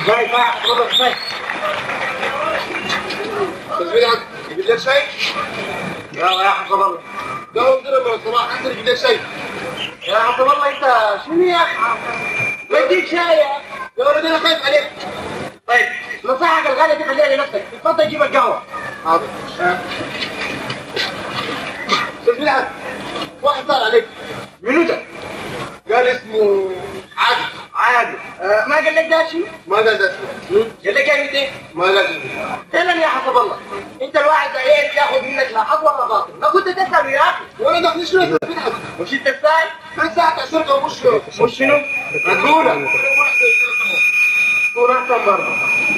ازاي بقى اتفضل ازاي تسمين عن يجيب لك شاي؟ يا يا حسب الله ده هو كده من الصباح حسن يجيب لك شاي يا حسب الله انت شنو يا اخي بديك شاي يا اخي يا ولد انا خايف عليك طيب نصيحتك الغاليه دي خليها لنفسك اتفضل جيب القهوه حاضر تسمين عن واحد صار عليك منو ده؟ قال اسمه عادل عادي آه ما قال لك ده شيء؟ ما قال ده اسمه قال لك ايه ايه؟ ما قال اسمه فعلا يا حسب الله انت الواحد ده ايه ياخذ منك لا حق ولا باطل ما كنت تسال يا اخي وانا داخل شنو تسمين عن مش انت السائل؟ في ساعة عشرة ومش مش شنو؟ مقولة تكون احسن برضه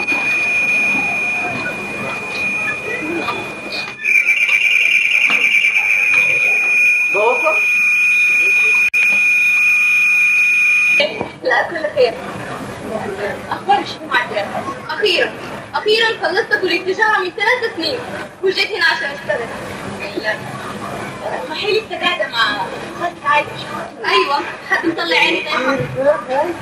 بوصل لا كل خير اخبار شو معك يا أخي؟ اخيرا اخيرا خلصت كليه تجاره من ثلاث سنين وجيت هنا عشان اشتغل لا. صحيح لسه قاعده مع خالتي عايشه ايوه حد مطلع عيني طيب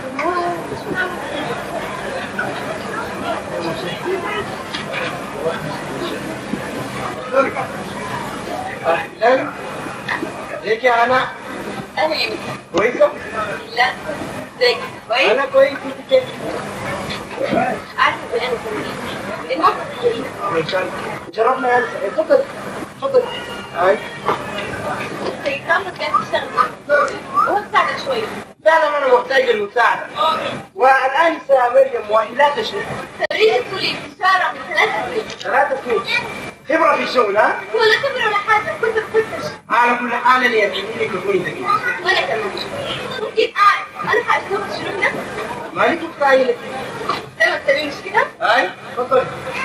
اهلا ليك يا انا انا ايمي كويسه؟ لا زيك كويس انا كويس انت كيف؟ عارفه انا الموقف الغريب ان شاء الله شرفنا يا انسه اتفضل اتفضل اي زي كامل كانت تشتغل معك وساعدك شويه فعلا انا محتاج للمساعده والانسه مريم مؤهلاتها شنو؟ خريجة كلية تجارة من ثلاث سنين ثلاثة سنين خبره في الشغل ها؟ ولا خبرة ولا حاجة كنت بفتش على كل حال اللي يعجبني تكوني ذكيه وانا كمان ممكن اعرف انا حاشتغل شنو هنا مالك متخيلة زي ما تسوي مش كده اي تفضل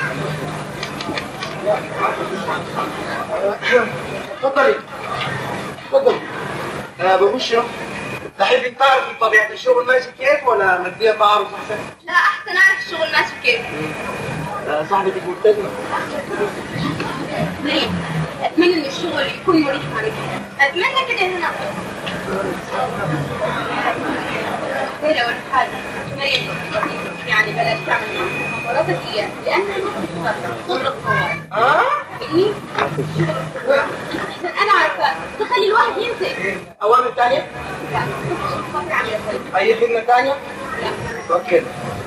تفضلي تفضل انا بقول شنو؟ تحبي تعرفي طبيعة الشغل ماشي كيف ولا مادية تعرف احسن؟ لا احسن اعرف الشغل ماشي كيف آه، صاحبتك ملتزمة مريم اتمنى ان الشغل يكون مريح عليك اتمنى كده هنا غير اول حاجة مريم يعني بلاش تعمل مخابراتك اياه لانها ما تقدر اه؟ إيه؟ انا عارفة تخلي الواحد ينسى أوامر ثانية؟ لا خاطر عاملة كويس أي خدمة ثانية؟ لا اوكي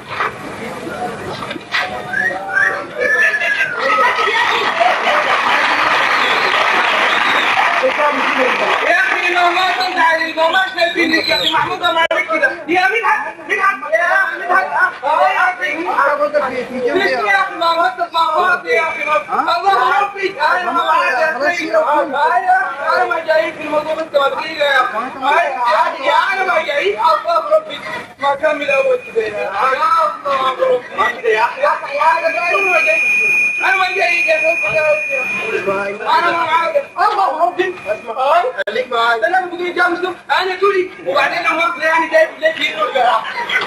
يا اخي لو ما كنت علي لو ما شايفين لك يا اخي محمود ما عليك كده يا مدحت مدحت يا اخي مدحت اه يا اخي ليش يا اخي ما وصلت مع فاضي يا اخي الله ربي انا ما بعرف انا ما جايك في الموضوع انت ما تدري يا اخي يا انا ما جايك الله ربي ما كمل اول كده يا الله ربي ما كده يا اخي يا اخي انا ما جايك انا ما جايك يا اخي انا ما معاك الله ربي اسمع خليك معايا انا بقول جام شوف انا تولي وبعدين انا يعني جايب لك يا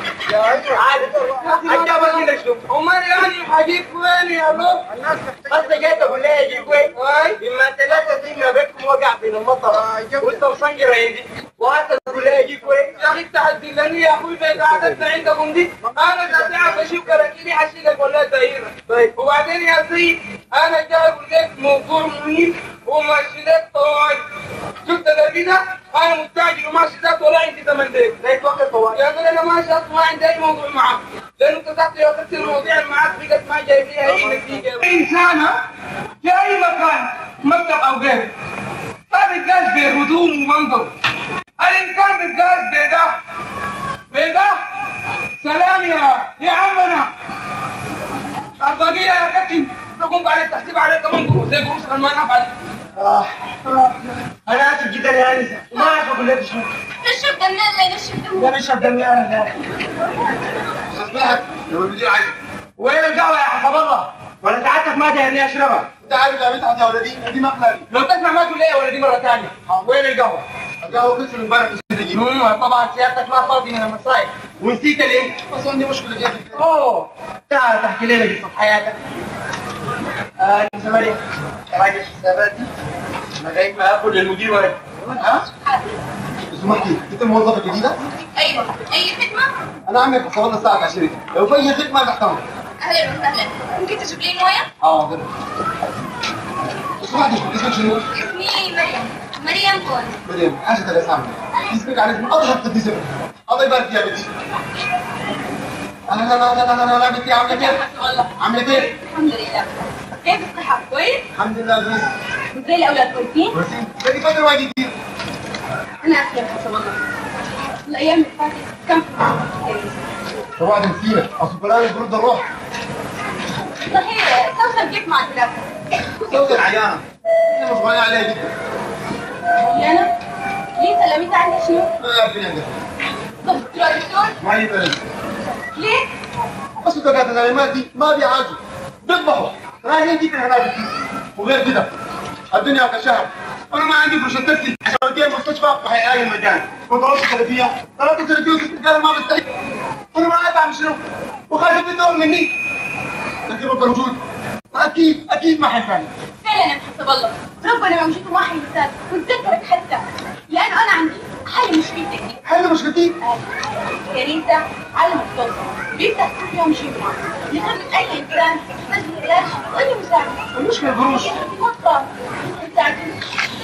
عجبك كده شنو؟ امال يعني حجيب وين يا رب قصدي جاي تقول لي اجيب وين؟ اما ثلاثة سنين بيتكم وقع في المطر وانت مصنجر عندي وانت تقول لي اجيب وين؟ يا اخي تحدي يا اخوي في قعدتنا عندكم دي انا لا تعرف اشوف كراكيني حشيلك ولا دايره طيب وبعدين يا سيد انا جايب لك موضوع مهم وماشي لك طوال شفت ده كده انا مستعجل وماشي ذات ولا عندي ثمن ديك لا يتوقف طوال يا اخي انا ماشي اصلا ما عندي اي موضوع معك لانه انت تحت يا اخي المواضيع اللي معك بقت ما جايب ليها اي نتيجه انسانه في اي مكان مكتب او غيره ما بيتقاس بهدوم ومنظر الانسان بيتقاس بده بده سلام يا يا عمنا البقيه يا كابتن تقوم بعد التحسيب عليه كمان قروش زي قروش ما نفعل آه. انا اسف جدا يا انسه ما اعرف اقول لك شنو نشرب دمنا نشرب دمنا ده نشرب دمي انا تصبحك لو المدير عايزك وين القهوه يا حسب الله ولا سعادتك ما تهني اشربها انت عارف يا مدحت يا ولدي دي مقلبي لو تسمع ما تقول لي ولا دي مره ثانيه وين القهوه القهوه كنت من امبارح نسيت اجيب مم، طبعا سيادتك ما فاضي من المصايب ونسيت الانت بس عندي مشكله جدا اوه تعال تحكي لنا قصه حياتك آه زمالي راجل حساباتي انا غايب ما اكل للمدير وين ها سمحتي انت موظفه جديده؟ ايوه اي خدمه انا عمي حسب الله الساعه 20 لو في اي خدمه تحتمل اهلا وسهلا ممكن تجيب لي مويه اه غير سمحتي اسمك شنو؟ اسمي مريم مريم كون مريم حاجه الاسامي اسمك على اسم اضحك قديس الله يبارك فيك يا بنتي لا لا لا لا لا لا لا بنتي عامله كيف؟ والله عامله كيف؟ الحمد لله كيف الصحة كويس؟ الحمد لله بس وزي الأولاد كويسين؟ بس بدي فتره وايد كثير أنا أسلم حسب الله الأيام اللي فاتت كم فواحد نسينا اصل فلان برد الروح صحيح توصل كيف مع الثلاثة؟ صوت العيانه احنا مصغرين عليها جدا أنا؟ ليه سلميت عني شنو؟ ما عارفين عندها طب تروح دكتور؟ ما هي بلد ليه؟ بس الدكاتره العلمات دي ما بيعالجوا بيذبحوا رايحين جدا هناك وغير كده الدنيا كشهر انا ما عندي فرصه تاكسي عشان اوديها المستشفى وحيقايل المجان وطلبت سلفيه طلبت سلفيه وست قال ما بستحي انا ما عارف اعمل شنو وخايف الدور مني لكن ربنا موجود اكيد اكيد ما حيفعل فعلا يا حسب الله ربنا موجود وما حينساك وتذكرك حتى لأنه أنا عندي حل مشكلتك دي حل مشكلتي كنيسة على مختص بيفتح كل يوم جمعة لخدمة أي إنسان يحتاج لعلاج وأي مساعدة المشكله قروش وقفة مساعدة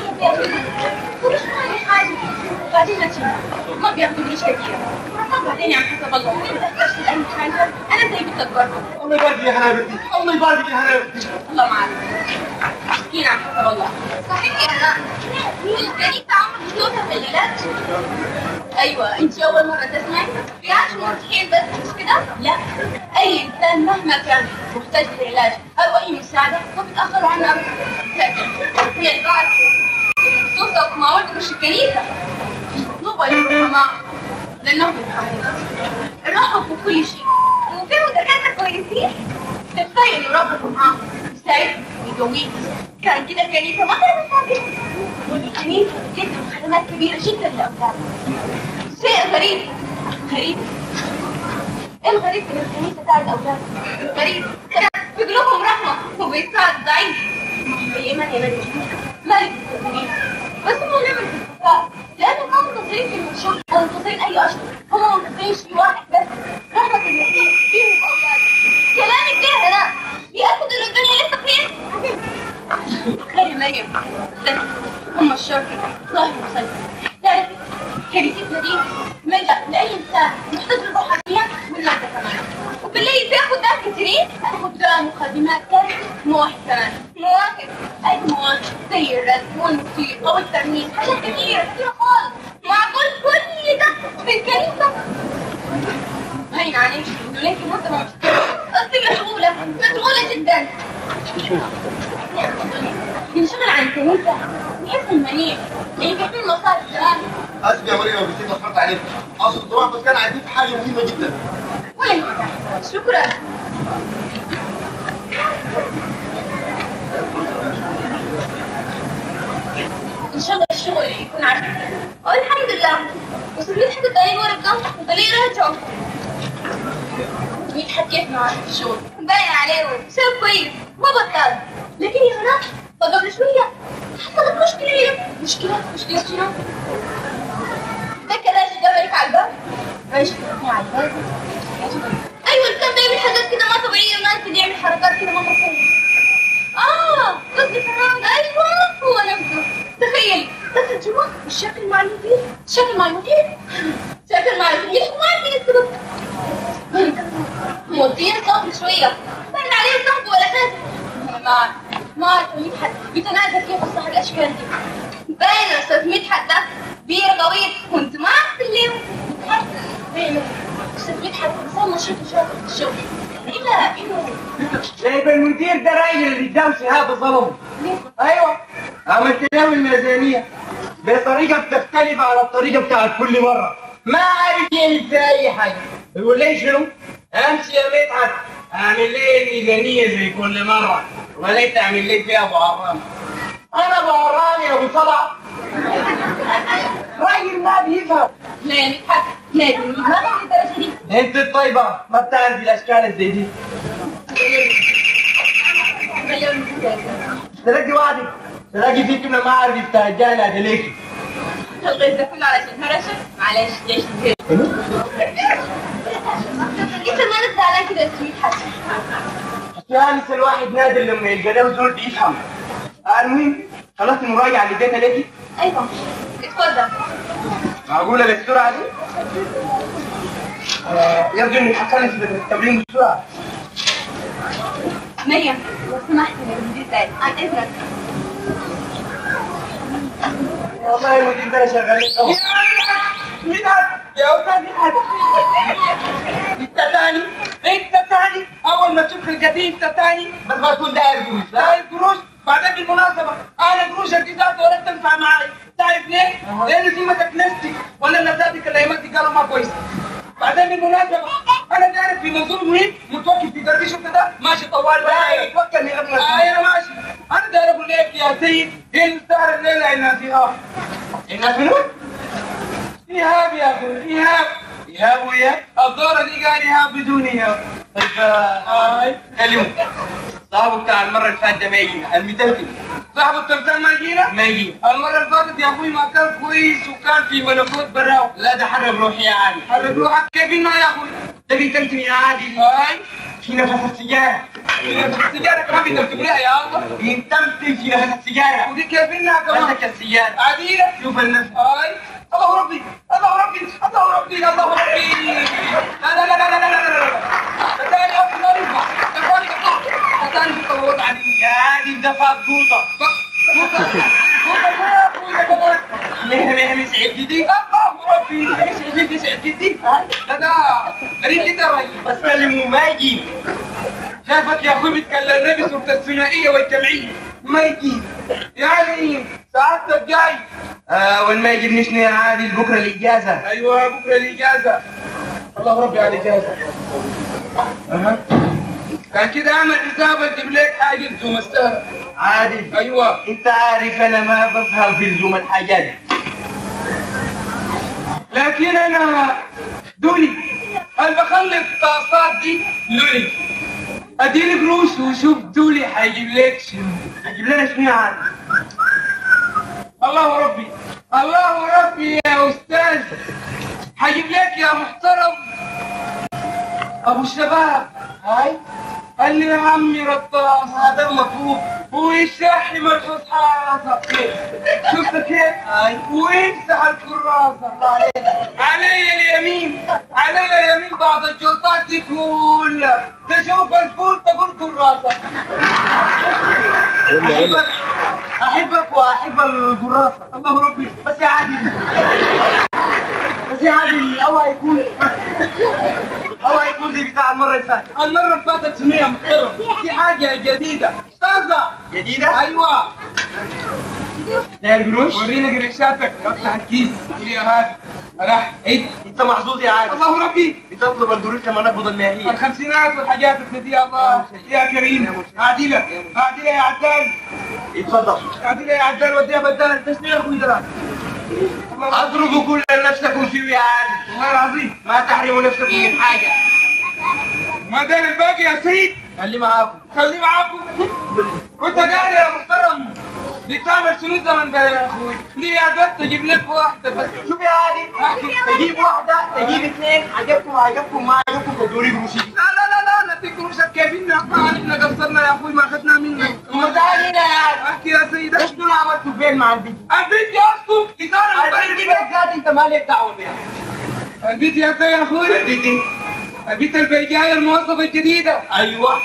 قروش ما لي حاجة بعدين أتي ما بياخدوا قروش كثيرة طب بعدين يا عم حسب الله إذا احتجت لأي حاجة أنا زي بنتك برضه الله يبارك يا حنابلتي الله يبارك يا حنابلتي الله معك مسكين عم حسب الله صحيح يا هلا الكنيسة عمرك شفتوها في الليلات ايوه انت اول مره تسمعي فيهاش مفتحين بس مش كده لا اي انسان مهما كان محتاج لعلاج او اي مساعده ما بيتاخروا عنها ابدا لكن هي البعض خصوصا ما ولد مش الكنيسه طوبى للرحماء لانهم يرحمون الرحمة في كل شيء وفيهم دكاتره كويسين تخيل انه ربك معاهم يساعدهم ويقويك كان كده الكنيسه ما كانت فاضيه والكنيسه بتقدم خدمات كبيره جدا لاولادها شيء غريب غريب ايه الغريب في الكنيسه بتاع الاولاد غريب في قلوبهم رحمه وبيساعد ضعيف ايمان يا نبي مالك الكنيسه بس هم نعمل في الكفار لانهم ما منتظرين في المنشور او منتظرين اي اشهر هم منتظرين شيء واحد بس رحمه المسيح فيهم اولاد كلامك ده هنا بيأكد ان الدنيا لسه خير خير يا مريم بس هم الشر ظاهر مسلسل تعرف كنيستنا دي ملجأ لأي إنسان محتاج للروح فيها والمادة كمان وبالليل بياخد ناس كتيرين خدام وخادمات كمان مواهب كمان مواهب أي مواهب زي الرسم والموسيقى والترنيم حاجات كتيرة كتيرة خالص معقول كل ده في الكنيسة هين عليك انه ليك منظمة قصدي مشغولة مشغولة جدا ينشغل عن الكنيسة يحس المنيع اللي بيعمل مصاري كمان اسف يا مريم بس اتاخرت عليك اقصد طبعا بس كان عايزين في حاجه مهمه جدا ولا يهمك. شكرا ان شاء الله الشغل يكون عارف الحمد لله بس مدحت الطريق ورقة وطريق رجعه مدحت كيف معاه في الشغل باين عليه شاب كويس ما بطل لكن يا هنا فقبل شوية حصلت مشكلة مشكلة مشكلة شنو؟ فكر ايش جبلك على الباب ايش على الباب ايوه الكلب ده يعمل حاجات كده ما طبيعيه وناس يعمل حركات كده ما مفهومه اه قصدي فران ايوه هو نفسه تخيل دخل جوا الشكل مع المدير شكل مع المدير شكل مع المدير ما عارفين السبب مدير صافي شويه باين عليه صاحبه ولا حاجه أنا ما أعرف. ما اعرف مدحت بيتنازل كيف صح الاشكال دي باين يا استاذ مدحت ده بير غويط كنت ما اعرف اللي مدحت باين استاذ مدحت انسان نشيط وشاطر في الشغل الا انه جايب المدير ده راجل اللي اداه شهاده ظلم ايوه عملت له الميزانيه بطريقه بتختلف على الطريقه بتاعت كل مره ما عارف يعمل فيها اي حاجه يقول لي شنو؟ امشي يا مدحت اعمل لي الميزانيه زي كل مره وليت اعمل لي فيها ابو عرام انا ابو عرام يا ابو صلع راجل ما بيفهم لا يا مدحت لا ما بعرف الدرجه دي انت الطيبه ما بتعرف الاشكال زي دي تلاقي واحد تلاقي في كلمه ما اعرف بتاع جانا عليك الغيظ ده كله علشان هرشك معلش ليش كده انت مالك زعلان كده يا سويت حسن كانس الواحد نادر لما يلقى له زول بيفهم المهم خلاص المراجعة اللي اديتها ليكي ايوه اتفضل معقولة بالسرعة دي؟ آه، يبدو انك حصلت التمرين بسرعة مريم لو سمحت يا مدير سعيد عن اذنك والله يا مدير ده انا شغال أهو. مدحت يا استاذ مدحت انت تاني انت تاني اول ما تشوف القديم انت تاني بس ما تكون داير قروش لا القروش بعدين بالمناسبة أنا قروشك دي ذات ولا تنفع معي تعرف ليه؟ لأن قيمتك نفسي وأنا نزاتك الأيامات دي قالوا ما كويس بعدين بالمناسبة أنا تعرف في موضوع مهم متوقف في قلبي شفت ده ماشي طوال لا تفكر يا ابن آه أنا ماشي أنا داير أقول لك يا سيد إن سهر الليلة الناس إيهاب الناس منو؟ إيهاب يا أخوي إيهاب إيهاب وإيهاب الدورة دي قال إيهاب بدون إيهاب طيب آه، كلمه صاحبه بتاع المرة اللي فاتت ده ما يجي المتلتل صاحب التمثال ما يجينا ما يجي المرة اللي فاتت يا أخوي ما كان كويس وكان في ملكوت براو لا ده حرب روحي عادي حرك روحك كيف إنه يا أخوي ده بيتمتم يا عادي هاي في نفس السيجارة السيجارة كمان بتكتب لها يا الله بيتمتم في نفس السيجارة ودي كيف إنها كمان مسك السيجارة عديلة شوف النفس هاي الله ربي الله ربي الله ربي الله ربي لا لا لا لا لا لا لا لا تاني أصلا لا ينفع تاني قطع تاني في الوضع عديلة يا عادي ده فات بوطة مهنة مهنة سعيد جديد الله ربي سعيد جدي سعيد جدي لا ده قريب كده رهيب بس كلمه ما يجيب شايفك يا اخوي بتكلمنا بصورة الثنائية والجمعية ما يجيب يعني سعادتك جاي آه وين ما يجيب نشني يا عادي بكرة الإجازة ايوه بكره الاجازة الله ربي على الاجازة أها كان كده اعمل حساب اجيب لك حاجة زوم السهرة عادي ايوه انت عارف انا ما بفهم في لزوم الحاجات دي. لكن انا دولي انا بخلي الطاسات دي لولي اديني قروش وشوف دولي حيجيب لك شنو هجيب لنا شنو يا عادي الله ربي الله ربي يا استاذ حجيب لك يا محترم ابو الشباب هاي قال لي يا عمي رطاس هذا المطلوب ويشحم الفصحى شفت كيف؟ هاي ويمسح الكراسة الله عليك علي اليمين علي اليمين بعض الجلطات دي كلها تشوف الفول تقول كراسة احبك احبك واحب القراصة الله ربي بس يا عادي بس يا عادي الله يكون الله يكون زي بتاع المرة اللي فاتت المرة اللي فاتت سميها محترم في حاجة جديدة تازة جديدة ايوه ده القروش ورينا قريشاتك افتح الكيس قول يا هات راح عيد انت محظوظ يا عادي الله ربي بتطلب القروش لما نقبض الماهية الخمسينات والحاجات اللي يا الله يا كريم عادلة عادلة يا عدال اتفضل عادلة يا عدال وديها بدال التشنيع يا اخوي ده اضربوا كل نفسكم فيه يا عادي والله العظيم ما تحرموا نفسكم من حاجة ما دام الباقي يا سيد خلي معاكم خليه معاكم كنت قاعد يا محترم بتعمل شنو الزمن ده يا اخوي ليه يا بس تجيب لك واحدة بس شوف يا عادي تجيب واحدة تجيب اثنين عجبكم عجبكم ما عجبكم تدوري قروشي لا لا لا لا لا تكروشك كيف إننا ما عرفنا قصرنا يا اخوي ما اخذنا منك ما تعال هنا يا عادي احكي يا سيد ايش دول عملتوا فين مع البيت؟ البيت يا اسطى إدارة البيت دي بالذات انت ما لك دعوة بيها البيت يا سيد يا اخوي البيت دي البيت البيجاية الموظفة الجديدة ايوه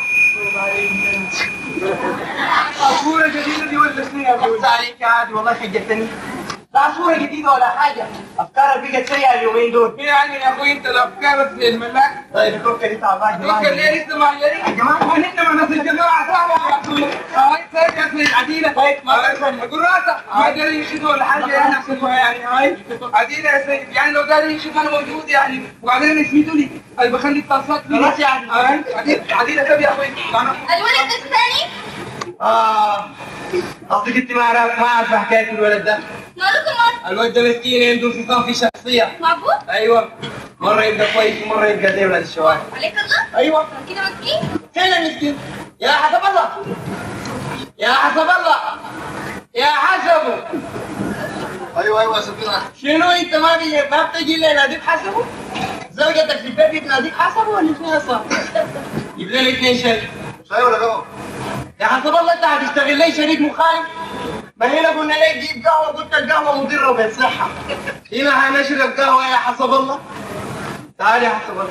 صورة جديدة دي ولا شنو يا اخوي بس عليك يا عادي والله خجلتني لا صورة جديدة ولا حاجة افكارك بقت سيئة اليومين دول يعني يا اخوي انت الافكار في الملاك طيب الكوكا دي تعبان ممكن ليه لسه ما يا جماعة. ما نحن ما ناس الجماعة سهلة يا اخوي هاي سيد يا سيد عديلة طيب، ما هاي، تسمع. قراسة ما قدروا يشدوا ولا حاجة يعني يحسبوها يعني هاي عديلة يا سيد يعني لو قالوا يشوف انا موجود يعني وبعدين يسميتوا لي انا بخلي الطاسات لي. خلاص يا عديلة. هاي عديلة عديلة طب يا اخوي معنا الولد الثاني اه قصدك انت ما عارف ما عارفة حكاية الولد ده مالكم مال الواد ده مسكين عنده انفصام في شخصية معقول ايوه مرة يبقى كويس ومرة يبقى زي ولد الشوارع عليك الله ايوه كده مسكين فين المسكين؟ يا حسب الله يا حسب الله يا حسبه ايوه ايوه سفينة شنو انت ما بي ما بتجي لي ناديك حسبه؟ زوجتك في البيت ناديك حسبه ولا شنو صار؟ جيب لنا اثنين شريك شاي ولا قهوة؟ يا حسب الله انت هتشتغل لي شريك مخالف ما هنا قلنا لك جيب قهوه قلت القهوه مضره بالصحه هنا هنشرب قهوه يا حسب الله تعال يا حسب الله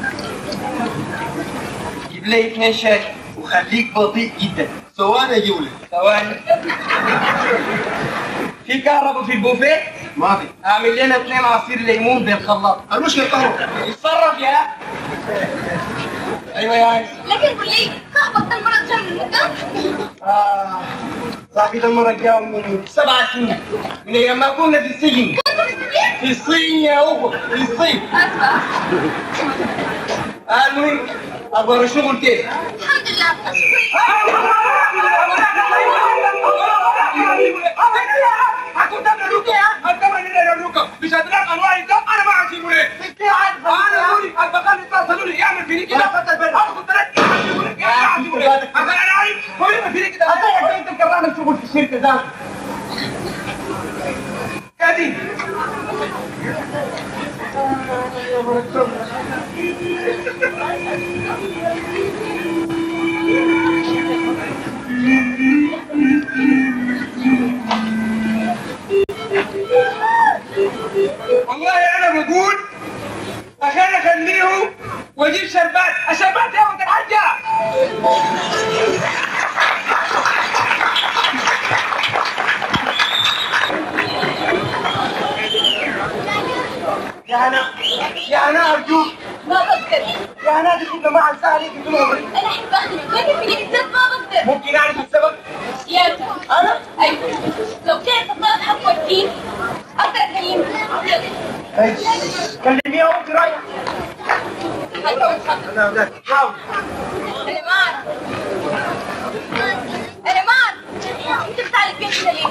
جيب لي اثنين شاي وخليك بطيء جدا ثواني اجيب لك ثواني في كهرباء في البوفيه ما في اعمل لنا اثنين عصير ليمون بالخلاط المشكلة قهوة اتصرف يا ايوه يا عايز لكن قول لي صاحبك المرة كم من مدة؟ آه صاحبي ده المرة الجاية من سبع سنين من أيام ما كنا في السجن في الصين يا أخو في الصين أسفة آه المهم أخبار الشغل كيف؟ الحمد لله شكرا مش هتلاقي انواع الدم انا ما هسيبه ليه؟ انا دوري البقال اتصلوا لي يعمل فيني كده لا، فتح البلد. انا كنت راكب هسيبه لك انا ما هسيبه ليه؟ عشان انا عارف هو اللي فيني كده أنت أنت كمان الشغل في الشركة ده كادي والله انا بقول عشان اخليه واجيب شربات الشربات يا ولد الحاجه يا هنا يا هنا أرجوك ما بقدر يا هنا دي كده ما أنسى عليك طول عمري أنا أحب أخدمك لكن في بالذات ما بقدر ممكن أعرف السبب؟ سيادتك أنا؟ أيوة لو كانت تطلع حق والدين أقدر أكلمك إيش كلميها وأنت رايح حتى وتخطط أنا لا حاول أنا ما أعرف أنا ما أعرف أنت بتعرف كيف ليه؟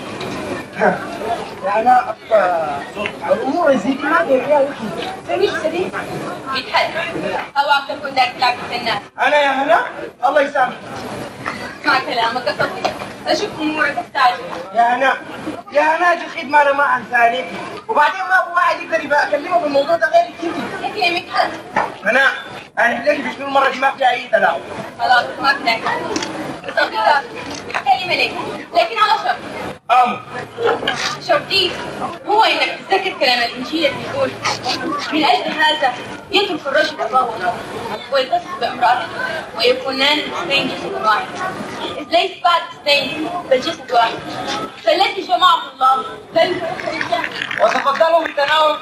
أنا الأمور زي دي ما فيها وكي سمير صديق بيتحدث أوعى تكون داك تلعب في الناس أنا يا هنا الله يسامحك اسمع كلامك أصدق أشوف أمورك تحتاج يا هنا يا هنا دي الخدمة أنا ما أنسى عليك وبعدين ما أبغى واحد يقدر يبقى أكلمه بالموضوع ده غيرك أنت لكن مدحت هنا أنا لك بشنو المرة دي ما فيها أي تلاعب خلاص ما في داعي أصدق كلمة لك لكن على شرط أمر شرطي هو انك تذكر كلام الانجيل اللي بيقول من اجل هذا يترك الرجل اباه ويلتصق بامراته ويكونان اثنين جسد واحد إذ ليس بعد اثنين بل جسد واحد فالذي جمعه الله لا يفرق الجمع وتفضلوا بتناول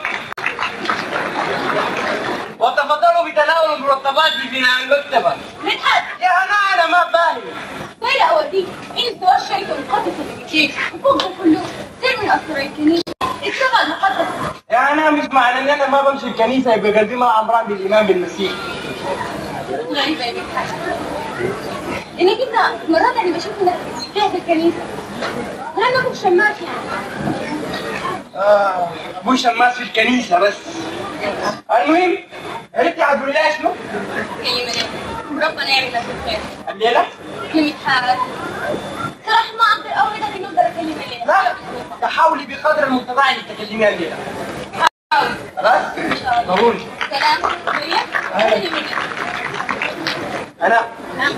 وتفضلوا بتناول المرتبات ببناء المكتبة مدحت يا هنا أنا ما فاهم غير اوديك ان الزواج شركه مقدسه بالكيك وفوق ده كله سر من اسرار الكنيسه السبع المقدسه يا أنا مش معنى إن أنا ما بمشي الكنيسة يبقى قلبي ما عمران بالإيمان بالمسيح غريبة يا بنت حاجة انك انت مرات انا بشوف انك فيها في الكنيسة انا كنت شماس يعني آه أبوي شماس في الكنيسة بس المهم عرفتي هتقولي لها شنو؟ كلمة ليه ربنا يعمل لك الخير الليلة؟ كلمة حاجة صراحة ما اقدر اوعدك اني اقدر اكلم ليه لا تحاولي بقدر المستطاع انك تكلميها الليلة حاول خلاص؟ ان شاء الله ضروري سلام مريم كلمة ليه أنا نعم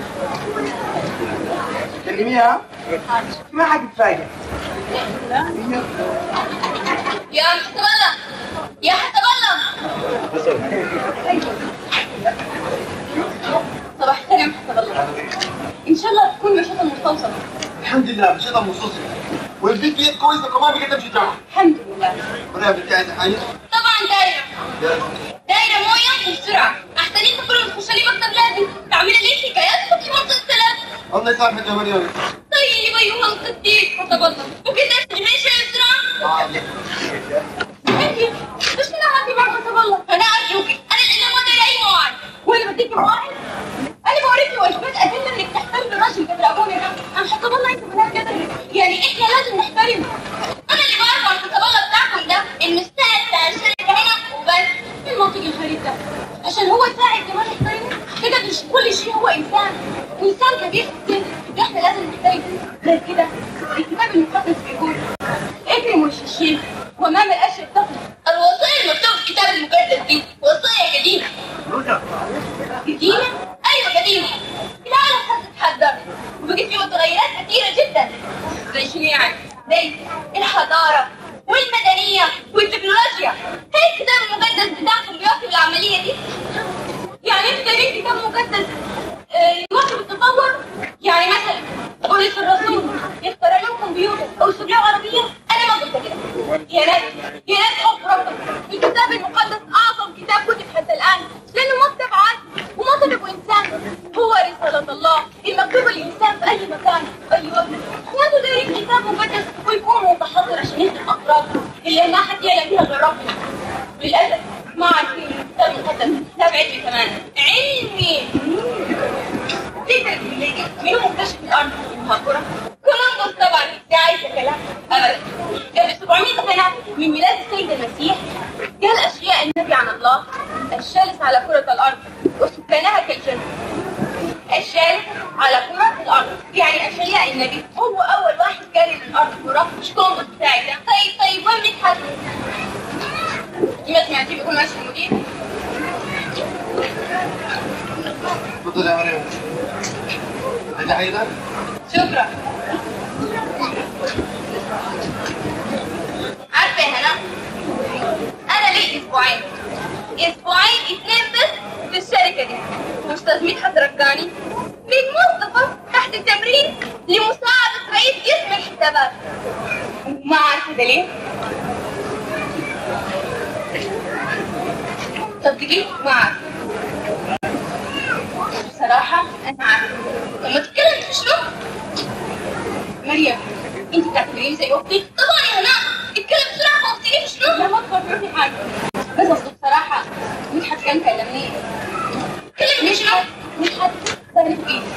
كلميها حاضر ما حتتفاجئ يا حسب الله يا حسب الله صباح الخير يا حسب الله ان شاء الله تكون نشاط مستوصف الحمد لله مشيت مصوصي والبنت دي كويسة كمان بقيت امشي جامعة الحمد لله ولا يا بنتي عايزة حاجة؟ طبعا دايرة دايرة موية وبسرعة أحسن أنت كل ما تخش لي مكتب لازم تعملي لي حكايات وتحطي منطقة السلام الله يسامحك يا مريم طيب أيها القديس حسب الله ممكن تسجلي شيء بسرعة آه. انت مش من هاتي مع حسب الله فأنا أرجوك أنا الإله ما دايرة أي مواعيد وأنا بديك مواعيد أنا بوريكي واجبات أدلة إنك تحترمي الراجل قبل أبونا ده أنا حسب الله أنت بنات كده يعني إحنا لازم نحترمه أنا اللي بعرف عن حسب الله بتاعكم ده المستند بتاع الشركة هنا وبس المنطق الغريب ده عشان هو يساعد كمان يحترمه كده مش كل شيء هو إنسان وإنسان كبير في السن ده إحنا لازم نحترمه غير كده الكتاب المقدس بيقول اكرموا الشيخ وما من الاشياء التقوى الوصيه المكتوبه في الكتاب المقدس دي وصيه قديمه قديمه ايوه قديمه العالم خد تتحضر وبقت فيه متغيرات كثيره جدا زي شنو يعني زي الحضاره والمدنيه والتكنولوجيا هي الكتاب المقدس بتاعكم بيواكب العمليه دي يعني انت قريت كتاب مقدس آه، يواكب التطور يعني مثلا بولس الرسول يخترع لهم كمبيوتر او استوديو عربيه انا ما قلت كده يا ناس يا ناس حب ربنا الكتاب المقدس اعظم كتاب كتب حتى الان لانه ما كتاب عادي وما طلبه انسان هو رساله الله المكتوبه للانسان في اي مكان في اي وقت وانتوا دايرين كتاب مقدس ويكون متحضر عشان يخدم افراد اللي ما حد يعلم بيها غير ربنا للاسف ما عارفين الكتاب المقدس كتاب علمي كمان علمي تقدر تلاقي مين مكتشف الارض المهجوره كولومبوس طبعا دي عايزه كلام ابدا قبل 700 سنه من ميلاد السيد المسيح قال اشياء النبي عن الله الجالس على كره الارض وسكانها كالجنه الجالس على كرة الأرض يعني أشياء النبي هو أول واحد قال إن الأرض كرة مش كومبوس بتاعي ده طيب طيب وين بيتحدث؟ ما سمعتي بيقول ماشي المدير تفضل يا مريم هذا حيدر شكرا عارفة يا هنا أنا لي أسبوعين أسبوعين اثنين بس في الشركة دي أستاذ مدحت رجاني من موظفة تحت التمرين لمساعدة رئيس قسم الحسابات ما عارفة ده ليه؟ صدقي ما عارفة بصراحة أنا عارفة لما تتكلم في شنو؟ مريم انت تعتبريني زي اختي؟ طبعا يا هناء اتكلم بسرعه وقتني في شنو؟ لا ما تفكر في حاجه بس اصل بصراحه مدحت كان كلمني كلمني شنو؟ مدحت سهل في ايدي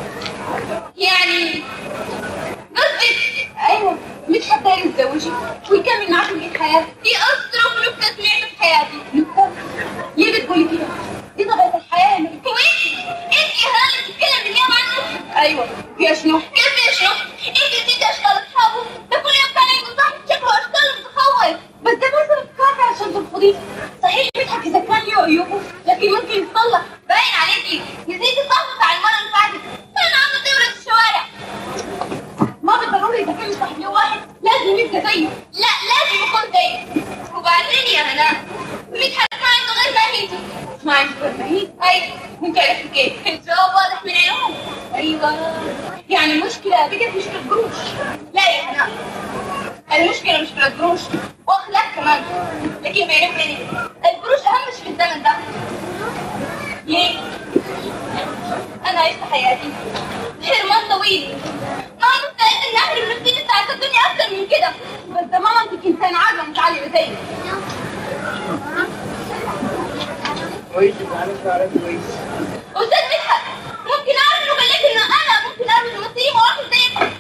يعني قصدك ايوه مدحت داير يتزوجي ويكمل معاكم بقية حياتي دي اصرف نكته سمعتها في حياتي نكته؟ ليه بتقولي كده؟ دي طبيعة الحياة يا مريم هو انت انت يا هلا اللي بتتكلم باليوم عنه؟ ايوه فيها شنو؟ كيف فيها شنو؟ انت نسيت اشكال اصحابه ده كل يوم كان عنده صاحب شكله اشكال متخوف بس ده بس بتكافئ عشان ترفضيه صحيح بيضحك اذا كان له عيوبه لكن ممكن يتصلح باين عليكي نسيتي الصاحب بتاع المره اللي فاتت كان عنده دورة في الشوارع ما بالضروري اذا كان صاحب له واحد لازم يبقى زيه لا لازم يكون زيه وبعدين يا هناء مدحت ما عنده غير ماهيتي ما عنده غير ماهيتي اي وانت عرفت كيف الجواب واضح من عينهم ايوه يعني المشكله بقت مشكله قروش لا يا هناء المشكله مشكله قروش واخلاق كمان لكن بيني وبينك القروش اهم شيء في الزمن ده ليه؟ انا عشت حياتي حرمان طويل ما مستعد اني احرم نفسي بتاعت الدنيا اكتر من كده بس ده ماما انت انسان عاقل ومتعلمه زيي كويس معلش عارف كويس استاذ مدحت ممكن اعرف انه قال لك انه انا ممكن ارمي المصريين واروح زيك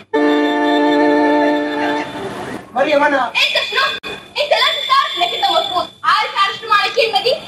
مريم انا انت شنو؟ انت لازم تعرف انك انت مرفوض عارف عارف شنو معنى الكلمه دي؟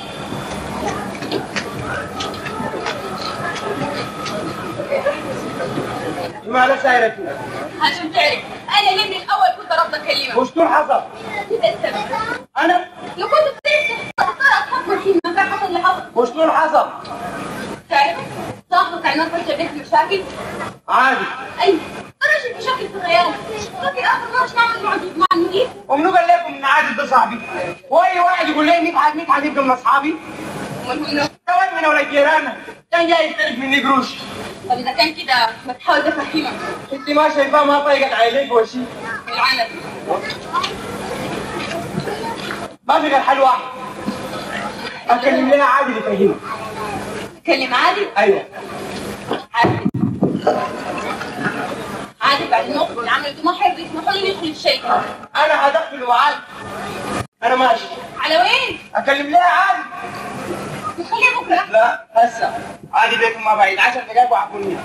معلش عارف عشان تعرف انا ليه من الاول كنت رافضه اكلمك وش طول حصل انت السبب انا لو كنت بتعرف تختار اتفكر في ما كان حصل اللي حصل وش طول حصل تعرف صاحبك عناد فجأة بيت مشاكل عادي ايوه رجل مشاكل في غيابه فاكر اخر مرة شو عمل مع مع المدير ومنو قال لكم ان عادل ده صاحبي واي واحد يقول لي مدحت مدحت يبقى من اصحابي امال هو منو؟ كمان من ولاد جيراننا كان جاي يستلف مني قروش طب اذا كان كده ما تحاول تفهمك انت ما شايفاه ما طايقت عليك وشي العنب ما في غير حل واحد اكلم لنا عادل يفهمك تكلم عادل ايوه عادل عادل بعد الموقف اللي عمله ده ما حيرضى يسمحوا له يدخل الشركة انا هدخل وعاد انا ماشي على وين؟ اكلم لها عادل نخليها بكرة لا هسه عادي بيتكم ما بعيد 10 دقايق وحكون هنا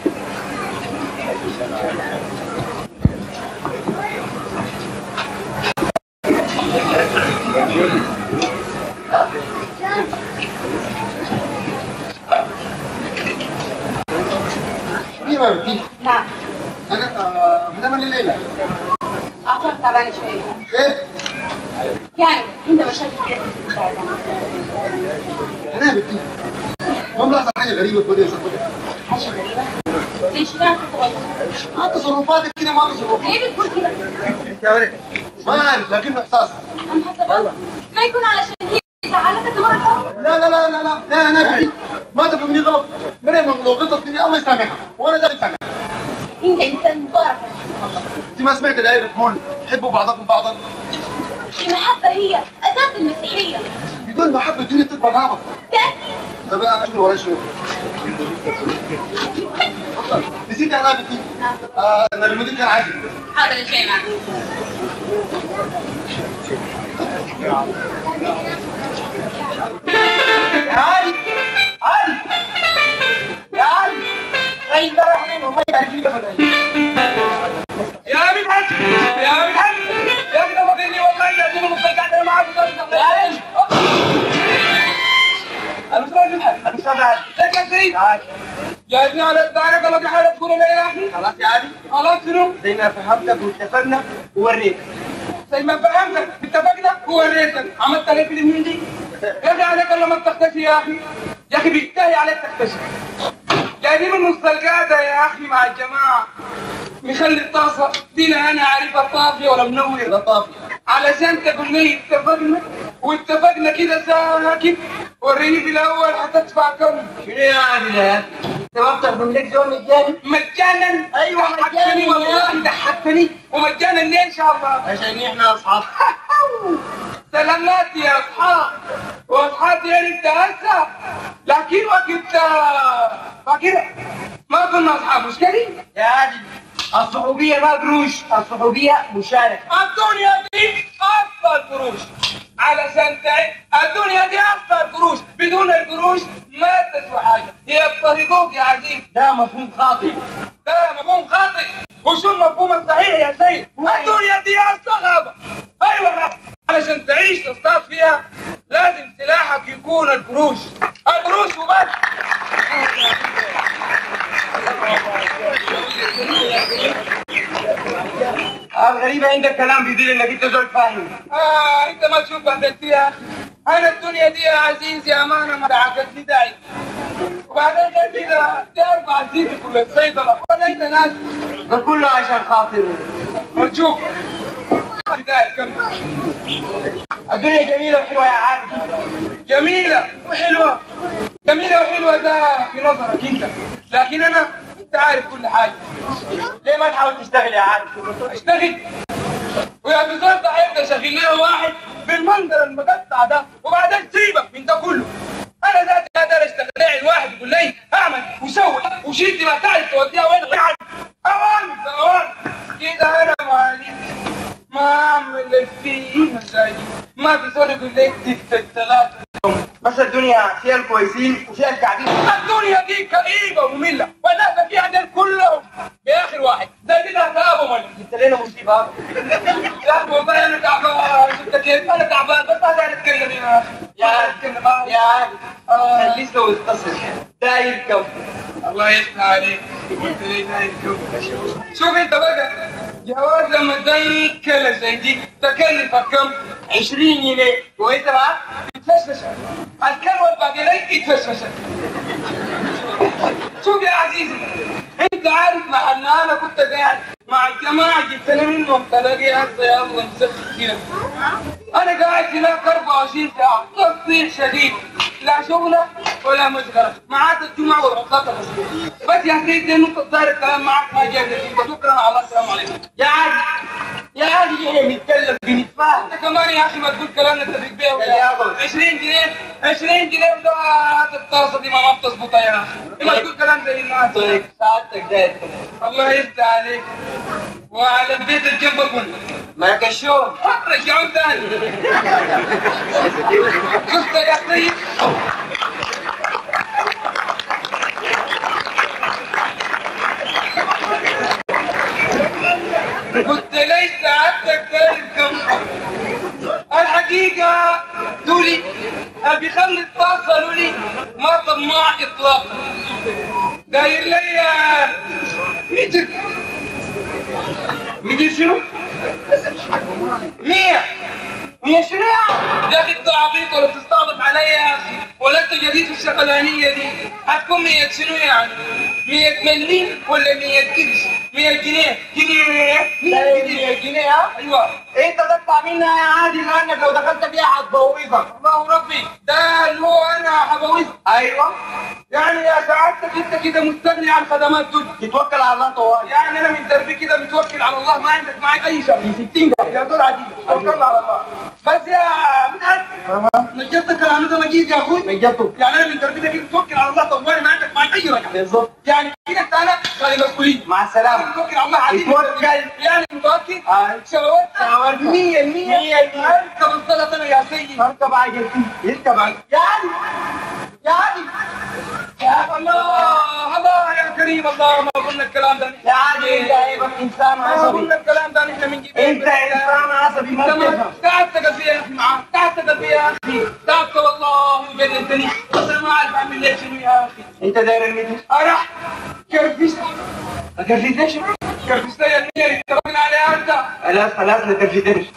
دي ما بدي نعم انا آه، هنعمل الليله عفوا تعبانة شوية ايه يعني انت مشاكل كده انا بدي ما ملاحظه حاجه غريبه في وجهي صاحبتك حاجه غريبه ليش تعرف تتغير ما تصرفاتك كده ما تصرفات ليه بتقول كده؟ ما اعرف لكن احساس انا حاسه ما يكون علشان هي زعلتك المره الأولى. لا لا لا لا لا لا انا بدي ما تفهمني غلط مريم لو غلطت مني الله يسامحها وانا جاي اسامحها انت انسان مبارك انت ما سمعت الايه بتقول حبوا بعضكم بعضا المحبه هي اساس المسيحيه بدون محبه الدنيا تكبر بعضها تاكيد طب انا شنو ولا شنو نسيت انا بدي آه ان المدير كان عاجل حاضر يا شيماء يا علي علي يا علي اي ده راح منه ما يعرفني ابدا يا مدحت يا مدحت يا ابن فاضلني والله لا تجيب نص القعده انا معاك تعال الاستاذ مدحت الاستاذ علي لك يا سيد تعال جايبني على الدارة الله في حالة تقول لي يا اخي خلاص يا علي خلاص شنو زي ما فهمتك واتفقنا ووريك زي ما فهمتك اتفقنا ووريتك عملت عليك اليمين دي يرجع عليك الله ما تختشي يا اخي يا اخي بيستاهي عليك تختشي جايبين من نص القعده يا اخي مع الجماعه مخلي الطاسه دي لا انا عارفها طافيه ولا منوره طافي علشان تقول لي اتفقنا واتفقنا كده ساكت وريني بالاول هتدفع كم شنو يا علي ده؟ انت ما بتخدم لك زول مجاني مجانا أيوة، ضحكتني مجانا. والله ضحكتني ومجانا ليه ان شاء الله عشان احنا اصحاب سلامات يا اصحاب واصحاب يعني انت هسه لكن وقت فاكر ما كنا اصحاب مش كده؟ يا علي الصحوبية ما قروش الصحوبية مشاركة الدنيا دي افضل قروش علشان تعيش الدنيا دي افضل قروش بدون القروش ما تسوى حاجه هي الطريقوك يا عزيز ده مفهوم خاطئ ده مفهوم خاطئ وشو المفهوم الصحيح يا سيد الدنيا دي الصغابة ايوه لا. علشان تعيش تصطاد فيها لازم سلاحك يكون القروش القروش وبس الغريبة عندك كلام بيدل انك انت زول فاهم آه انت ما تشوف بهدلتي يا اخي انا الدنيا دي يا عزيزي امانه ما دعكت لي داعي وبعدين غير كده تعرف عزيزي كل الصيدله ولا انت ناس ده كله عشان خاطر ما تشوف بداية كم الدنيا جميلة وحلوة يا عادل جميلة وحلوة جميلة وحلوة ده في نظرك انت لكن انا انت عارف كل حاجة ليه ما تحاول تشتغل يا عادل اشتغل ويا بالظبط ده هيبقى شغل لنا واحد بالمنظر المقطع ده وبعدين سيبك من ده كله انا ذاتي اقدر اشتغل لي الواحد يقول لي اعمل وسوي وشيلت ما تعرف توديها وين قاعد اوان اوان كده انا مالي ما اعمل اللي فيه مزاجي ما في زول يقول لي اديك في الثلاث بس الدنيا فيها الكويسين وفيها القاعدين الدنيا دي كئيبه وممله والناس فيها دول كلهم باخر واحد زي دي ابو ملك جبت لنا مصيبة لا والله انا تعبان شفت كيف انا تعبان بس ما قاعد اتكلم يا اخي يا ما قاعد عادل اتكلم آه. يا عادل آه. خليه لو اتصل ده يركب الله يفتح عليك قلت لي ده يركب. شوف انت بقى جواز لما زي كلا زي دي تكلفك كم 20 جنيه وانت معاك تتفشفش الكلوة الباقي يتفشفش شوف يا عزيزي انت عارف مع ان انا كنت قاعد مع الجماعه جبت لي منهم تلاقي هسه يلا مسك كده انا قاعد هناك 24 ساعه تصديق شديد لا شغله ولا مشغله ما عاد الجمعه والعطلات المسؤوليه بس يا سيدي انت صار الكلام معك ما جاب لك شكرا على السلام عليكم يا عادل يا عادل احنا بنتكلم بنتفاهم انت كمان يا اخي ما تقول كلام نتفق بيه يا يابا. 20 جنيه 20 جنيه ده الطاسه دي ما بتظبطها يا اخي ما تقول كلام زي الناس طيب سعادتك ده الله يفتح عليك وعلى البيت الجنب كله ما كشوم رجعوا ثاني شفت يا اخي قلت ليش سعادتك تركم الحقيقة دولي اللي بيخلي الطاسة دولي ما طماع إطلاقا داير لي متر متر شنو؟ مية هي شنو يعني؟ يا اخي انت عبيط ولا بتستعبط عليا يا اخي ولا انت جديد في الشغلانيه دي هتكون 100 شنو يعني 100 مليم ولا 100 كبش 100 جنيه جنيه 100 جنيه هي جنيه ها؟ ايوه انت تطلع منها يا عادي لانك لو دخلت فيها هتبوظك الله ربي ده اللي هو انا هبوظ ايوه يعني يا سعادتك انت كده مستغني عن خدمات دول تتوكل على الله طوال يعني انا من دربي كده متوكل على الله ما عندك معي اي شيء 60 يا دول عجيب توكلنا على الله بس يا مدحت نجدت كلام ده مجيد يا اخوي نجبته يعني انا من دربي كده توكل على الله طوالي ما عندك معي اي رجع بالظبط يعني كده انت انا خلي مسؤوليه مع السلامه توكل على الله عزيزي توكل. يعني متوكل آه. شاورت شاورت. مية المية مية المية. اركب الصلاة انا يا سيدي اركب عجلتي اركب عجلتي يا عادي يا عادي يا الله الله يا كريم الله ما قلنا الكلام ده يا عادي انت عيبك انسان ما عصبي قلنا الكلام ده نحن من جبال انت انسان عصبي ما تمام بتفهم تعبت قلبي يا اخي معاك تعبت قلبي يا اخي تعبت والله جننتني بس انا ما اعرف اعمل ليش شنو يا اخي انت داير المثل انا كرفست كرفيت ليش؟ كرفست لي المية اللي اتفقنا عليها انت خلاص خلاص نكرفيت ليش؟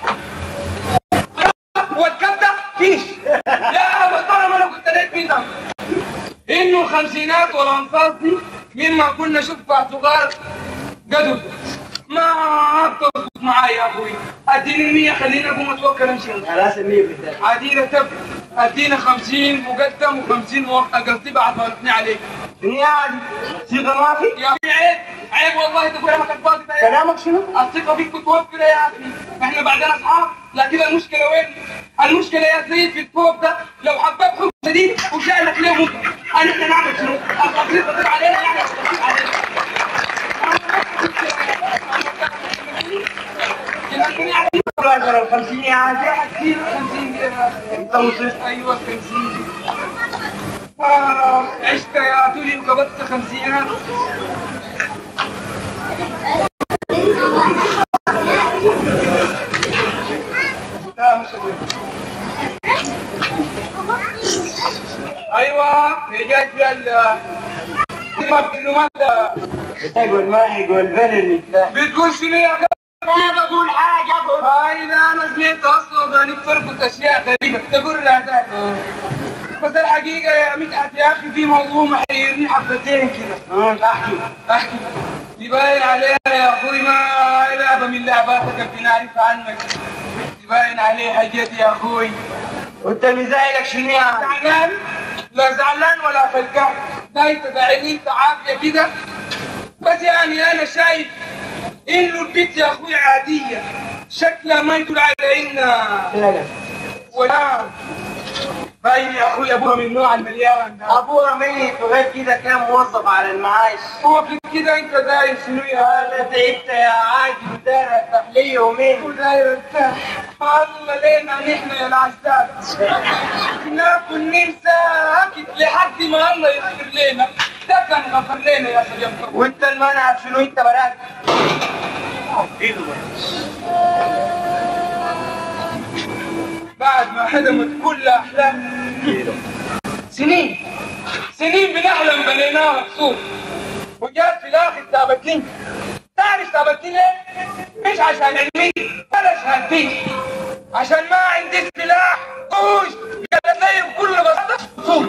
والكبده فيش يا محترم انا كنت لقيت مين ده انه الخمسينات والانصاص دي مما كنا شفها صغار قدر ما بتظبط معايا يا اخوي اديني المية خليني اقوم اتوكل امشي خلاص المية بالذات ادينا تب ادينا 50 مقدم و50 موقع قصدي بعد فرقني عليك يا عادي صيغة ما في يا اخي عيب عيب والله تقول انا كان فاضي بقى. كلامك شنو؟ الثقة فيك متوفرة يا أخي، احنا بعدنا أصحاب، لكن المشكلة وين؟ المشكلة يا سيد في الفوق ده، لو حباب حب شديد وجاء لك ليه ممكن، أنا احنا نعمل شنو؟ التقرير تطير علينا يعني تطير علينا. عشرة وخمسين يا عادي خمسين خمسين كده. انت مصير أيوة خمسين. آه عشت يا تولي وقبضت خمسينات. لا مش هقول. ايوه هي جاي فيها ال المعلومات بتقول ما يقول بلني بتقول شنو يا اخي؟ ما بقول حاجة بقول هاي لا انا سمعت اصلا ده انك تربط اشياء غريبه تقول لا ده بس الحقيقه يا مدحت يا اخي في موضوع محيرني حبتين كده احكي احكي يباين عليها يا اخوي ما لعبه من لعباتك اللي نعرف عنك يباين عليها حاجات يا اخوي وانت مزايلك شنو يا عادي؟ زعلان لا زعلان ولا فلكان ده انت داعيني انت عافيه كده بس يعني انا شايف انه البيت يا اخوي عاديه شكلها ما يدل على انها لا لا ولا باين يا اخوي ابوها من النوع المليان ده ابوها ميت وغير كده كان موظف على المعاش هو في كده انت داير شنو يا انا تعبت يا عادي ودار التحلية يومين وداير ارتاح الله لينا نحن يا العزاب ناكل نمسى ساكت لحد ما الله يغفر لنا ده كان غفر لنا يا اخي يا وانت المنع شنو انت براك بعد ما هدمت كل احلامنا سنين سنين بنحلم بنيناها بصوت وجات في الاخر ثابتين تعرف ثابتين ليه؟ مش عشان علمي ولا شهادتي عشان ما عندي سلاح قوش قال لي بكل بساطه صوت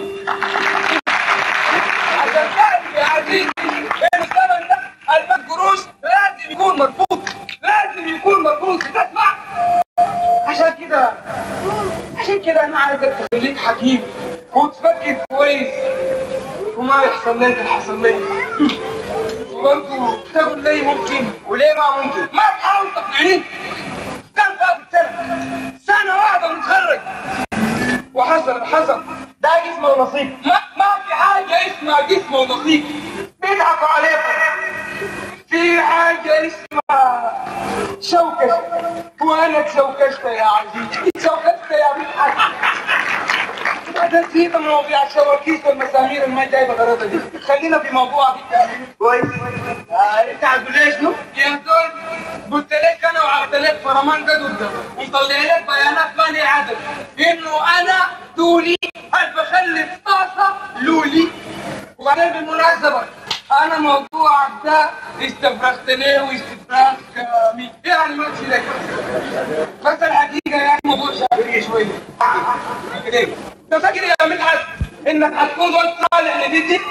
عشان تعرف يا عزيزي ان الثمن ده المد قروش لازم يكون مرفوض لازم يكون مرفوض بتسمع عشان كده عشان كده انا عايزك تخليك حكيم وتفكر كويس وما يحصل لك اللي حصل لي وبرضه تقول لي ممكن وليه ما ممكن؟ ما تحاول تقنعني كان فاتت سنه سنه واحده متخرج وحصل حصل ده جسم ونصيب ما ما في حاجه اسمها جسم ونصيب بيضحكوا عليكم في حاجة اسمها شوكش وانا اتشوكشت يا عزيزي اتشوكشت يا مدحت بعدين سيب مواضيع الشواكيش والمسامير اللي ما جايبه غرضها دي خلينا في موضوع كويس آه، انت هتقول لي شنو؟ يا دول قلت لك انا وعرضت لك فرمان قدر ده ومطلع لك بيانات ما لي عدد انه انا دولي هل بخلف طاسه لولي وبعدين بالمناسبه انا موضوعك ده استفرغت ليه واستفرغت مين يعني ما لك بس الحقيقه يعني موضوع شعبيه شويه كده انت فاكر يا مدحت انك هتكون ولد صالح لجدي؟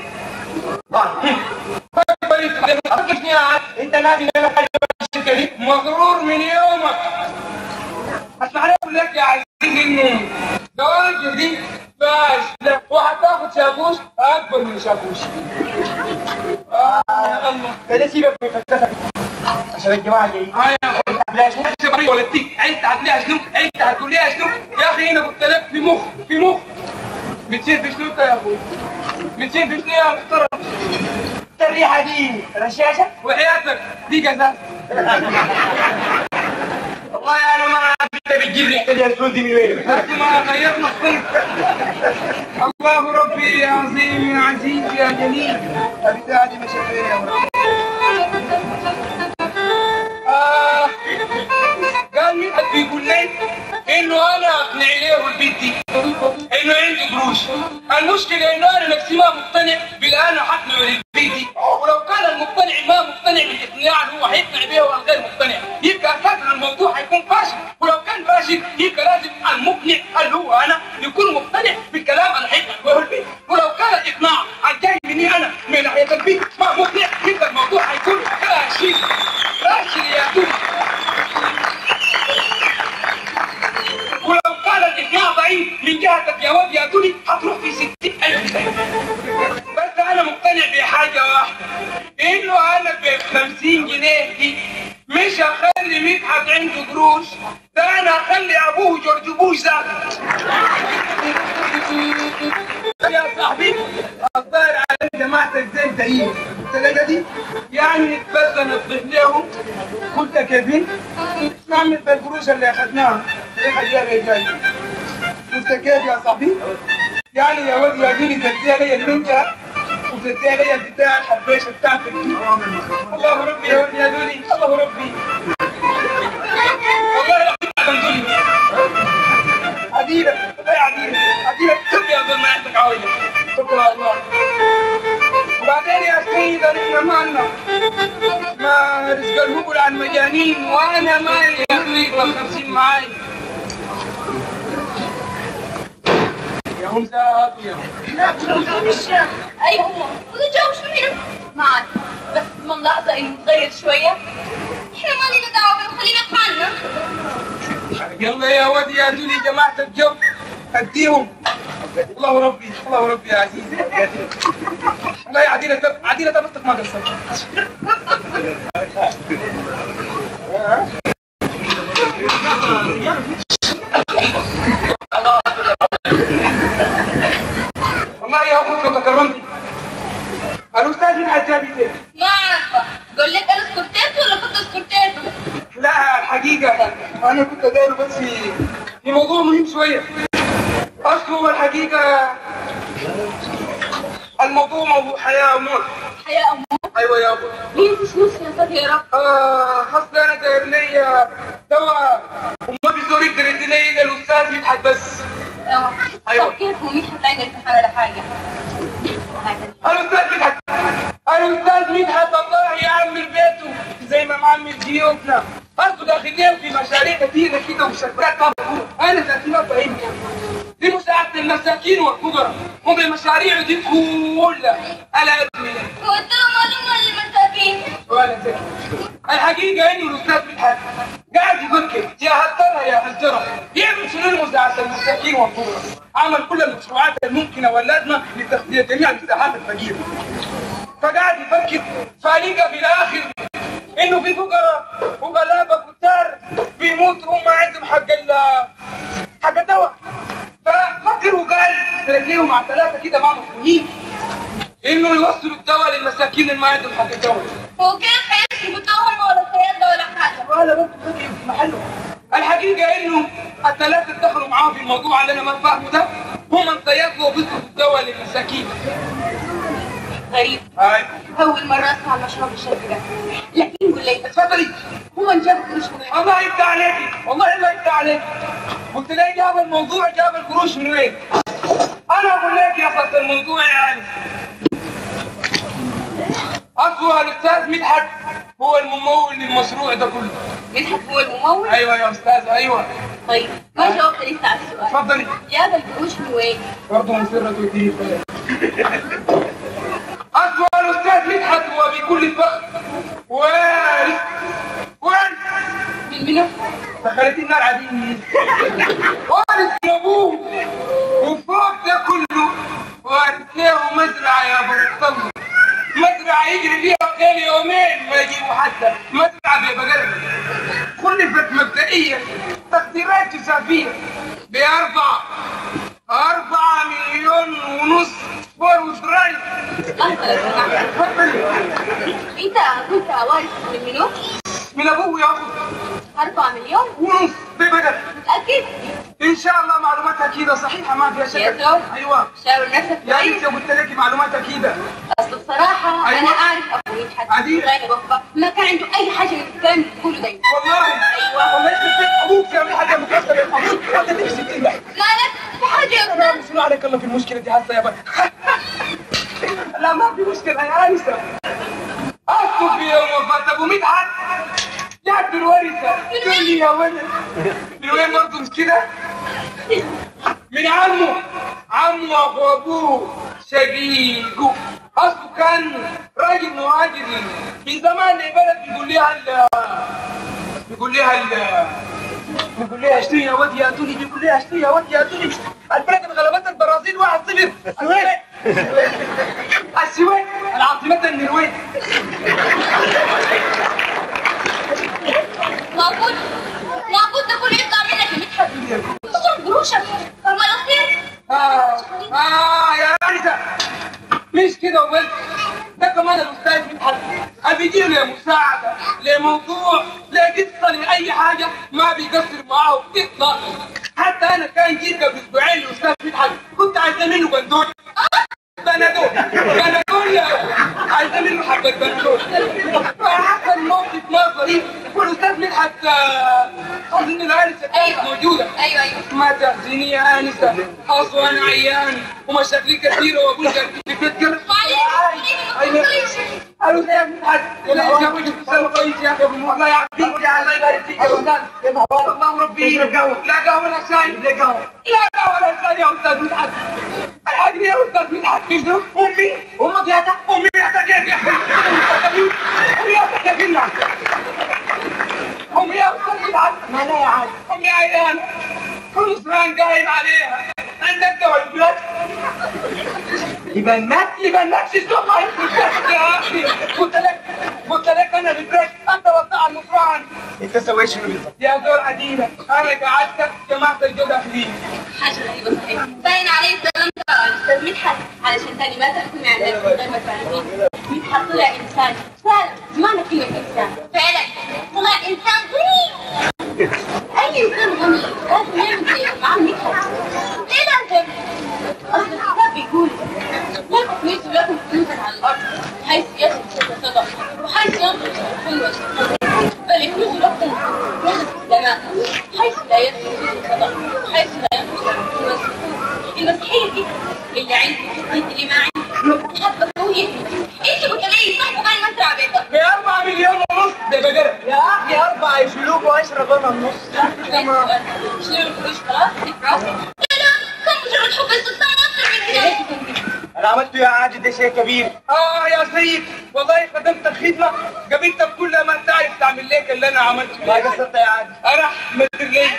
انت نادي ان انا الشركه دي مغرور من يومك اسمع لي اقول لك يا عزيزي انه جواز دي فاشله وهتاخد شاكوش اكبر من شاكوش اه يا الله انت ليه سيبك من فلسفتك عشان الجماعه جايين اه يا اخي بلاش شبري ولدتك انت هتلاقيها شنو انت هتقول ليها شنو يا اخي انا قلت لك في مخ في مخ بتصير في شنو انت يا اخوي بتصير في شنو يا محترم الريحه دي رشاشه وحياتك دي قزاز والله انا ما اعرف انت بتجيب ريحه الياسمين دي من وين بس ما غيرنا الصنف الله ربي يا عظيم يا عزيز يا جليل البتاعة دي مش خير يا ولد آه قال مين بيقول لي انه انا اقنع له البنت دي انه عندي قروش المشكله انه انا نفسي ما مقتنع بالان حقنع للبنت دي ولو كان المقتنع ما مقتنع بالاقناع اللي هو هيقنع به والغير مقتنع يبقى اساسا الموضوع هيكون فاشل ولو كان فاشل يبقى لازم المقنع اللي هو انا يكون مقتنع بالكلام اللي هيقنع به البنت ولو كان الاقناع الجاي مني انا من ناحيه البنت ما مقنع يبقى الموضوع هيكون فاشل فاشل يا دنيا ولو كان الإقناع ضعيف من جهتك يا واد يا دولي هتروح في ستين ألف داهية. بس أنا مقتنع بحاجة واحدة إنه أنا ب 50 جنيه دي مش هخلي مدحت عنده قروش ده أنا هخلي أبوه جورج بوش ذاته يا صاحبي الظاهر على جماعتك زي الدقيق الثلاجة دي يعني نتبدل نطبخ لهم قلت كيفين نعمل بالقروش اللي اخذناها ايه خليها جاي جاي قلت كيف يا صاحبي يعني يا ولد يا ديني تديها لي المنجا وتديها لي البتاع الحبيشه بتاعتك دي الله ربي يا ولد يا دولي الله ربي والله العظيم أنا دولي عديلة والله عديلة عديلة تب يا ظل ما عندك عوية شكرا على الله وبعدين يا سيدي احنا مالنا ما رزق المقبل عن مجانين وانا مالي يا اخي يبقى 50 معاي يا هم ذهب يا ايوه هم ونتجاوب شو هنا معك بس ما ملاحظة انه متغير شوية احنا ما لنا دعوة بيه خلينا في حالنا يلا يا ودي يا دولي جماعة الجو اديهم الله ربي الله ربي يا عزيز والله يا عديلة تب عديلة تبختك ما قصرت والله يا اخوك لو تكرمتي الاستاذ من حجابي كيف ما عارفة قول لك انا سكرتيت ولا كنت سكرتيت لا الحقيقة أنا كنت داير بس في في موضوع مهم شوية أصله الحقيقة الموضوع موضوع حياة وموت حياة أمه أيوة يا أبو مين في شموس يا صغيرة آه حصل أنا داير لي دواء وما بيزور يقدر يدي لي الأستاذ مدحت بس اه أيوة. طب كيف ومين حتلاقي امتحان ولا حاجة الأستاذ مدحت الأستاذ مدحت الله يعمر بيته زي ما معمر جيوبنا أصله داخلين في مشاريع كثيرة كده وشركات مفروض أنا ذاتي ما فاهمني لمساعدة المساكين والفقراء هم المشاريع دي كلها ألا أدري هو انت له معلومة للمساكين سؤال ذكي الحقيقة إنه الأستاذ مدحت قاعد يفكر يا هل ترى يا هل ترى يعمل شنو مساعدة المساكين والفقراء عمل كل المشروعات الممكنة واللازمة لتغطية جميع المساحات الفقيرة فقاعد يفكر فلقى في الآخر إنه في فقراء وغلابة كتار بيموتوا هم عندهم حق ال حق الدواء ففكر وقال تلاقيهم على ثلاثة كده ما مسؤولين إنه يوصلوا الدواء للمساكين اللي ما عندهم حق الدواء هو كيف حيكتبوا الدوهم ولا الخيال ولا حاجة ولا بس فكر في محله الحقيقة إنه الثلاثة دخلوا معاه في الموضوع اللي أنا ما فاهمه ده هم انطيقوا وبيصرفوا الدواء للمساكين غريب هاي أول مرة أسمع المشروع بالشكل ده لكن قول لي اتفضلي هم جابوا قروش من وين؟ الله يفتح عليكي والله الله يفتح عليكي قلت لي جاب الموضوع جاب القروش من وين انا اقول لك يا اصل الموضوع يعني اصله الاستاذ مدحت هو الممول للمشروع ده كله مدحت هو الممول ايوه يا استاذ ايوه طيب ما جاوبت لسه على السؤال اتفضلي يا ذا القروش من وين؟ برضه مسرة وتيجي أصل الأستاذ مدحت هو بكل فخر وارث وارث من منو؟ دخلت النار عديد وارث من أبوه وفوق ده كله وارث له مزرعة يا أبو الله مزرعة يجري فيها خيل يومين ما يجيبوا حتى مزرعة ببقر خلفت مبدئيا تقديرات جزافية بأربعة أربعة مليون ونص فور وزراير لحظة لو سمحت انت كنت وارث من منو؟ من أبوه يا أبو 4 مليون؟ ونص ببقر متأكد؟ إن شاء الله معلومات أكيدة صحيحة ما فيها يا شك زول أيوة شاور نفسك يا كويس ريت لو قلت لك معلومات أكيدة اصل بصراحة أيوة. أنا أعرف أبو مدحت عديل. غير بابا ما كان عنده أي حاجة من الكلام اللي بتقوله ده والله أيوة. والله يخرب بيت أبوك يا حاجة مكسرة يا أبوك وأنت تجي 60 بحث مالك؟ في حاجة يا أستاذ شنو عليك الله في المشكلة دي هسه يا بني لا ما في مشكلة يا أنسة أسكت في يوم وفاة أبو مدحت جاب الورثة تقول لي يا ولد من وين برضه مش كده؟ من عمه عمه أخو أبوه شقيقه أصله كان راجل مهاجر في زمان البلد بيقول لها ال بيقول لها ال بيقول لها اشتري يا واد يا توني بيقول لها اشتري يا واد يا توني البلد غلبت البرازيل 1-0 السويد السويد العاصمة النرويج معقول معقول ده كله يطلع منك يا مدحت شوف قروشك طب ما الأخير آه آه يا أنسة مش كده وبس ده كمان الأستاذ مدحت بيجي له مساعدة لموضوع لقصة لأي حاجة ما بيقصر معاه إطلاقا حتى أنا كان جيت قبل أسبوعين الأستاذ مدحت كنت عايز منه بندول بندول بندول عايز منه حبة بندول فحصل موقف ما ظريف والأستاذ مدحت آه، أظن العرسة كانت أيوة. موجودة أيوة أيوة ما تحزني يا انسه اصلا انا عيان ومشاكلي كثيره واقول لك في بيت قلب معلش قالوا لي يا ابن الحاج ولا يا ابن تسوي كويس يا اخي الله يعافيك الله يبارك فيك يا استاذ الله ربي لا قهوه لا قهوه ولا شاي لا قهوه لا قهوه ولا شاي يا استاذ مدحت الحاجني يا استاذ مدحت شنو امي امك يا امي يا كيف يا اخي امي يا كيف امي يا استاذ مدحت ما لا يا عاد امي عيان كل صران قايم عليها عندك دواء البلاد يبقى مات يبقى نفس السوق يا اخي قلت لك قلت لك انا بالبيت انت وقع المصران انت سويت شنو بالضبط؟ يا زول عديلة انا قعدت جمعت الجودة في حاجة غريبة صحيح باين عليه سلمت على الأستاذ مدحت علشان تاني ما تحكمي على نفسك غير ما تعرفين مدحت طلع إنسان فعلا بمعنى كلمة إنسان فعلا طلع إنسان غني أي إنسان غني لازم يعمل زي مع مدحت ليه لازم؟ أصل الكتاب بيقول لا تكنسوا لكم فلوسا على الأرض حيث يصل صدق وحيث ينقص كل وجه بل يكنسوا لكم فلوسا في السماء حيث لا يصل صدق حيث لا ينقص كل وجه المسيحية دي اللي عندي انت اللي ما عندي حابة تقولي انت متابعين صح وبين ما انت عبيطة ب 4 مليون ونص ده بقرة يا اخي اربعه يشيلوك واشرب انا النص شنو الفلوس خلاص دي في راسي لا لا كان مجرد حب السلطان اكثر من كده انا عملته يا عاجل ده شيء كبير اه يا سيد والله خدمت الخدمة قبلت بكل ما تعرف تعمل لك اللي انا عملته ما قصرت يا عاجل انا احمد الليل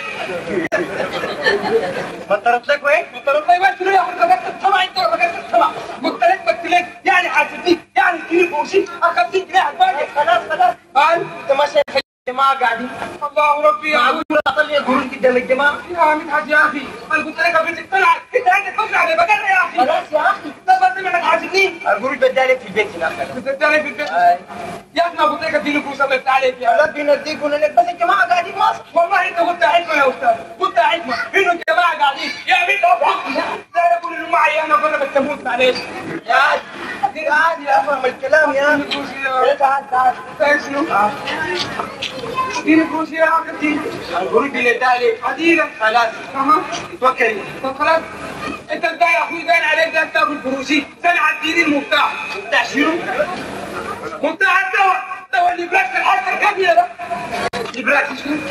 ما طرت لك وين؟ قلت له بس يا اخي خدمت الطمع انت خدمت الطمع قلت لك قلت لك يعني حاسبني يعني تجيني بوشي 50 جنيه هتباقي خلاص خلاص قال انت ما شايف الجماعه قاعدين الله ربي يا عبد معقول اطلع قرون قدام الجماعه يا مدحت يا اخي انا قلت لك قبل تطلع انت عندك فكره على بقرة يا اخي خلاص يا اخي ده بس ما تحاسبني القرون بدالك في البيت هناك بتداني في البيت آي. يا اخي ما قلت لك اديني فلوس الله يفتح عليك يا خلاص بينزيك ونلك بس الجماعه قاعدين ما صح والله انت قلت حكمه يا استاذ قلت حكمه انه الجماعه قاعدين يا بنت ابوك لا يقول انه معي انا وانا بتموت معلش يا عاجل يا عاجل افهم الكلام يا اديني فلوس يا تعال تعال تعال شنو؟ اديني فلوس يا اخي اديني القرون دي لك عديلة خلاص اها توكلي طب خلاص انت ازاي يا اخوي باين عليك ده تاكل فروسي سنة عديني المفتاح بتاع شنو؟ مفتاح الدواء دواء البلاك الحاجة الكبيرة ده البراكس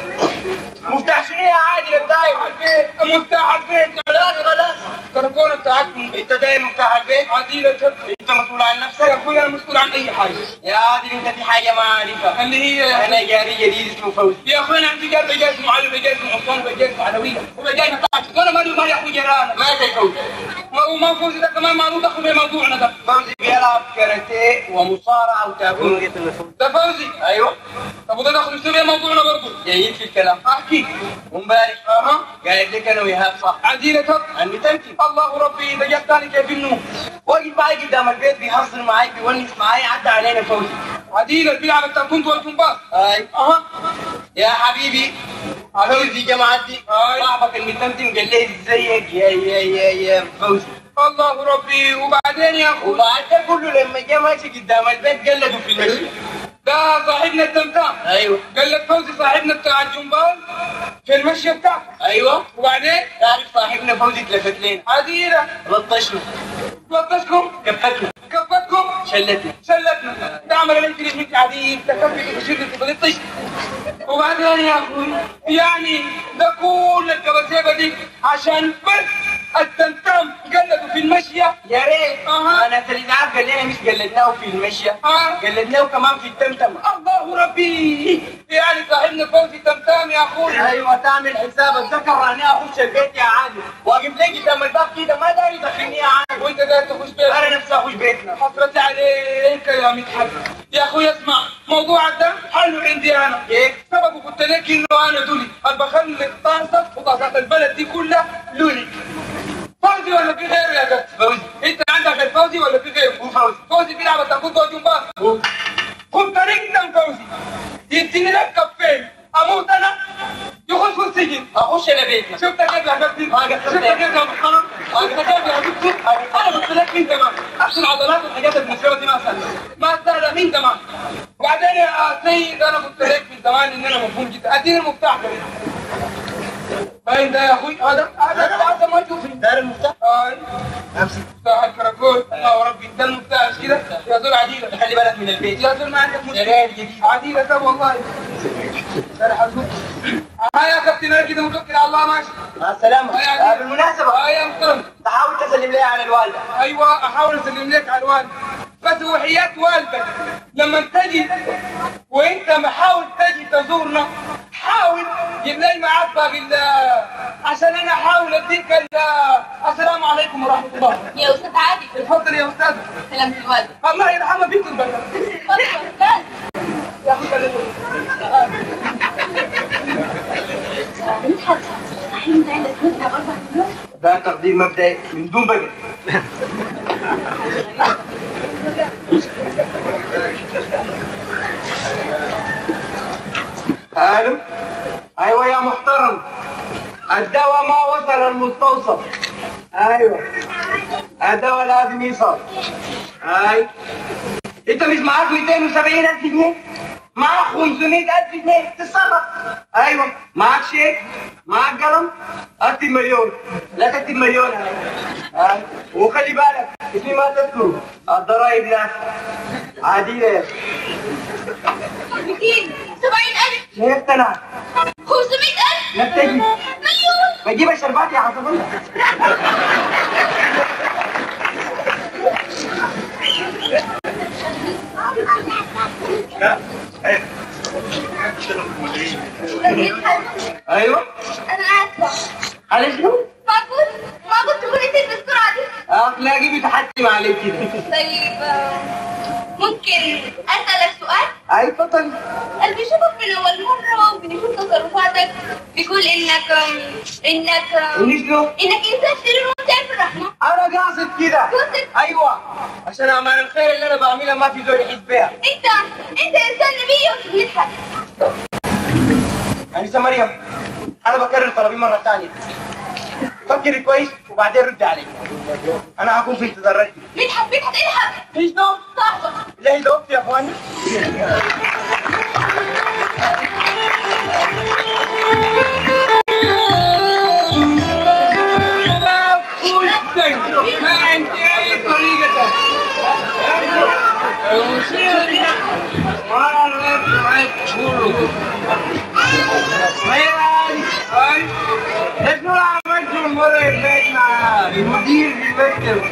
مفتاح شنو يا عادل الدايم البيت مفتاح البيت خلاص خلاص الكركونة بتاعتكم انت دايم مفتاح البيت عديلة شب انت مسؤول عن يا نفسك اخوي انا مسؤول عن اي حاجة يا عادل انت في حاجه ما عارفها اللي هي انا جاري جديد اسمه فوزي يا اخوي انا عندي قلب جاي اسمه علي بجاي اسمه عثمان بجاي اسمه علوية وبجاي بتاعتي وانا مالي ومال يا اخوي جيرانك ما زي فوزي وما فوزي ده كمان معروف اخو بموضوعنا ده فوزي بيلعب كاراتيه ومصارعه وتابون ده فوزي ايوه طب وده دخل يسوي موضوعنا برضه جيد في الكلام احكي ومبارك اها قاعد لك انا وإيهاب صح عديلة شب اني تمشي الله ربي ده جاب تاني كيف النوم واقف معي قدام البيت بيهزر معي بيونس معي عدى علينا فوزي عديلة بيلعب التنكونت والجمباز اي اها يا حبيبي فوزي جماعتي أي. صاحبك المتمتم قال لي ازيك يا يا يا يا فوزي الله ربي وبعدين يا اخوي وبعد ده كله لما جه ماشي قدام البيت قلدوا في المشي ده صاحبنا التمتام ايوه قال لك فوزي صاحبنا بتاع الجمباز في المشية بتاعته ايوه وبعدين تعرف صاحبنا فوزي اتلفت لنا عديلة لطشنا لطشكم كفتنا كفتكم شلتنا شلتنا ده عمل عليك ليش انت عديل تكفي وشدت وبلطش وبعدين يا اخوي يعني ده كل الكبسيبة دي عشان بس التمتام قلدوا في المشية يا ريت أها. انا اللي عارف قال لنا مش قلدناه في المشية آه. قلدناه كمان في التمتم الله ربي يعني صاحبنا فوزي تمتام يا اخوي ايوه تعمل حسابك ذكر اني اخش البيت يا عادل واقف لي قدام الباب كده ما داري يدخلني يا عادل وانت قاعد تخش بيت انا نفسي اخش بيتنا حسرتي عليك يا مدحت يا اخوي اسمع موضوعك ده حله عندي انا كيف؟ سببه قلت لك انه انا دولي انا بخلي طاسه وطاسات البلد دي كلها لولي فوزي ولا في غيره يا جد فوزي انت عندك غير فوزي ولا في غيره هو فوزي فوزي بيلعب التنفيذ جوه جمباز كنت قدام فوزي يديني لك كفين اموت انا يخش في السجن اخش انا بيتنا شفت كيف يا حبيبتي ما قصرت شفت كيف يا محترم شفت كيف يا حبيبتي انا قلت لك من زمان عشان العضلات والحاجات المسلمه دي ما سهله ما سهله من زمان وبعدين يا سيد انا قلت لك من زمان ان انا مفهوم جدا اديني المفتاح كمان باين ده يا اخوي هذا هذا هذا ما تشوفي دار المفتاح هاي امسك مفتاح الكراكول الله ربي ده المفتاح مش كده يا زول عديله خلي بالك من البيت يا زول ما عندك يا مشكله غير جديد عديله ده والله انا حزون ها يا كابتن انا كده متوكل على الله ماشي مع السلامة هاي آه، عديلة. بالمناسبة هاي يا محترم تحاول تسلم لي على الوالدة ايوه احاول اسلم لك على الوالد بس وحياة والدك لما تجي وانت محاول تجي تزورنا حاول جيب لي معاك باقي ال- عشان انا احاول اديك ال- السلام عليكم ورحمه الله يا استاذ عادل اتفضل يا استاذ سلامة الوالد الله يرحمه بيك البلد اتفضل يا استاذ يا اخي بلد. مدحت صحيح انت عندك مدة اربع مليون ده تقدير مبدئي من دون بقى الو ايوه يا محترم الدواء ما وصل المستوصف ايوه الدواء لازم يوصل اي انت مش معاك 270 الف جنيه معاك 500 الف جنيه تتصرف ايوه معاك شيك معاك قلم اكتب مليون لا تكتب مليون اي وخلي بالك اسمي ما تذكره الضرايب لا عادية يا أخي. 270 ألف شيخ اقتنع 500 ألف نبتدي مليون بجيب الشربات يا حسب الله لا ايوه أنا آسفة على شنو؟ معقول معقول تكون نسيت بالسرعة دي اخلاقي بيتحتم عليك كده طيب آه، ممكن أسألك سؤال اي اتفضل اللي بيشوفك من أول مرة وبيشوف تصرفاتك بيقول إنك آم، إنك آم، اني شنو؟ إنك إنسان شرير ومتعب الرحمة انا قاصد كده قاصد؟ ايوه عشان اعمال الخير اللي انا بعملها ما في زول يحس بيها أنت أنت إنسان نبي ومدحت انسه مريم انا بكرر طلبي مره ثانيه فكري كويس وبعدين رد علي انا هكون في انتظار ردي مدحت مدحت الحق في شنو؟ صاحبك لا يدوب يا اخواني ما عندي اي طريقه ما ما هي عادي اي ده شنو اللي عملته المرة اللي فاتت مع المدير في المكتب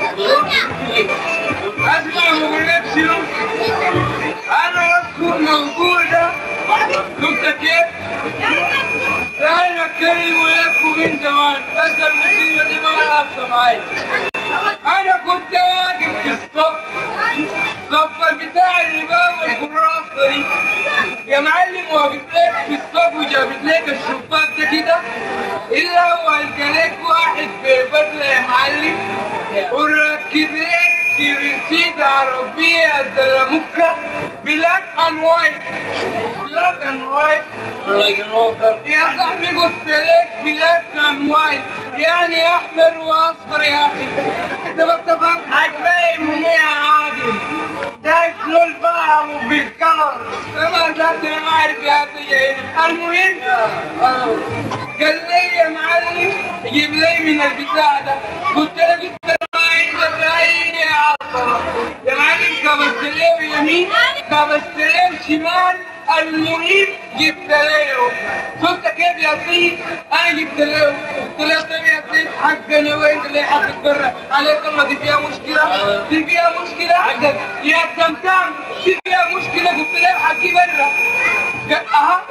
اسمع ما بقولكش شنو انا اذكر موجودة شفت كيف؟ انا اتكلم وياك وبين زمان بس المصيبة دي ما لعبت معايا انا كنت واقف في الصف الصف بتاع الباب والكراسة دي يا معلم واقف لك في الصف وجابت لك الشباك ده كده الا هو لك واحد في بدله يا معلم وركب لك كرسيد عربية دلموكة بلاك اند وايت بلاك اند وايت يا صاحبي قلت لك بلاك اند وايت يعني احمر واصفر يا اخي انت ما بتفهم هتلاقي من ايه يا عادل ده شنو الفهم وبالكلر طبعا ده انا ما عارف يا اخي المهم قال لي يا معلم جيب لي من البتاع ده قلت له قلت له ما عندك اي عصا يا معلم كبست له يمين كبست له شمال المهم جبت له شفت كيف يا سيد انا جبت له قلت له طيب يا سيد حقنا وين اللي حقك برا عليك الله دي فيها مشكله دي فيها مشكله حقك يا تمتام دي فيها مشكله قلت له حقي برا قال اها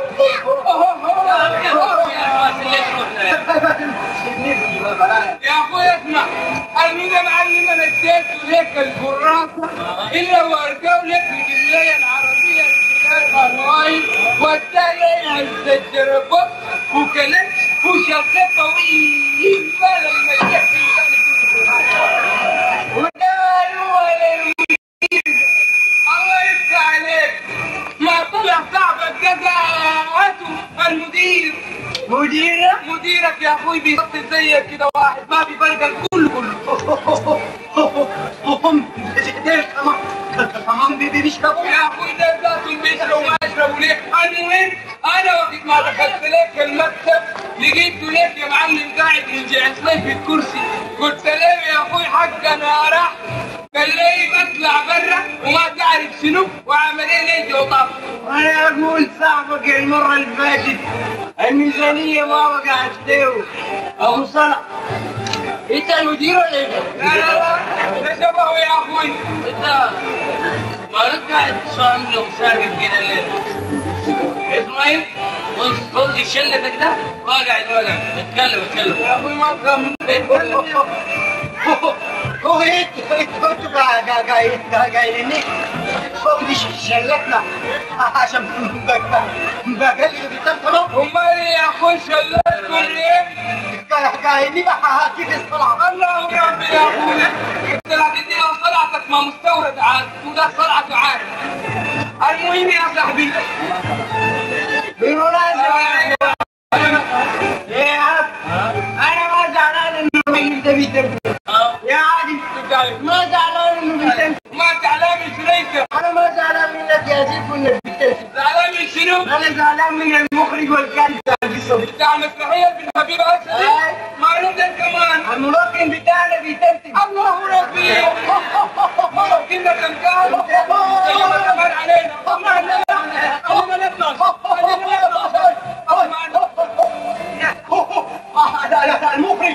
يا اخويا اسمع المهم يا معلم انا اديت لك الكراسه الا ورقه لك الجمليه العربيه القرآن والتالي الزجربط وكلت وشرطة طويل فلما يحكي وداروا للمدير الله يفتح عليك ما طلع صاحبك جزاته المدير مديرة مديرك يا اخوي بيصط زيك كده واحد ما بيفرق الكل كله هم ده كمان كمان بيبي بيشربوا يا اخوي ده ذاته بيشربوا وما يشربوا ليه المهم انا وقت ما دخلت لك المكتب لقيته ليك يا معلم قاعد منجعس لي في الكرسي قلت له يا اخوي حق انا راح قال لي بطلع برا وما تعرف شنو وعمل ايه لي وطاف انا اقول صاحبك المرة اللي فاتت الميزانية ما وقعت له ابو صلاح انت المدير ولا ايه؟ لا لا لا ده شبهه يا اخوي انت ما قاعد صامل وساكت كده ليه؟ اسمه ايه؟ خد شلتك ده واقعد واقعد اتكلم اتكلم يا اخوي ما تفهم هو انت انتوا قايلين فوق دي شلتنا عشان بقلل بتفهم امال يا اخوي شلتكم ليه؟ قايلين كيف الصلاة الله ربي يا اخوي انت لا تديها صلعتك ما مستورد عاد وده صلعته عاد المهم يا صاحبي بالمناسبة يا عم انا ما زعلان انه انت بيتم يا عادي ما زعلان انه بيتم ما زعلان من شريكه انا ما زعلان منك يا سيف انك بيتم زعلان من شنو؟ انا زعلان من المخرج والكاتب بتاع القصه دي بتاع مسرحيه بن حبيب اسدي ما نقدر كمان الملقن بتاعنا بيتمتم الله ربي كنا كم كان كلمة كمان علينا ما نطلع ما نطلع المخرج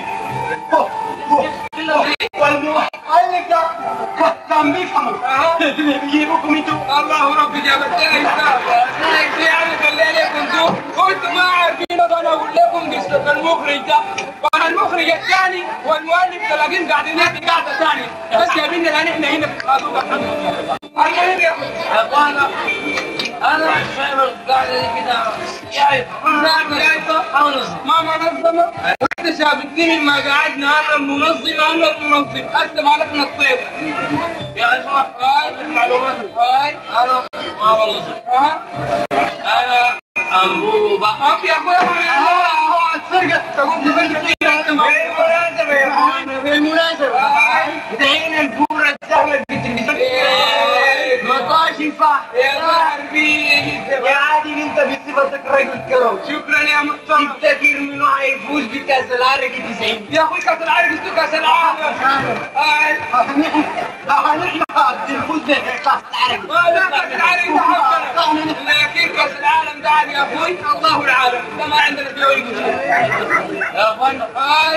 والمؤلف ده كان بيفهموا بيجيبوكم انتوا الله ربي جابتني انت يعني خليني كنتوا كنتوا ما عارفين انا اقول لكم قصه المخرج ده وانا المخرج الثاني والمؤلف تلاقين قاعدين في قاعده ثانيه بس جايبين لنا احنا هنا في الخازوق المهم يا اخوي يا اخوانا انا مش فاهم القاعده دي كده يعني ما منظمة وانت شافتني من ما قعدنا انا المنظم انا المنظم اسلم عليك الطيب يا اسمع هاي المعلومات هاي انا ما والله ها انا انبوبه اخي يا اخويا هو السرقة تقوم تفكر بالمناسبة يا اخوانا بالمناسبة دعينا البورة السهلة ما طاش ينفع يا صاحبي يا عادل انت بصفتك رجل كلام شكرا يا محترم تفتكر منو هيفوز بكاس العرق 90 يا اخوي كاس العالم يستوى كاس العالم هاي نحن بنفوز بكاس العرق ما لا كاس العالم ده حقنا لكن كاس العالم ده العالي يا اخوي الله العالم ده ما عندنا في وين يا اخوان هاي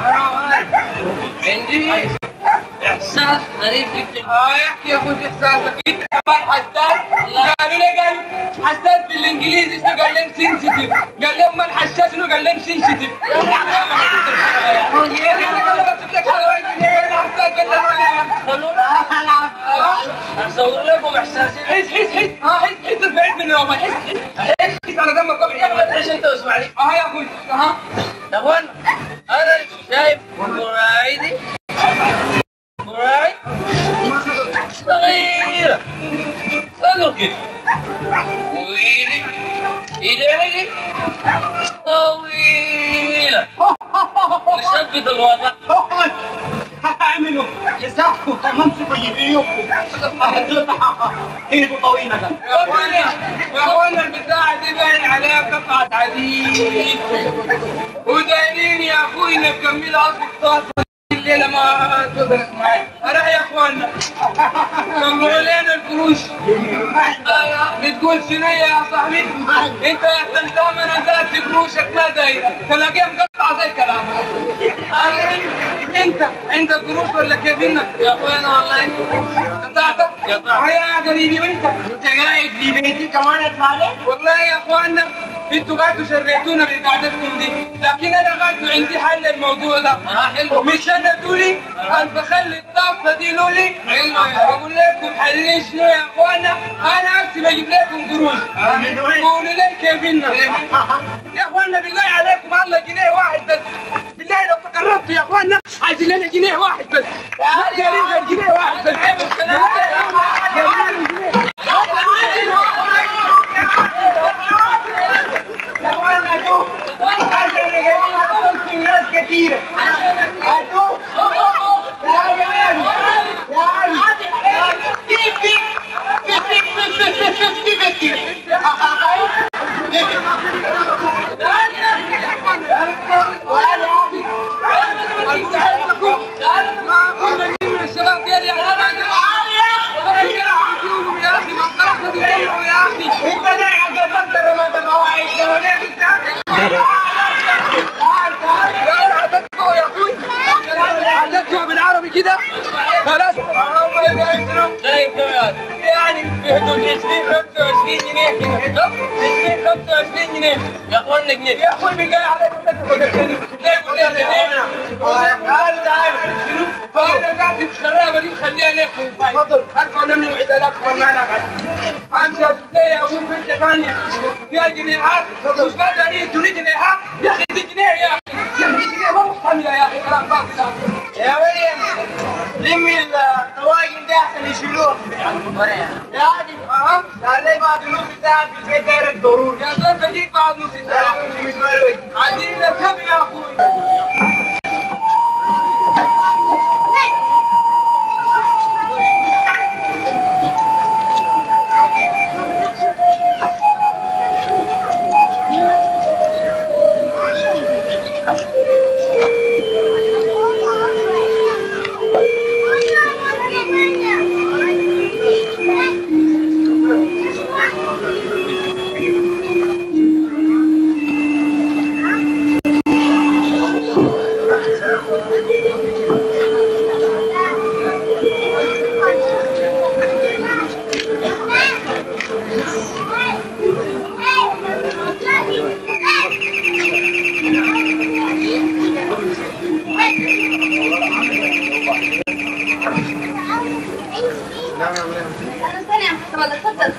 عندي احساس غريب جدا هاي احكي يا اخوي في احساسك انت كمان حساس قالوا لي قال حساس بالانجليزي اسمه قال لهم سنسيتيف قال لهم من حساس انه قال لهم سنسيتيف اصور لكم احساسي حس حس حس ها حس حس بعيد من يوم حس حس حس على دمك قبل يا اخوان ايش انت اسمعني اه يا اخوي ها يا اخوان انا شايف مراعيدي مراعي صغيرة صغيرة كده وإيدي إيدي طويلة نثبت الوضع هعملوا حسابكم تمامكم طيبينكم ايده طويله ده يا اخوانا يا اخوانا البتاعة دي باين عليها قطعة حديد ودايرين يا اخوي نكملها في الطاسة الليلة ما تدرك معي أرى يا اخوانا سمعوا لنا القروش بتقول شنو يا صاحبي انت يا تنتام انا ذات قروشك ما دايرة تلاقيها مقطعة زي كلامك انت عندك قروش ولا كيف انك يا اخوانا والله قطعتك قطعت. يا قريبي وانت انت قاعد في بيتي كمان اتفعلت والله يا اخوانا انتوا قاعدوا شريتونا بقعدتكم دي لكن انا قاعد عندي حل الموضوع ده آه، حلو. مش انا دولي انا بخلي الطاقه دي لولي اقول لكم حلين شنو يا اخوانا انا اكتب اجيب لكم قروش قولوا لي كيف إنه. يا اخوانا بالله عليكم الله جنيه واحد بس بالله لو تقربتوا يا اخوانا عايزين لنا جنيه واحد بس ما قايلين غير جنيه واحد بس يا اخوانا هاتوه عشان انا جايبين هتقول في ناس كتيره هاتوه يا جماعه يا علي كيف كيف انت ده عشان تقدر ما تبغى بالعربي كده خلاص طيب تمام يعني في حدود 20 25 جنيه كده 20 25 جنيه يا اخوانا جنيه يا اخوي بيجي عليك ليه قلت لي ليه؟ تعال تعال فانا قاعد في الشرابه دي خليها لك تفضل ارفع مني وعيد لك والله انت ازاي يا ابو بنت ثانيه يا جنيهات مش بدل ايه تريد جنيهات يا اخي دي جنيه يا اخي يا اخي دي جنيه ما مستعمله يا اخي كلام فاضي ده يا مريم لمي الطواجن دي عشان يشيلوها يا عادي اه قال لي بعد نص ساعة في البيت داير الضروري يا زلمه بجيك بعد نص ساعه مش مروي عايزين نفهم يا اخوي انا سامع طب اتفضل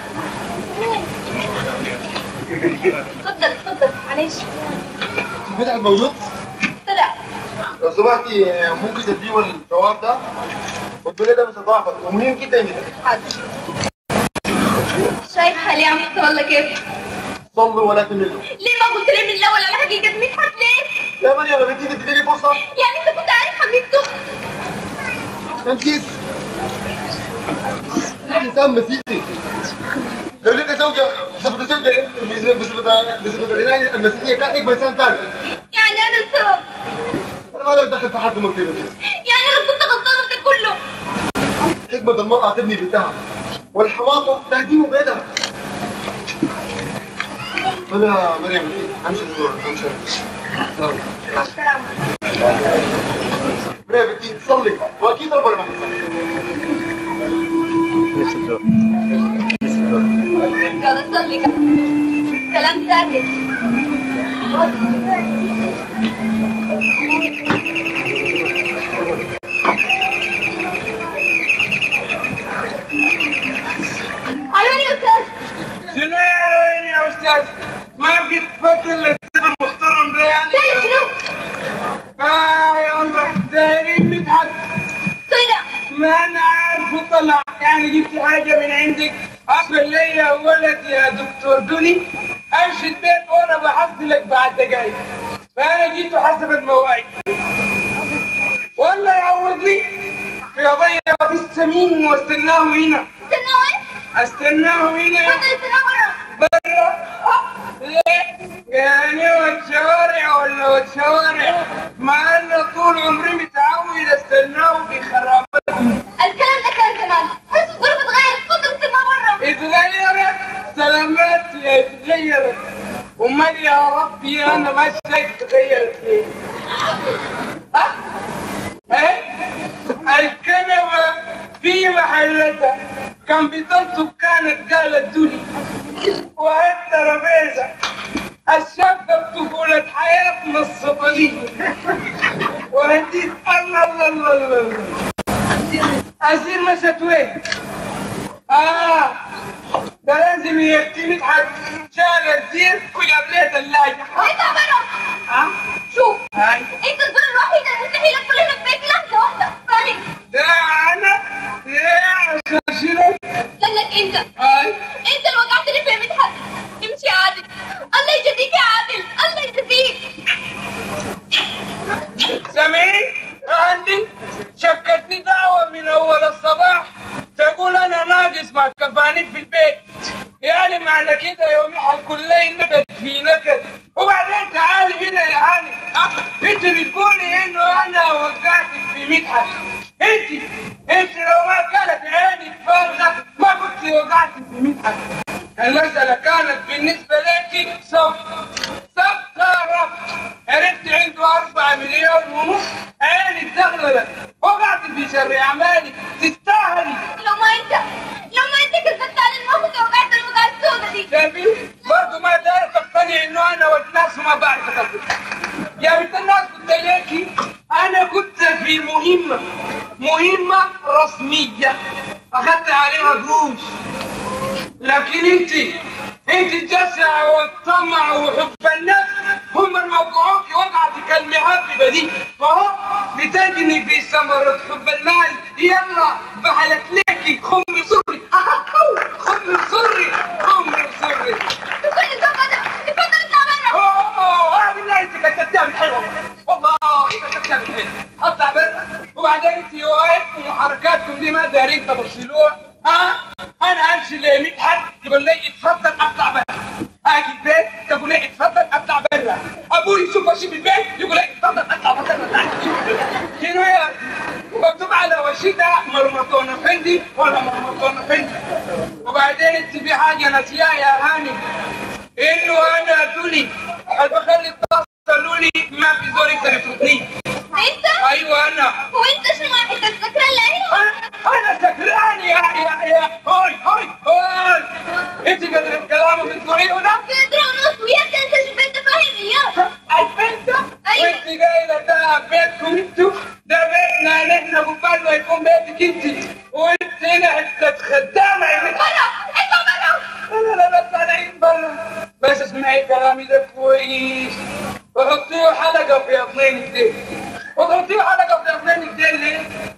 اتفضل اتفضل معلش المتعب موجود طلع لو سمحتي ممكن تديه الجواب ده والدنيا ده متضاعفة ومهم جدا جدا حاضر شايف حالي عم ولا كيف؟ صلوا ولا تملوا ليه ما قلت لي من الاول انا حقيقة مدحت ليه؟ يا مريم لما تيجي تديني فرصة يعني انت كنت عارف حقيقته؟ تنكيس الإنسان مسيحي لو لك زوجة بصفة زوجة بصفة بصفة العناية المسيحية كان يكبر إنسان ثاني يعني انا السبب أنا ما أقدر أدخل في حد مكتبة يعني انا كنت غلطانة في ده كله حكمة المرأة تبني بيتها والحماقة تهديم بيتها خذ يا مريم امشي الدور امشي مع السلامة مريم بدي تصلي واكيد ربنا ما حيصلي يلا صلي كلام ساكت أيوة يا أستاذ شنو يا استاذ ما بقيت تفكر للسيد المحترم ده يعني سيد شنو؟ اه يا الله دايرين مدحت طلع ما انا عارف طلع يعني جبت حاجه من عندك اصل ليا ولد يا دكتور دوني امشي البيت وانا بحصلك بعد دقايق فانا جيت حسب المواعيد ولا يعوضني في قضيه في السمين واستناه هنا استنى وين؟ استناه هنا اتفضل استنى برا برا ليه؟ يعني والشوارع ولا والشوارع مع ان طول عمري متعود استناه في خرابتكم الكلام ده كان زمان بس الظروف اتغيرت اتفضل استنى برا اتغيرت سلامات يا اتغيرت امال يا ربي انا ما شايف تغيرت ليه؟ ها؟ ايه؟ الكنبه في محلتها كان بطلته كانت قالت دولي والترابيزه الشقه بطفولة حياتنا الصبرية وهديت الله الله الله الله الله أسير مشت وين؟ آه ده لازم يعتمد حد شال الزير وجاب ثلاجة اطلع برا ها؟ شوف هاي انت الظروف الوحيدة المستحيل ادخل هنا في بيت لحظة واحدة فاهم؟ ده أنا ليه عشان شنو؟ لانك انت هاي انت اللي وقعتني في مدحت امشي يا عادل الله يجزيك يا عادل الله يجزيك سامعين؟ عندي شكتني دعوة من أول الصباح تقول أنا ناقص ما كفاني في البيت يعني معنى كده يومي حكون لي نكد في نكد وبعدين تعالي هنا يا هاني أه، انت بتقولي انه انا وقعتك في مدحت انت انت لو ما كانت عيني فارغه ما كنت وقعتك في مدحت المسألة كانت بالنسبة لك صف صف رفض عرفت عنده أربعة مليون ونص عيني تغلبت وقعت في شر أعمالك تستاهلي لو ما انت لو ما انت كنت بتعلم الموقف وقعت الوقعة السوداء دي شايفين برضه ما داير تقتنع إنه أنا والناس ما بعرف أتفق يا بنت الناس قلت لك أنا كنت في مهمة مهمة رسمية أخذت عليها قروش لكن انت انت الجشع والطمع وحب النفس هم الموقعون في وقعتك المهببه دي فهو بتجني في ثمرة حب المال يلا بحلت لك خم سري خم سري خم سري كل الزفة ده اتفضل اطلع برا اوه بالله انت كتبتها حلوه والله كتبتها حلوه اطلع برا وبعدين انت واقف وحركاتكم دي ما دارين تبصلوها ها انا امشي ل 100 حد يقول لي اتفضل اطلع برا اجي البيت تقول لي اتفضل اطلع برا ابوي يشوف وشي في البيت يقول لي اتفضل اطلع برا شنو يا مكتوب على وشيتها مرمطونه فندي ولا مرمطونه فندي وبعدين انت في حاجه نسيها يا هاني انه انا دولي بخلي توصلوا لي ما في زول يقدر يفوتني انت ايوه انا هو انت شنو انت سكران لاني انا انا سكران يا يا يا هاي هاي هاي انت قدر الكلام من طريقه ده في درا ونص ويا انت شو انت فاهم اياه البنت أيوة. وانت قايله ده بيتكم انتوا ده بيتنا نحن قبال ما يكون بيتك انت وانت هنا حته خدامه يا بنت برا اطلع برا انا لا بطلعين برا بس اسمعي كلامي ده كويس وحطيه حلقه في اثنين كده وحطيه حلقه في اثنين كده ليه؟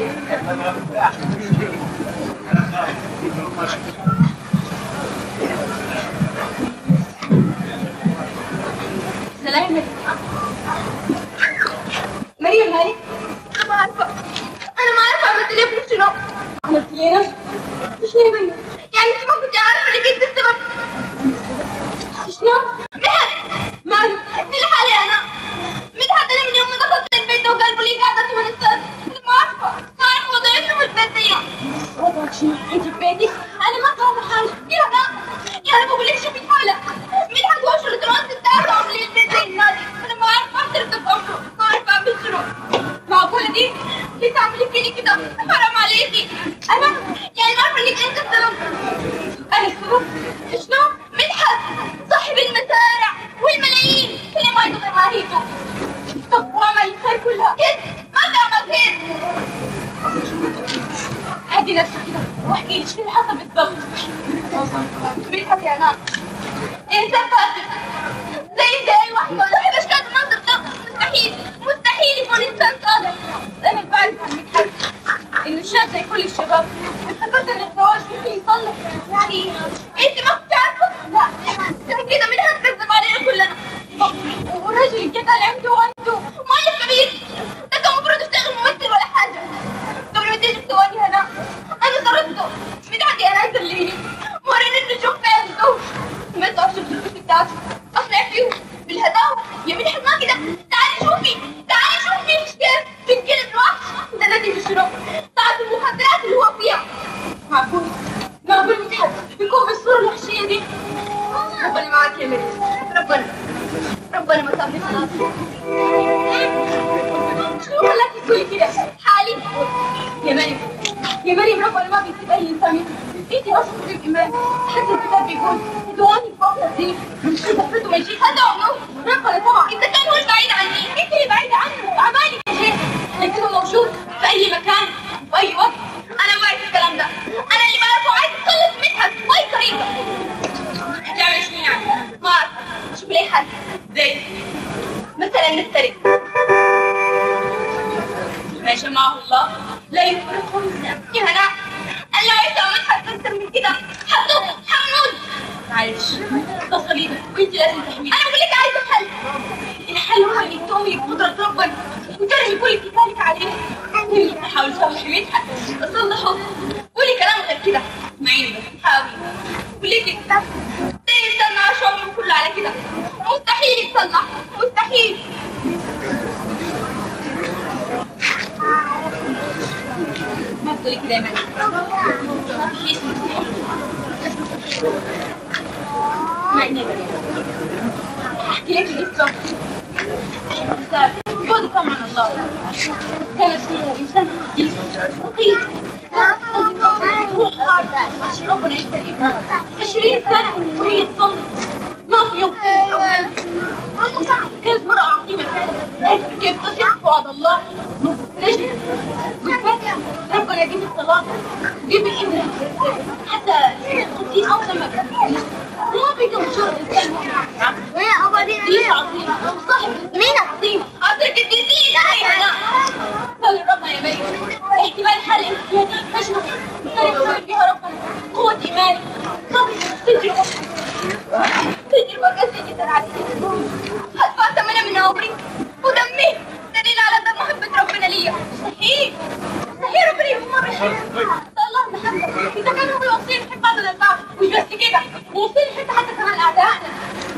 سلام مريم مالك انا ما عارفه انا ما عارفه عملت ليه في شنو عملت ليه نفس شنو يا مريم يعني انت ما كنت عارفه انك انت السبب شنو مدحت مالك دي لحالي انا مدحت انا من يوم ما دخلت البيت وقلبه لي قاعده من السد ما عارفه ما اعرف وضعي في البيت دي وضعك شنو انت في بيتك انا ما فاهمه حاجه يا لا يا انا بقول لك شوفي حالك مدحت واشرة راس الدار وعمل لي البيت زي النادي انا ما اعرف اعترف بامره ما اعرف اعمل شنو معقولة دي ليه تعملي فيني كده حرام عليكي انا يعني ما عارفه انك انت السبب انا السبب شنو مدحت صاحب المزارع والملايين اللي ما يدخل ماهيته طب وعمل الخير كلها كده ما تعمل خير هدي نفسك كده واحكي لي شو اللي حصل بالضبط مدحت يا ناس انسان فاسد زي زي اي واحد ما يحب اشكال المنظر ده مستحيل مستحيل يكون انسان صالح انا اللي بعرف عن مدحت انه شاب زي كل الشباب افتكرت ان الزواج ممكن يصلح يعني انت ما كنت عارفه لا عشان كده مدحت كذب علينا كلنا والرجل اللي قتل عنده وعنده مالك كبير ده كان المفروض يشتغل ممثل ولا حاجه قبل ما تيجي تسواني هنا انا طردته مدحت يا ناس الليلي وريني انه شوف عنده ما تعرفش الفلوس بتاعته اصنع فيه بالهداوه يا مدحت ما كده تعالي شوفي تعالي شوفي كيف بتنقلب الوحش ده نادي الشرب تعرف المخدرات اللي هو فيها معقول معقول مدحت يكون بالصوره الوحشيه دي ربنا معاك يا مريم ربنا ربنا ما سامحني خلاص شنو خلاك تقولي كده حالي يا مريم يا مريم ربنا ما بيسيب اي انسان انت اصلا في الايمان حتى الكتاب بيقول ادعوني فوق الدين تفرضوا ما يجيك هذا عمره ربنا طبعا اذا كان هو بعيد عني انت اللي بعيده عنه اعمالك يا شيخ لكنه موجود في اي مكان في اي وقت انا ما اعرف الكلام ده انا اللي بعرفه عايز اتخلص منها باي طريقه تعمل شنو يعني؟ ما اعرف شوف لي حل زي مثلا نسترق ما جمعه الله لا يفرقه الناس يا هنا انا لو عايزه اعمل اكثر من كده حطوه حمود معلش ده صليبك وانت لازم تحميه انا بقول لك عايزه حل الحل هو انك تؤمني بقدره ربنا وترمي كل كتابك عليه حاول تصلحي مدحت تصلحه قولي كلام غير كده اسمعيني بس حاولي قولي لي كتاب ده يستنى عشان عمره كله على كده مستحيل يتصلح مستحيل ما تقولي كده يا مريم ما فيش اسمعيني يا مريم احكي لك الاسلام جوز طبعا الله كان اسمه انسان فقير ربنا يشتري 20 سنه وهي تصلي ما في يوم كانت مرأة عظيمة كانت كيف تصيح وعد الله ليش؟ ربنا يجيب الطلاق يجيب الإبرة حتى القديس أول ما ما بيقدر مشهور الإنسان وين أبدين ليش عظيم صاحب مين عظيم عصر القديسين لا يا لا قال ربنا يا مريم احتمال حل احتياجي فشل طريقة فيها ربنا قوة إيمان قبل تجربة تجربة قاسية جدا عليك هدفع ثمنها من عمري ودمي دليل على دم محبة ربنا ليا صحيح صحيح ربنا يكون ما بيحب الله محبة إذا كان هو يوصيني نحب بعض الأتباع مش بس كده ويوصيني نحب حتى كمان أعدائنا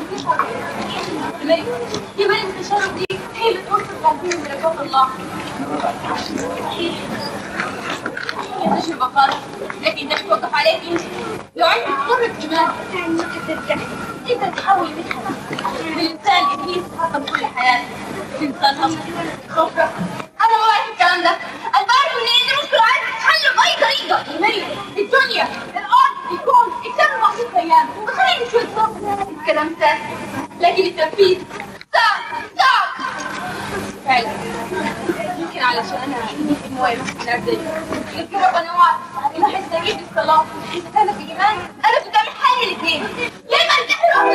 مريم يا مريم التشرف دي هي اللي توصل قلبي بركات الله صحيح هي تجربة قاسية لكن ده توقف عليك انت لو عندك قرة إيمان هترجع انت تحاول منها الإنسان إبليس حطم كل حياته الإنسان أصلا خفرة أنا ما بعرف الكلام ده أنا بعرف إن أنت مشكلة عايز تتحل بأي طريقة يا مريم الدنيا الأرض الكون الكلام بسيط أيام وخليني شوية صبر الكلام سهل لكن التنفيذ صعب صعب فعلا يمكن علشان انا موالد نرجع لكن ربنا وعد انه حيستجيب للصلاه اذا كان في ايمان انا كنت اعمل حل الاثنين ليه ما انتحر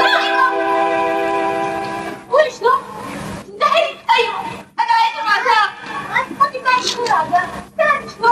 قولي شنو؟ تنتحري؟ ايوه انا عايزه مع عذاب ما تنفعش تكون عذاب تعرف شنو؟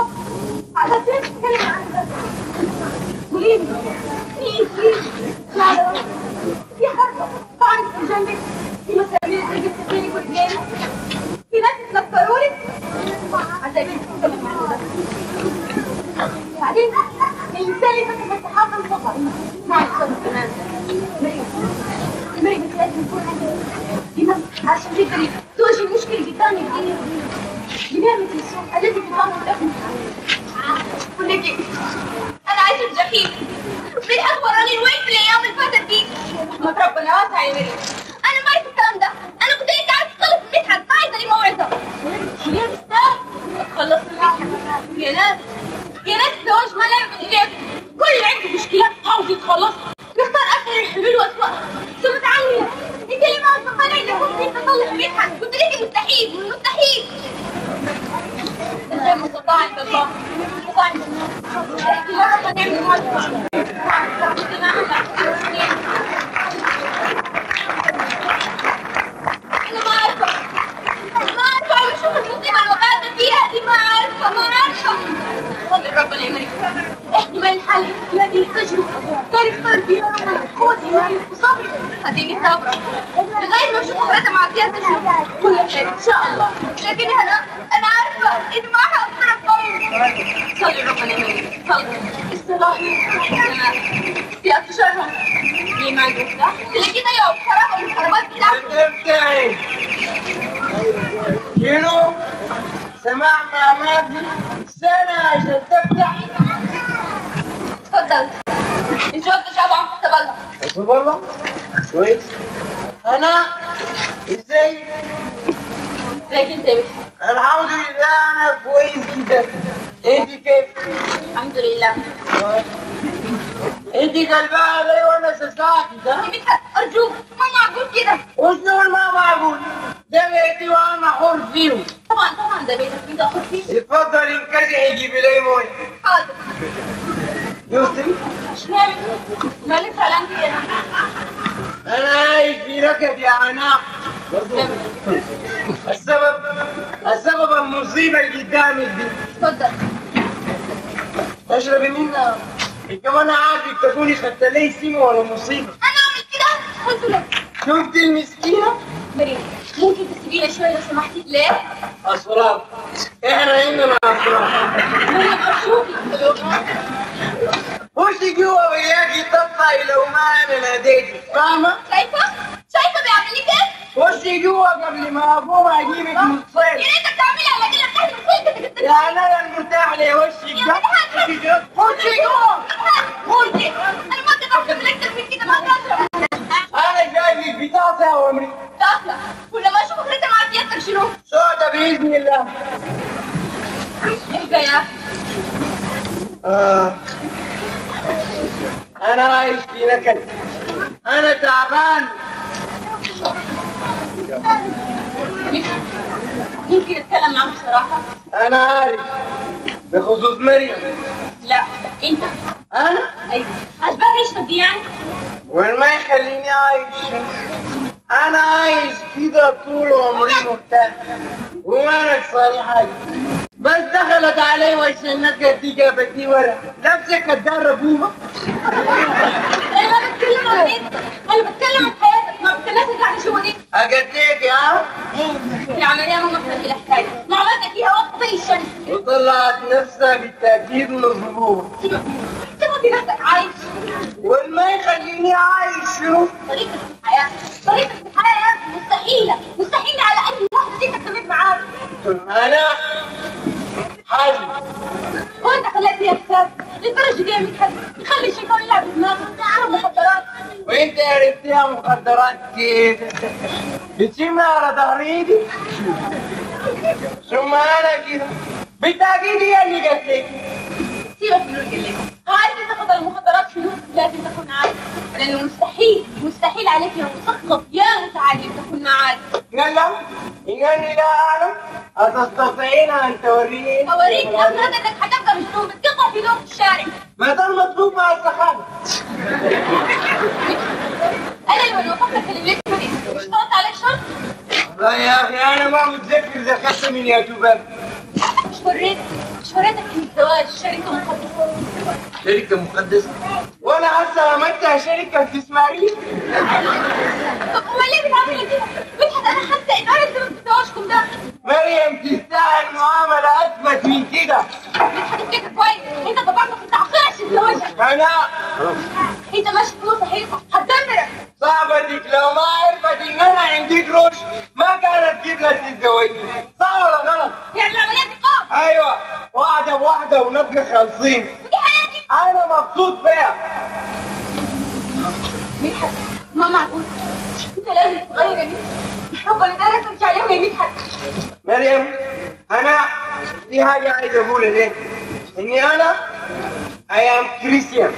وبعدين الانسان لازم يبقى حافظ الخطر مع الخطر كمان مريم مريم انت لازم تكون عندك دماغ عشان تقدري تواجهي المشكله اللي قدامك دي دماغك السوء الذي تفهم الابن ولكن انا عايشه الجحيم بالحق وراني الوين في الايام اللي فاتت دي رحمة ربنا واسعة يا مريم انا ما اعرف الكلام ده انا كنت لسه عايزه اتخلص من مدحت ما عايزه لي موعظه يا مستر اتخلص من مدحت يا ناس يا ناس الزواج ما لعب اللعب كل اللي عنده مشكله عاوز يتخلص يختار اسهل الحلول واسوأها ثم تعالي انت ليه ما تقتنع انك ممكن تصلح مدحت قلت لك مستحيل مستحيل غير مستطاع عند الله مستطاع عند الله احكي مرة نعمل موعظة أنا ما أعرفه ما أعرفه وشوف المصيبة اللي وقعت فيها دي ما أعرفه ما أعرفه فضل ربنا يمرك احتمال الحل الذي تجربة تعرف صار فيها ربنا قوة إيمان وصبر هذه صبرة لغاية ما أشوف أخرتها مع سياسة الشغل كل خير إن شاء الله لكن أنا أنا عارفة إن ما حأقدر أقوم صلي ربنا يمرك صلي الصلاة سياسة الشرهم الإيمان بالله كده يوم خراب الخرابات بتاعته تفتحي شنو؟ سماع مع مادي سنة عشان تفتح تفضل الجواب تشابه تفضل حسب الله كويس أنا إزاي؟ لكن انت بس. الحمد لله أنا كويس كده أنت كيف؟ الحمد لله أنت قلبها علي وأنا ساكت يا ها؟ مدحت ارجوك ما معقول كده وشنو ما معقول؟ ده بيتي وأنا حر فيه طبعا طبعا ده بيتك انت اخد فيه اتفضل انكشحي جيبي لي مويه حاضر يسري اشمعنى مالك زعلان كده انا عايش في ركب يا عناق السبب السبب المصيبه اللي قدامك دي اتفضل تشربي منها كمان عارفك تكوني خدت لي سم ولا مصيبه انا اعمل كده قلت لك شفت المسكينه مريم ممكن تسيبينا شويه لو سمحتي ليه؟ اسرار احنا عندنا اسرار مريم ارجوكي خشي جوا وياكي تطلعي لو ما انا ناديتك فاهمه؟ شايفه؟ شايفه بيعمل لي كيف؟ خشي جوا قبل ما اقوم اجيبك من يا الصيف ريتك تعملي على كده تحت الصيف يا انا المرتاح لي وشك ده خشي جوا قولي انا ما اقدر اخذ اكتر من كده ما اقدر انا جاي في بطاقه يا عمري داخله ولما اشوفك انت مع سيادتك شنو؟ سودة باذن الله اهدى يا آه. انا عايش في نكد انا تعبان ممكن اتكلم معك بصراحه؟ انا عارف بخصوص مريم لا انت انا ايوه عجبك عيشتك دي يعني؟ وين ما يخليني عايش انا عايش كده طول عمري مرتاح وما نقصاني حاجه بس دخلت علي وش النكد دي جابت لي ورا نفسك تدرب بومه انا ما بتكلم عن انت انا بتكلم عن حياتك ما بتكلمش عن شو دي اجديك ها العمليه ما مثل الحكايه ما عملت فيها وقت زي الشمس وطلعت نفسها بالتاكيد مظبوط تبغى نفسك عايش والما يخليني عايش شنو طريقة الحياة طريقة الحياة مستحيلة مستحيلة على أي واحدة فيك تستمر معاك انا حزن هو أنت خليت فيها حساب للدرجة دي يا مدحت تخلي الشيطان يلعب بدماغك تعرف مخدرات وانت عرفتيها مخدرات كيف بتشمها على ظهر ايدي ثم انا كده بالتاكيد هي اللي قالت لك سيبك من الكلام عارف إذا تاخد المخدرات شنو لازم تكون عارف لأنه مستحيل مستحيل عليك يا مثقف يا متعلم تكون معاك يلا انني لا اعلم اتستطيعين ان توريني أوريك أمرتك هتبقى مجنون بتقطع في لون الشارع ما ده المطلوب مع السخانه أنا اللي من وقفتك اللي ليش مش طلعت عليك شرط لا يا اخي انا ما متذكر ذكرت من يا توباب مش وريتك مش وريتك إن الزواج شركة مقدسة شركه مقدسه وانا هسه عملتها شركه استثماريه طب امال ليه بتعملي كده؟ مدحت انا حاسه ان انا السبب في زواجكم ده مريم تستاهل معامله اثبت من كده مدحت افتكر كويس انت طبعا كنت انا انت ماشي في مستحيل هتدمرك صاحبتك لو ما عرفت ان انا عندي قروش ما كانت تجيب لك تتزوجني صح ولا غلط؟ يعني العمليات تقام ايوه واحدة بواحدة ونبقى خالصين ودي حياتي انا مبسوط فيها مدحت ما معقول انت لازم تتغير يا مدحت حبا ده لازم تمشي عليهم يا مدحت مريم انا في حاجة عايز اقولها لك اني انا I am Christian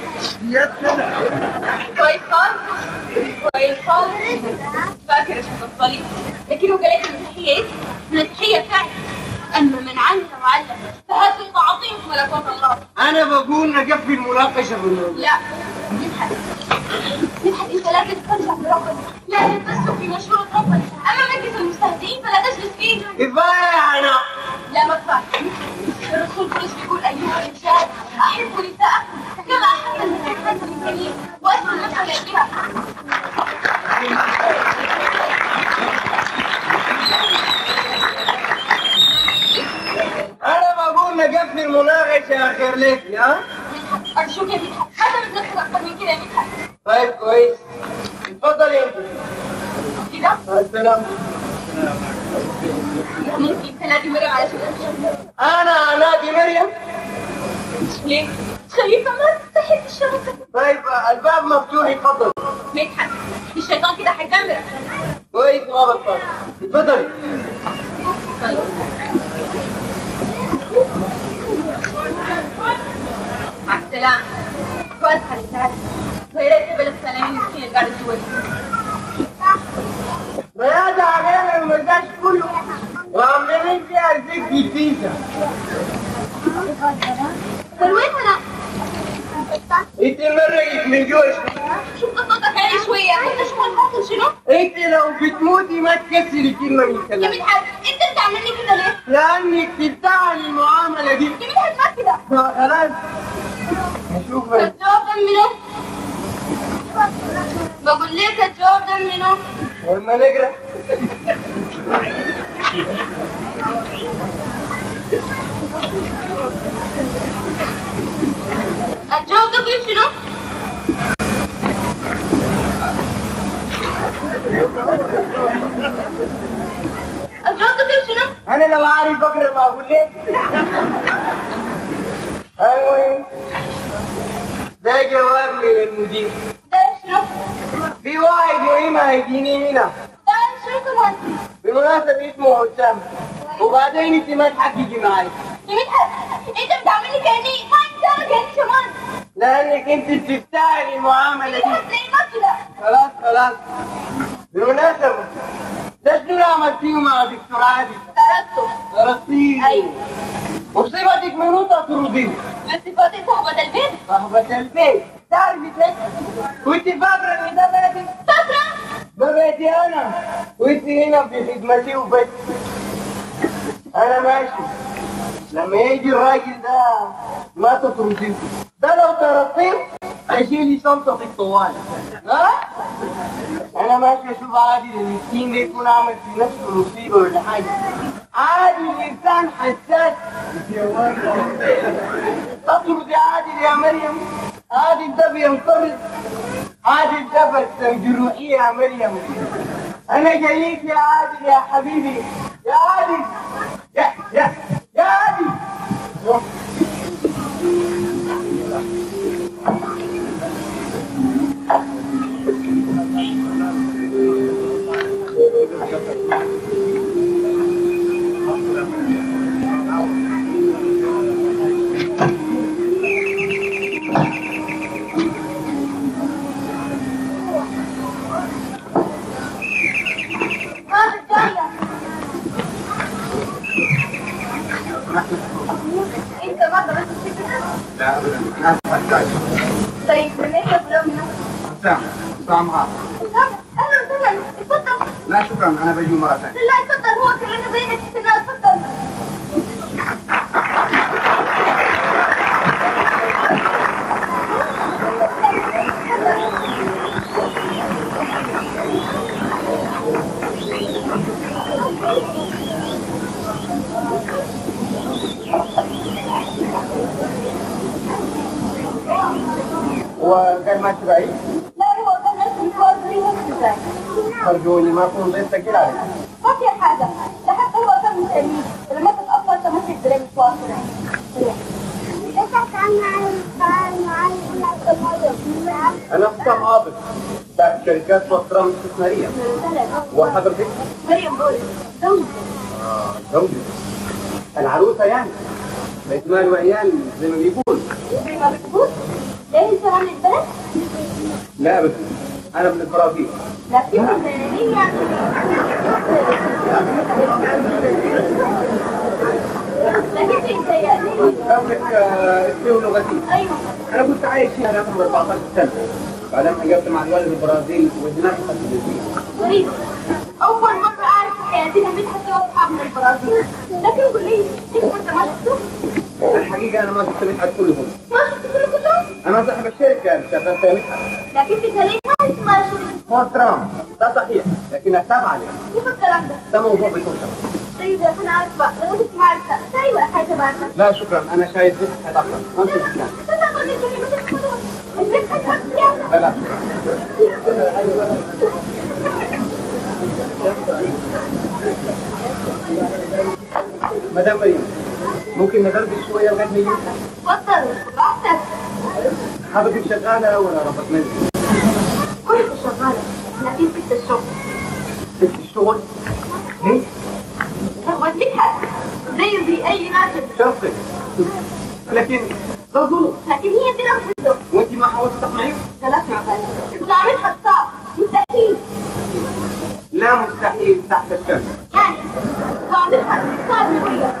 كويس خالص كويس خالص فاكر عشان تفضلي لكن وجالات المسيحية ايه؟ المسيحية فعلا أما من علم وعلم فهذا عظيم في ملكوت الله انا بقول نقفل المناقشة في الموضوع لا مدحت مدحت انت لازم ترجع لربنا لازم تسلك في مشروع ربنا اما مجلس المستهزئين فلا تجلس فيه كفاية انا لا ما تفعل الرسول بولس بيقول ايها الرجال احبوا نساءكم كما احب المسيح هذا الكريم واسمع نفسك بها انا بقول نقفل المناقشة اخر لك ها ارجوك يا مدحت هذا من نفسك اكثر من كده يا مدحت طيب كويس اتفضل انت كده مع السلامة ممكن تنادي مريم على شغل انا انادي مريم ليه؟ خليفه ما تستحي في الشبكه طيب الباب مفتوح اتفضل مدحت الشيطان كده هيدمرك كويس ما بطل اتفضلي مع السلامه كويس حضرتك ويا ريت تقبل السلام المسكين اللي قاعد جوا بياض علينا المزاج كله وعاملين فيها زي فيزا وين انا؟ انت مرقك من جوش شوف قصتك عالي شويه انت شو الحاصل شنو؟ انت لو بتموتي ما تكسري كلمة من يا كلامك مدحت انت بتعملني كده ليه؟ لانك تفتعلي المعاملة دي يا مدحت ما كده خلاص نشوف الجواب ده منو؟ بقول لك الجواب ده منو؟ لما نقرا الجواب ده بيقول شنو؟ الجواب ده بيقول شنو؟ انا لو عارف اقرا ما اقول لك المهم ده جواب من المدير ده شنو؟ في واحد مهم هيجيني هنا ده شنو كمان؟ بالمناسبة اسمه حسام وبعدين انت ما تحققي معي يا مدحت انت بتعملني كاني ما انت كاني كمان لانك انت بتفتعلي المعاملة دي مدحت ليه ما كده؟ خلاص خلاص بالمناسبة ده شنو اللي عملتيه مع دكتور عادل؟ درسته درستيه ايوه مصيبتك من تطرديه بصفات صاحبة البيت صاحبة البيت تعرفي ليه؟ كنت فاكرة ان ده بيتي فترة ده بيتي انا وانت هنا في خدمتي وبس انا ماشي لما يجي الراجل ده ما تطرديه ده لو طردتيه اشيلي شنطة الطوال ها؟ انا ماشي اشوف عادي المسكين ده يكون عمل في نفسه مصيبة ولا حاجة عادي الانسان حساس تطرد يا عادل يا مريم عادل ده بينطرد عادل ده بس جروحية يا مريم انا جايك يا عادل يا حبيبي يا عادل يا يا يا عادل ما جاية انت ما درست كده طيب ليه تبلغنا؟ سام سام هذا اهلا وسهلا اتفضل لا شكرا انا بجي مره ثانيه لا اتفضل هو كلنا بينك لا اتفضل هو كان ماشي بعيد لا هو كان نفس الكوارتري نفس ذلك أرجوني ما أكون ضيف ثقيل عليك ما في حاجة ده حتى هو كان مسلمين لما تتأخر انت ماسك بريم كوارتري أنا حسام عابد بتاع شركات وصرة استثمارية وحضرتك مريم بولي زوجي زوجي العروسة يعني بيت مال وعيال زي ما بيقول زي ما بتقول ايه انت عن البلد؟ لا أبدا أنا من البرازيل لكن مين يعني؟ لكن في متهيألي قولك آه، اسمي ولغتي ايوه أنا كنت عايش هنا قبل 14 سنة بعدين حجبت مع الوالد في البرازيل وهناك خدت الجنسية غريب أول مرة أعرف في حياتي إن مدحت له أصحاب من البرازيل لكن قول لي أنت كنت ما شفته؟ الحقيقة أنا ما كنت مدحت كلهم ما شفت كل كلهم؟ أنا صاحب الشركة اللي شغال فيها مدحت لكن في كلام ما أنت ما شفت هو ترامب ده صحيح لكنها تابعة لي كيف الكلام ده؟ ده موضوع بيتوسع طيب يا أخي أنا عارفة لو كنت ما عرفتها أيوة حاجة بعدها لا شكرا أنا شايف بس هتأخر ما في مشكلة بس أقول لك إني ما تدخلون البيت حتى السياسة لا لا شكرا مدام مريم ممكن ندردش شوية لغاية ما يجي تفضل براحتك حضرتك شغالة ولا ربط منزل؟ كنت شغالة لكن سبت الشغل ست الشغل ليه؟ هو مدحت زي زي أي ناس شرطك لكن ده ظلم لكن هي دي نفسه وانت ما حاولت تقنعيه؟ ثلاث معبات ولا مدحت صعب مستحيل لا مستحيل تحت الشمس يعني وعملها صار مريض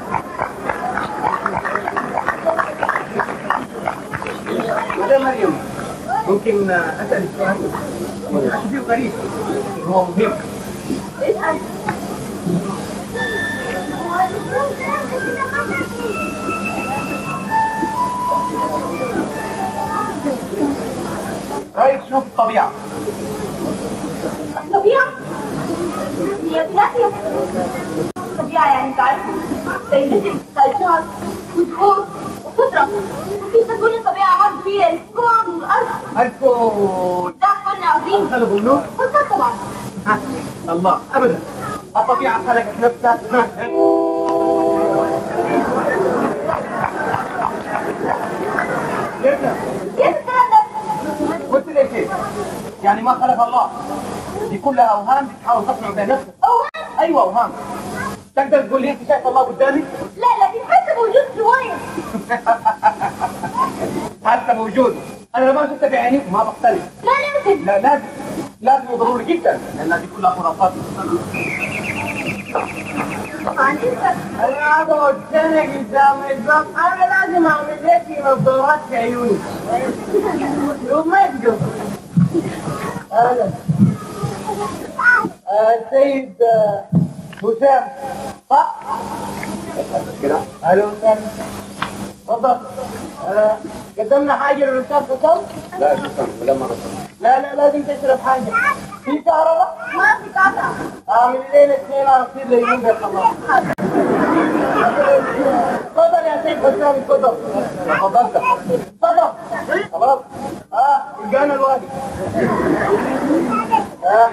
مدام مريم ممكن اسال سؤال شوفي غريب هو مهم اسأل رايك شوف الطبيعة الطبيعة هي ثلاثة الطبيعة يعني تعرف زي مثل ثلجات وزهور وخضرة وفي تكون الطبيعة عرض فيها الكون والأرض الكون ده فن عظيم خلق النور فكر طبعا ها، الله ابدا الطبيعة خلقت نفسها جبنا كيف الكلام ده؟ قلت لك ايه؟ يعني ما خلق الله دي كلها اوهام بتحاول تقنع بها نفسك أوهام ايوه اوهام تقدر تقول لي انت شايف الله قدامك؟ لا لكن حتى موجود شوية حتى موجود انا لما شفت بعيني ما بقتنع لا يمكن لا لازم لازم وضروري جدا لان دي كلها خرافات عندي فكرة انا اقعد سنه قدام الباب انا لازم اعمل لك نظارات في عيوني وما يقدر اهلا آه، السيد آه، وسام صح؟ كده اهلا وسهلا تفضل آه، قدمنا حاجه للاستاذ حسام؟ لا شكرا ولا مرة لا لا لازم تشرب حاجه في كهرباء؟ ما في قطع اعمل لنا اثنين عصير ليمون يا خلاص تفضل يا سيد حسام تفضل تفضلت تفضل خلاص اه الجانا الوادي اه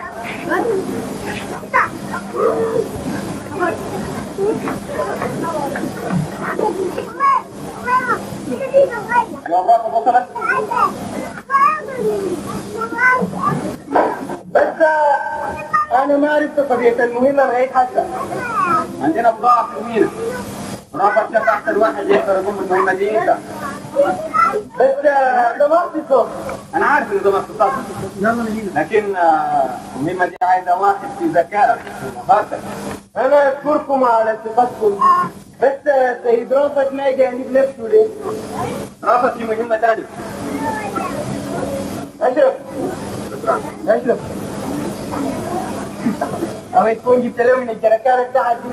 الأمراض وصلت بس آه، انا ما عرفت طبيعة المهمة لغاية حتى عندنا بضاعة في المينا رافع شاف احسن واحد يقدر يقوم بالمهمة دي انت بس آه، ده ما اختصاص انا عارف ان ده ما اختصاص لكن آه، المهمة دي عايزة واحد في ذكاء ومهارتك انا اشكركم على ثقتكم بس آه، سيد رافت ما جانب نفسه ليه؟ رافت في مهمة ثانية اشرف اشرف أو تكون جبت له من الجركانة بتاعت دي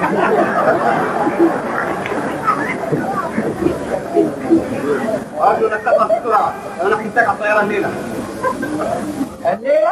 وأرجو أنك تخلص بسرعة أنا محتاج على الطيارة الليلة الليلة؟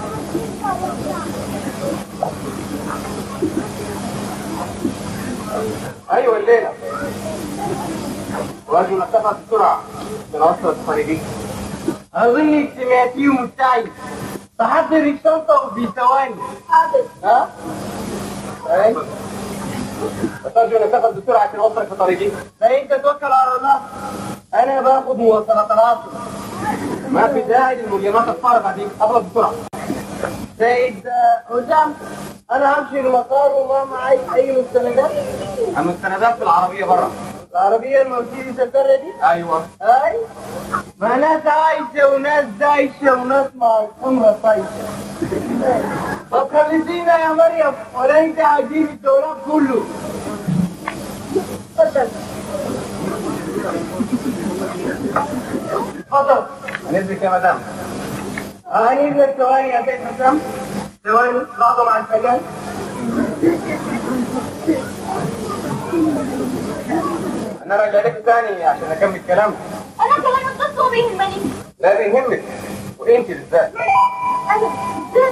أيوة الليلة وأرجو أنك تخلص بسرعة عشان أوصل الطريقين اظنك سمعتيهم السعي تحضر الشنطة وفي ثواني حاضر ها؟ اي أرجو أن تاخذ بسرعة عشان أوصلك في طريقي فأنت توكل على الله أنا باخذ مواصلات العاصمة ما في داعي للمليونات الفارغة دي أضرب بسرعة سيد آه، حسام أنا همشي المطار وما معي أي مستندات المستندات في العربية برا العربية المرسيدس البرة دي؟ أيوة أي ما ناس عايشة وناس دايشة وناس مع الحمرة طايشة طب خلصينا يا مريم ولا انت عايزين الدولاب كله اتفضل اتفضل هنزلك يا مدام هنزلك ثواني يا سيد حسام ثواني بعضه مع الفجان انا راجع لك تاني عشان اكمل كلام انا كمان القصة بيهمني لا بيهمك وانت بالذات انا بالذات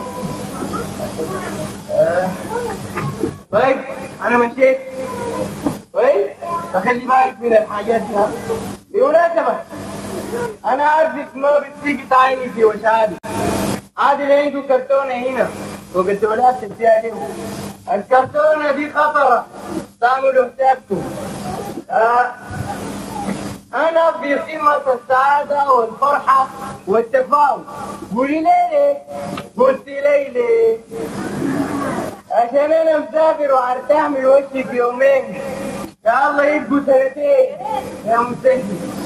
طيب انا مشيت طيب فخلي بالك من الحاجات دي ها. بالمناسبة انا عارفك ما بتسيبي تعيني في وشعادي عادل عنده كرتونة هنا وقلت له فيها له الكرتونة دي خطرة تعملوا حسابكم آه. انا في قمة السعادة والفرحة والتفاؤل قولي ليه قلت ليه ليه عشان انا مسافر وهرتاح من وشي في يومين يا الله يبقوا سنتين يا مسهل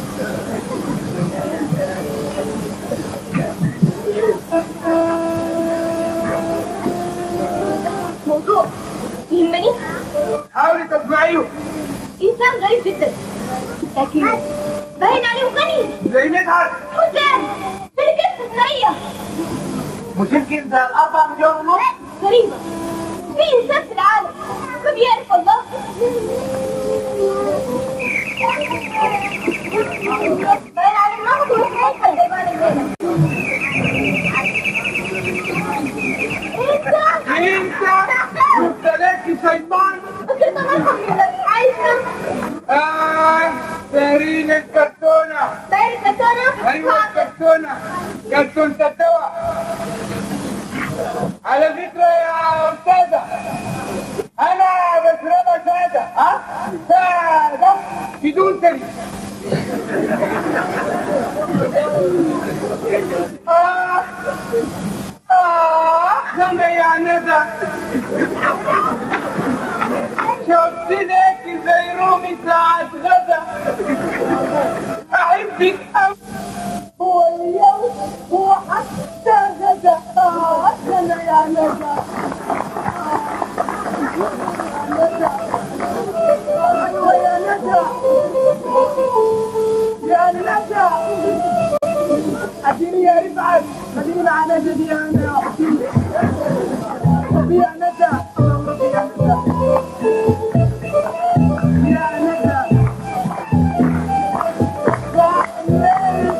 موضوع يهمني حاولي تسمعيه انسان غريب جدا لكن باين عليه غني زي مدحت حسام شركة استثنائية مش يمكن ده الأربع مليون ونص غريبة في انسان في العالم ما بيعرف الله باين عليه ما هو وسائل الحيوان الليلة انت انت لك شيطان فكرت مرحب من الذي عايشة آه سارين الكرتونة باين كتانة ايوه الكرتونة كرتونة الدواء على فكرة يا أستاذة أنا بشربها سادة ها؟ سادة بدون سري آه آه خمي يا ندى شفت لك زي رومي ساعة غدا أحبك أوي هو اليوم هو حتى غدا آه أنا يا ندى أيوة يا ندى يا ندى اديني يا رفعت اديني مع ندى دي انا يا حبيبي ربي يا ندى اللهم ربي يا ندى يا ندى يا الليل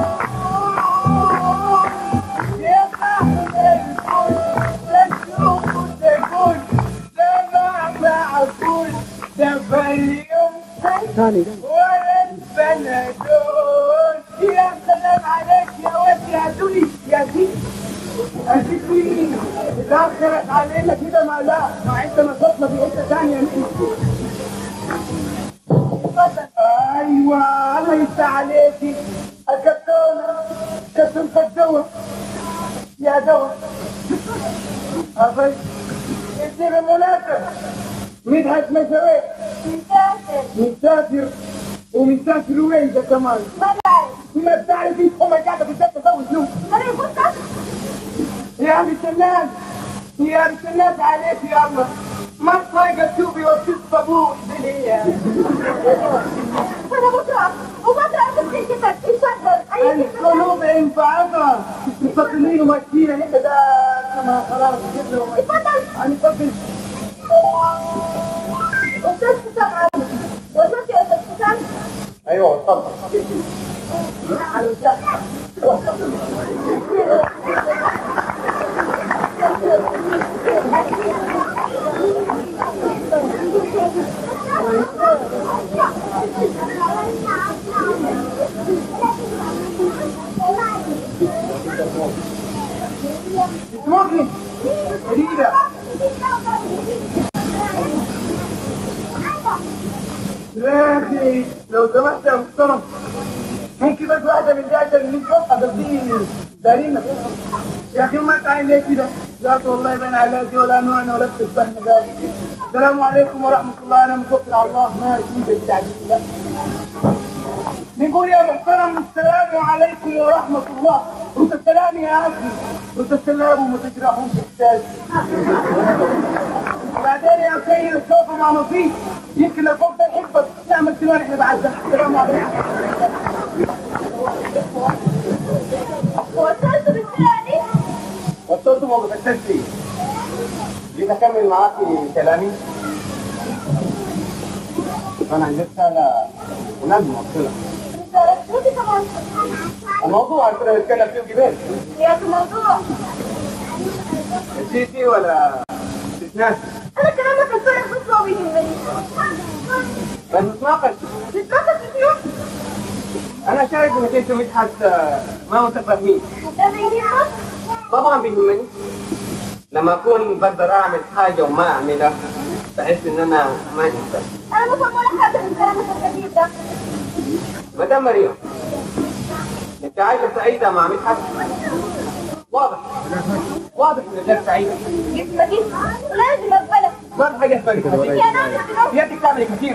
يا أحلى الكل تشوف تقول سمع معقول سفر يوم ولا البنادول يا سلام عليك يا واد يا دولي يا سيدي يا سيدي لا خيرك علينا كده ما لا ما انت نشاطنا في حته ثانيه ايوه الله يفتح عليكي الكرتونه كرتونه الدواء يا دواء أخي انت بالمناسبة مدحت مسويت مسافر مسافر ومسافر وين ده كمان ما بعرف ما بتعرفي هم قاعدة بالذات تزوج له أنا يفوتك يا بنت الناس يا بنت الناس عليك يا الله ما تلاقي تشوفي وقت ابوك دي هي أنا بكرة وبكرة أخذ شركتك اتفضل أي شيء القلوب انفعتها تفكرين ومشينا هنا ده كما خلاص كده اتفضل انا فكر أستاذ حسام عامر وصلت يا أستاذ حسام ايوه اتفضل على الشرق لي لو سمحت يا محترم ممكن بس واحدة من دي عشان من صفحة ده في دارينا يا أخي ما تعين ليه كده؟ لا والله بين علاجي ولا نوعنا ولا بتفهم ذلك السلام عليكم ورحمة الله أنا متوكل على الله ما يكون بالتعديل لا نقول يا محترم السلام عليكم ورحمة الله وانت السلام يا أخي وانت السلام وما تجرحوش الساس بعدين يا أخي الصوفة مع نصيب يمكن لو فوق ده يحبك نعمل سلام احنا بعد السلام عليكم وصلت بالسرعة دي وصلت ما بفتشتي جيت أكمل معاكي كلامي أنا عندي رسالة ولازم أوصلها رسالة كمان الموضوع اللي كنا نتكلم فيه قبل يا أخي موضوع نسيتي ولا تتناسي أنا كلامك الفرق بس ما بيهمني بس نتناقش نتناقش في يوم أنا شايف إنك أنت مدحت آه، ما متفاهمين ده بيهمك طبعا بيهمني لما أكون بقدر أعمل حاجة وما أعملها بحس إن أنا ما إنسان أنا ما فاهم ولا حاجة من كلامك الكبير ده مدام مريم أنت عايشة سعيدة مع مدحت واضح واضح إنك غير سعيدة جسمك جسم لازم أقبلك ما في حاجة اسمها كده يا ناس يدك تعمل كثير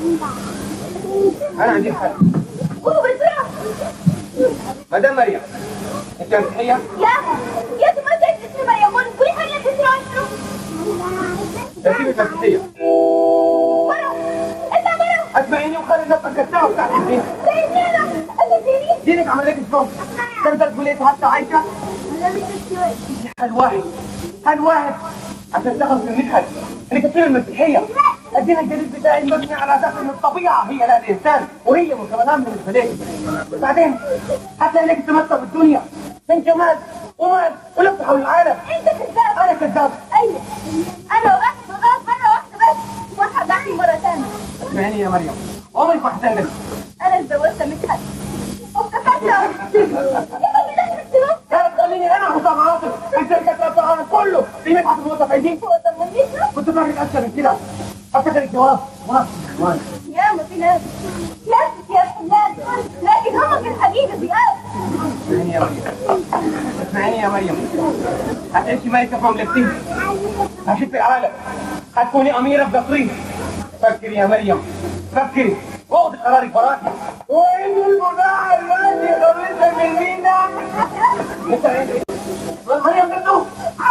أنا عندي حل قولوا بسرعة مدام مريم أنت مسيحية؟ يا يا أخي ما جاي تسمع يا مول كل حاجة بسرعة شنو ترتيبك مسيحية مرة أنت مرة اسمعيني وخلي نفسك كتاب بتاعت الدين سيدنا أنت ديني دينك عمل لك الصوم تقدر تقول لي حتى عايشة أنا مش مستوعب هل واحد هل واحد عشان تخلص من مدحت انك تصير المسيحية الدين الجديد بتاعي مبني على اساس ان الطبيعة هي لها الانسان وهي مكونات من الفلك وبعدين هتلاقي لك تمتع بالدنيا من جمال ومال ولف حول العالم أنت كذاب انا كذاب أيوة أنا وقفت وقفت مرة واحدة بس وهرجعني مرة ثانية اسمعيني يا مريم عمرك ما هتندم أنا اتجوزت مدحت وكفرت يا أمي ده كنت لا تخليني انا حسام عاطف الشركة الطيران كله في مدحت الموظفين هو طمنيش كنت فاكر اكثر من كده افتكر الجواب واضح يا ما في ناس ناس يا فلان لكن هم في الحقيقة ذئاب اسمعيني يا مريم اسمعيني يا مريم هتعيشي ملكة في مملكتي هشوف العالم هتكوني أميرة في قصري فكري يا مريم فكري واخدي قرارك براكي وين المباع الذي خرجت من مينا مريم بنتو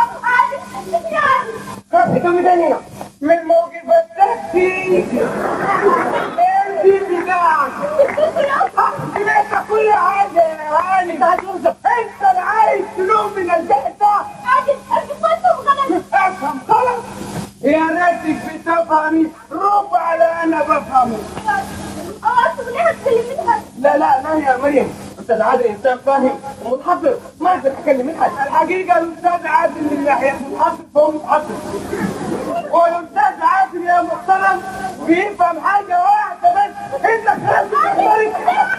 انت مدنيا من موقف التاكسي التاكسي بتاعك انت كل حاجه يا غالي انت هتوصف انت اللي عايز تلوم من الجهل ده افهم خلاص يا ريتك بتفهمي رب على انا بفهمه لا لا لا يا مريم استاذ عادل انسان فاهم ومتحفظ ما اقدر اتكلم منها الحقيقه الاستاذ عادل من ناحيه متحفظ فهو متحفظ والاستاذ عادل يا محترم بيفهم حاجه واحده بس انك لازم تختاري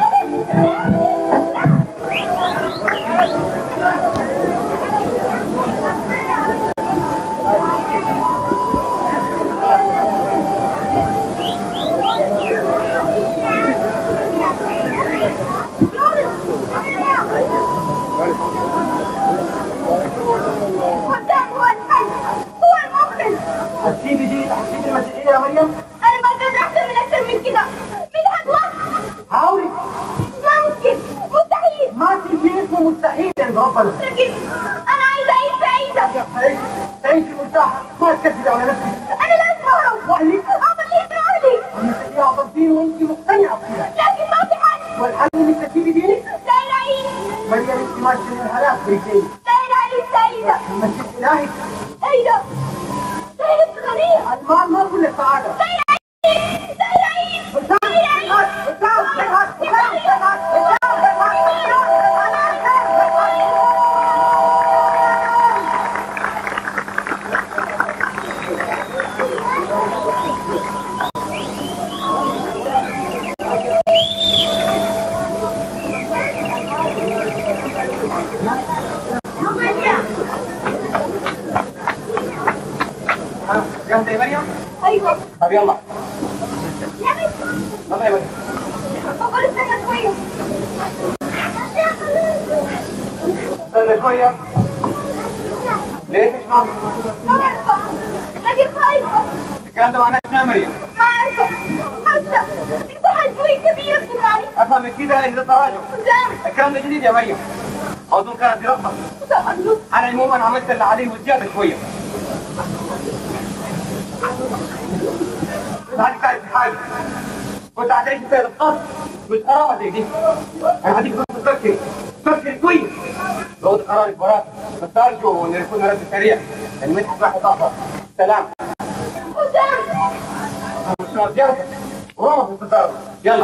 هتسيبي دي هتسيبي المسيحيه يا مريم حاولي ما تجي اسمه مستحيل عند ربنا انا عايزه اعيش سعيده تعيش تعيش مرتاحه ما تكذبي على نفسك انا لازم اهرب واهلك اعمل ايه في اهلي المسيحيه عبرتين وانت مقتنعه بكده لكن ما في حل والحل انك تسيبي دينك داير اعيش مريم انت ماشيه للهلاك بيتين داير اعيش سعيده المسيح الهي ايه ده داير غنيه المال ما كل سعاده داير اعيش داير اعيش جاهزه يا مريم ايوه طب يلا يا بنت يلا يا مريم بابا استنى شوية استنى شويه ليه مش معاك ما عارفة لكن خايفة الكلام ده معناه إيه يا مريم ما عارفة حاسة البحر شوي كبير بسرعة افهم من كده ان ده تراجع قدام الكلام ده جديد يا مريم اظن كانت دراسه تأملوا انا عموما عملت اللي عليه وزياده شويه هذه كانت حاجه كنت هتعيش في القصر مش قرابه زي دي انا هديك بس تفكر تفكر كويس لو ده قرارك براءة بس ارجو ان يكون رد سريع لان مدحت واحد اخر سلام قدام مش مرجعك ورمى في التصرف يلا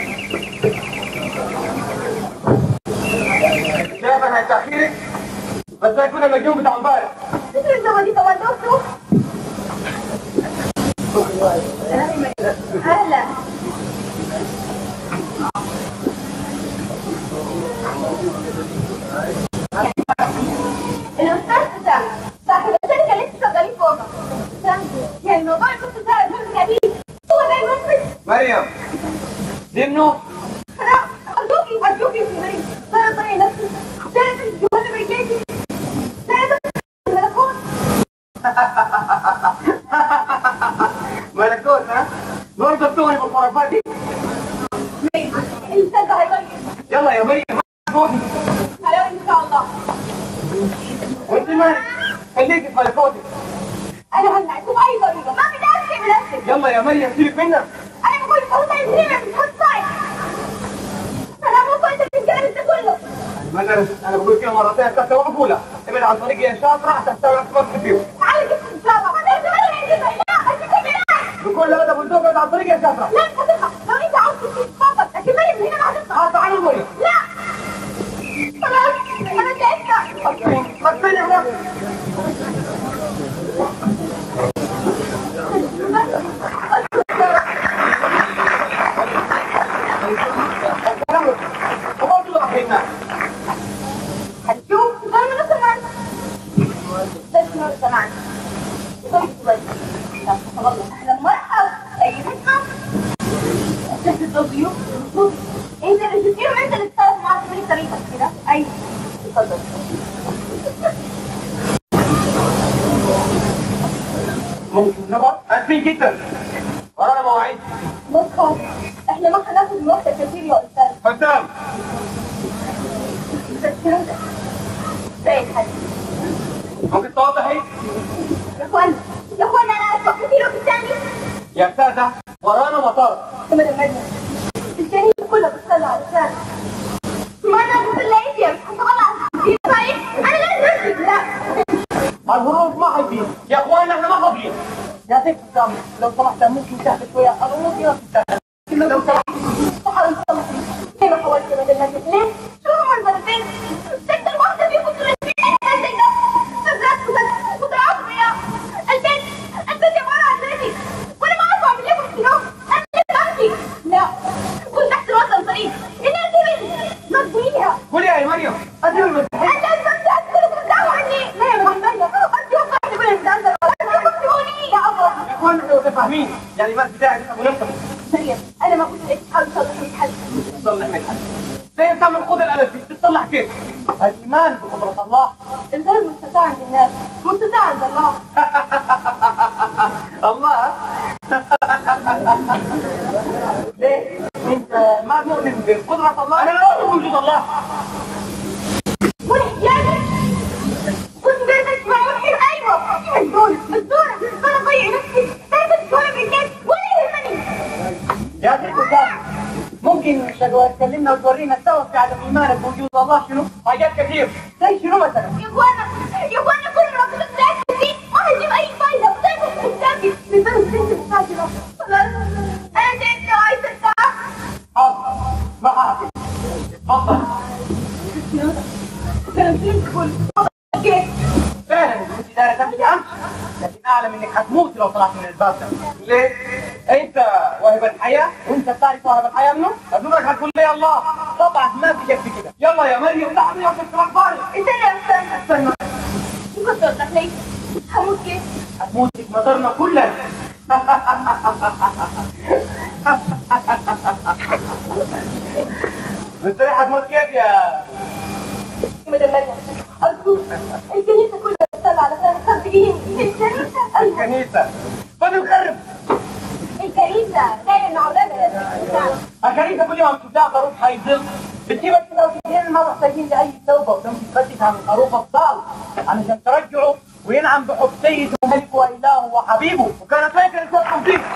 شايف انا تاخيرك بس ده يكون المجنون بتاع امبارح تدري الزواج طبعا دوسه هلا الأستاذ بتاع صاحب الشركة اللي انت شغالين فوقها يعني الموضوع القصة ده جزء جديد هو ده المنقذ مريم دي منو أرجوكي أرجوكي يا مريم لا تضيعي نفسك لا تجوزي برجليكي لا الملكوت ملكوت ها برضه بتوعي بالخرافات دي الأستاذ ده هيغير يلا يا مريم ملكوتي حلاوة إن شاء الله وانت مالك خليكي في ملكوتك أنا همنعكم أي طريقة ما في داعي تشيل بنفسك يلا يا مريم سيبك منا أنا بقول خلاص عايزين مش هتصايد أنا مو كنت في الكلام ده كله مثلا انا بقول كده مرتين ثلاثه مقبوله ابعد عن طريقي يا شاطره عشان تستوعب اكبر كتير تعالي كده إن شاء الله ما تقدر تقولي لا أنت كمان بكل ادب وذوق ابعد عن طريقي يا شاطره لا أنت هتطلع لو أنت عاوز تتفضل لكن مريم هنا ما هتطلع اه تعالوا مريم لا خلاص أنا تعبت مكتوب يا مريم هتشوف ده من كمان ده من كمان احنا مرحب اي نسمع شفت الضيوف انت اللي تديرهم انت اللي تتصرف معاهم في طريقتك كده ايوه اتفضل ممكن نبقى اسفين جدا ورانا مواعيد ما تخاف احنا ما هناخد من وقتك كتير يا استاذ حسام بس سيد حاج ممكن توضحي يا اخوانا يا اخوانا انا اسبق كتير وفي الثاني يا استاذه ورانا مطار ثم المدني الجنين كله بتصلى على الثاني ما انا في الليل يا طبعا في طيب انا لازم امشي لا الهروب ما حيفيد يا اخوانا احنا ما فاضيين يا سيف حسام لو سمحت ممكن تحت شويه الامور دي ما بتستاهل لو سمحت تحاول تصلحي زي ما حاولت ما دلتك ليه؟ شو هم المرتين؟ تقدر واحدة فيكم ترسلين البيت ده بالذات متعاطفة يا البيت البيت عبارة عن بيتي وانا ما اعرف اعمل لكم شنو انا اللي بحكي لا كنت تحت الوطن طريق انها تبن مضيها قولي يا مريم ادي المسيح انت المفتاح كلكم تدعوا عني لا يا محمد ارجوك واحدة من المدرسة ارجوكم تسيبوني يا الله يا اخوانا احنا متفاهمين يعني ما بتاعك ابو نصر مريم انا ما قلت لك تحاول تصلحي الحل تصلح من حد زي انت من خد الالف تتصلح كيف الايمان بقدره الله الغير مستطاع عند الناس مستطاع عند الله الله ليه انت ما مؤمن بقدره الله انا لا اؤمن بوجود الله والحجاج كنت بدك تسمعوا الحين ايوه مجنونه مجنونه انا اضيع نفسي دايما تسولف في البيت ولا يهمني يا سيد حسام ممكن تقدر تكلمنا وتورينا سوا في عدم ايمانك بوجود الله شنو؟ حاجات كثير زي شنو مثلا؟ يا اخوانا يا اخوانا كل ما كنت تاكل فيه ما هجيب اي فايده ودايما كنت تاكل في بلد بنت مساجره خلاص انا تعبت وعايزه ارتاح حاضر ما حاضر اتفضل ثلاثين كل كيف فعلا انت دايره تمشي امس لكن اعلم انك هتموت لو طلعت من الباب ده ليه؟ انت واهب الحياه وانت بتعرف واهب الحياه منه؟ ادورك هتقول لي الله طبعا ما في شك في كده يلا يا مريم لحظه يا شيخ الاخبار استنى يا استاذ استنى شو كنت قلت لك هموت كيف هتموت في مطرنا كلنا انت رايح هتموت كيف يا مدام مريم أرجوك الكنيسة كلها بتصلي على سنة خمسين الكنيسة أيوة الكنيسة فاضل خرب الكنيسة زي النعرانة الكنيسة كل يوم تبدأ خروف هيضل بتجيبك كده وتدين ما محتاجين لأي توبة وتمشي تفتش عن الخروف الضال علشان ترجعه وينعم بحب سيده وملكه وإلهه وحبيبه وكانت فاكر إنسان فيه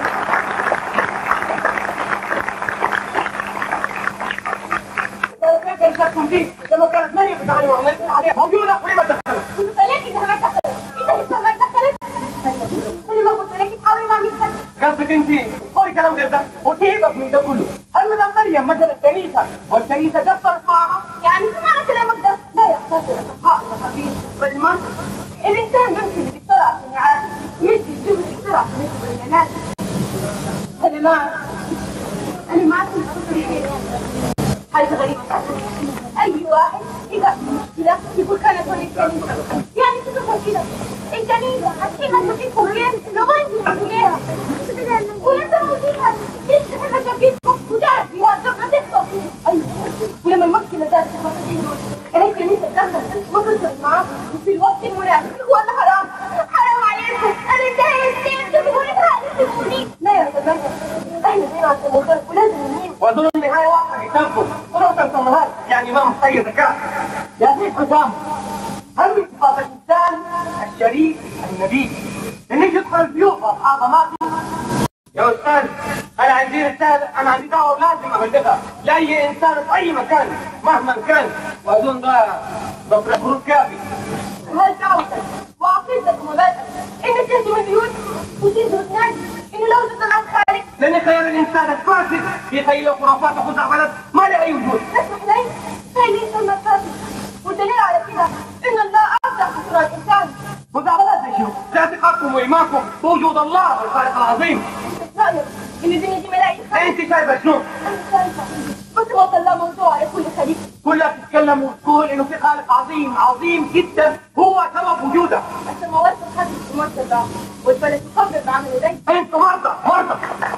كانت فاكر إنسان فيه لما كانت مريم بتعلم وعملت عليها موجودة ولما دخلت كنت لك إنها ما دخلت إنت لسه ما دخلت كل ما قلت لك تحاولي ما دخلت قصدك انت قولي كلام غير ده وسيبك من ده كله المدام مريم مثل الكنيسه والكنيسه قصرت معها يعني سمعنا كلامك ده لا يقتصر الصحاء يا حبيبي بالمنطق الإنسان بيمشي اللي بيخترع عشان يعرف مش بيجيب اللي بيخترع عشان يكبر الناس أنا ما أنا ما أعرف حاجة غريبة أي واحد إذا في مشكلة يقول كانت هون الكنيسة يعني تدخل كده الكنيسة حتى ما تفيدكم غير لغاية غيرها ولما تفيدها تفتح مشاكلكم وتعرف فيها قبل تخطب أيوة ولما المشكلة ذات أنا الكنيسة تدخل وتصل معاك وفي الوقت المناسب ولا حرام حرام عليكم أنا انتهيت تقولي تقولي لا يا أستاذ احنا هنا عشان نخاف ولازم نمين واظن النهايه واضحه قدامكم ورؤسا النهار يعني امام السيد ذكاء يا سيد حسام هل من صفات الانسان الشريف النبيل انك يدخل البيوت واصحابها ماتوا يا استاذ انا عندي رساله انا عندي دعوه لازم ابلغها لاي انسان في اي مكان مهما كان واظن ده ده خروج كافي هل دعوتك وعقيدتك ومبادئك انك تهدم البيوت وتدرس ناس انه لو تطلعت خارج لان خيال الانسان الفاسد في خيل خرافات وخزعبلات ما له اي وجود تسمح لي هاي ليس المفاسد والدليل على كده ان الله ابدع في صورة الانسان خزعبلات زي شنو؟ لاعتقادكم وايمانكم بوجود الله الخالق العظيم رايك ان الدنيا دي ملايين خير انت شايفه شنو؟ انا شايفه بس ما طلع موضوع على كل خليفه كلها تتكلم وتقول انه في خالق عظيم عظيم جدا هو سبب وجوده عشان ما وصل حد في مرضى الله والبلد تقرر بعمل ده انتوا مرضى مرضى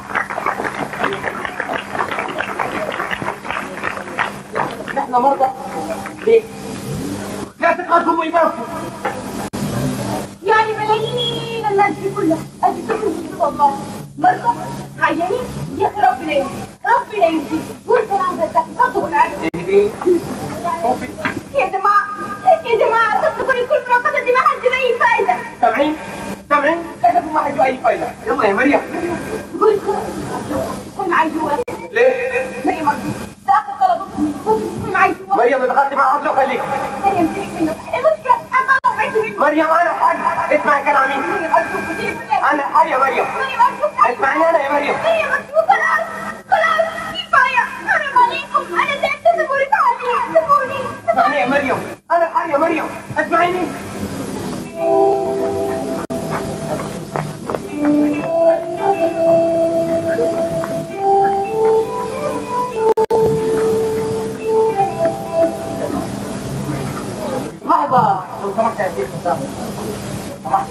نحن مرضى ليه؟ لاعتقادكم وايمانكم يعني ملايين الناس دي كلها ادي تكون بجد الله مرضى عيانين يا اخي ربنا يهدي ربنا يهدي والكلام ده تاخدوا العدل يا جماعه يا جماعه تصدقوا كل مناقشه دي ما حد اي فايده سامعين؟ سامعين؟ كتبوا ما حد اي فايده يلا يا مريم قول كن عايزوها ليه؟ مريم أرجوك. ده اخر طلبكم كن عايزوها مريم دخلت مع عبد خليك مريم سيبك منه المشكله انا طلعت منه مريم انا حاج اسمعي كلامي مريم ارجوك سيبك منه انا حاج يا مريم مريم ارجوك اسمعني انا يا مريم مريم ارجوك خلاص خلاص كفايه حرام عليكم انا تعبت سيبوني تعالي سيبوني اسمعني يا مريم انا حاج يا مريم اسمعيني لحظة لو سمحت يا شيخ حسام سمحت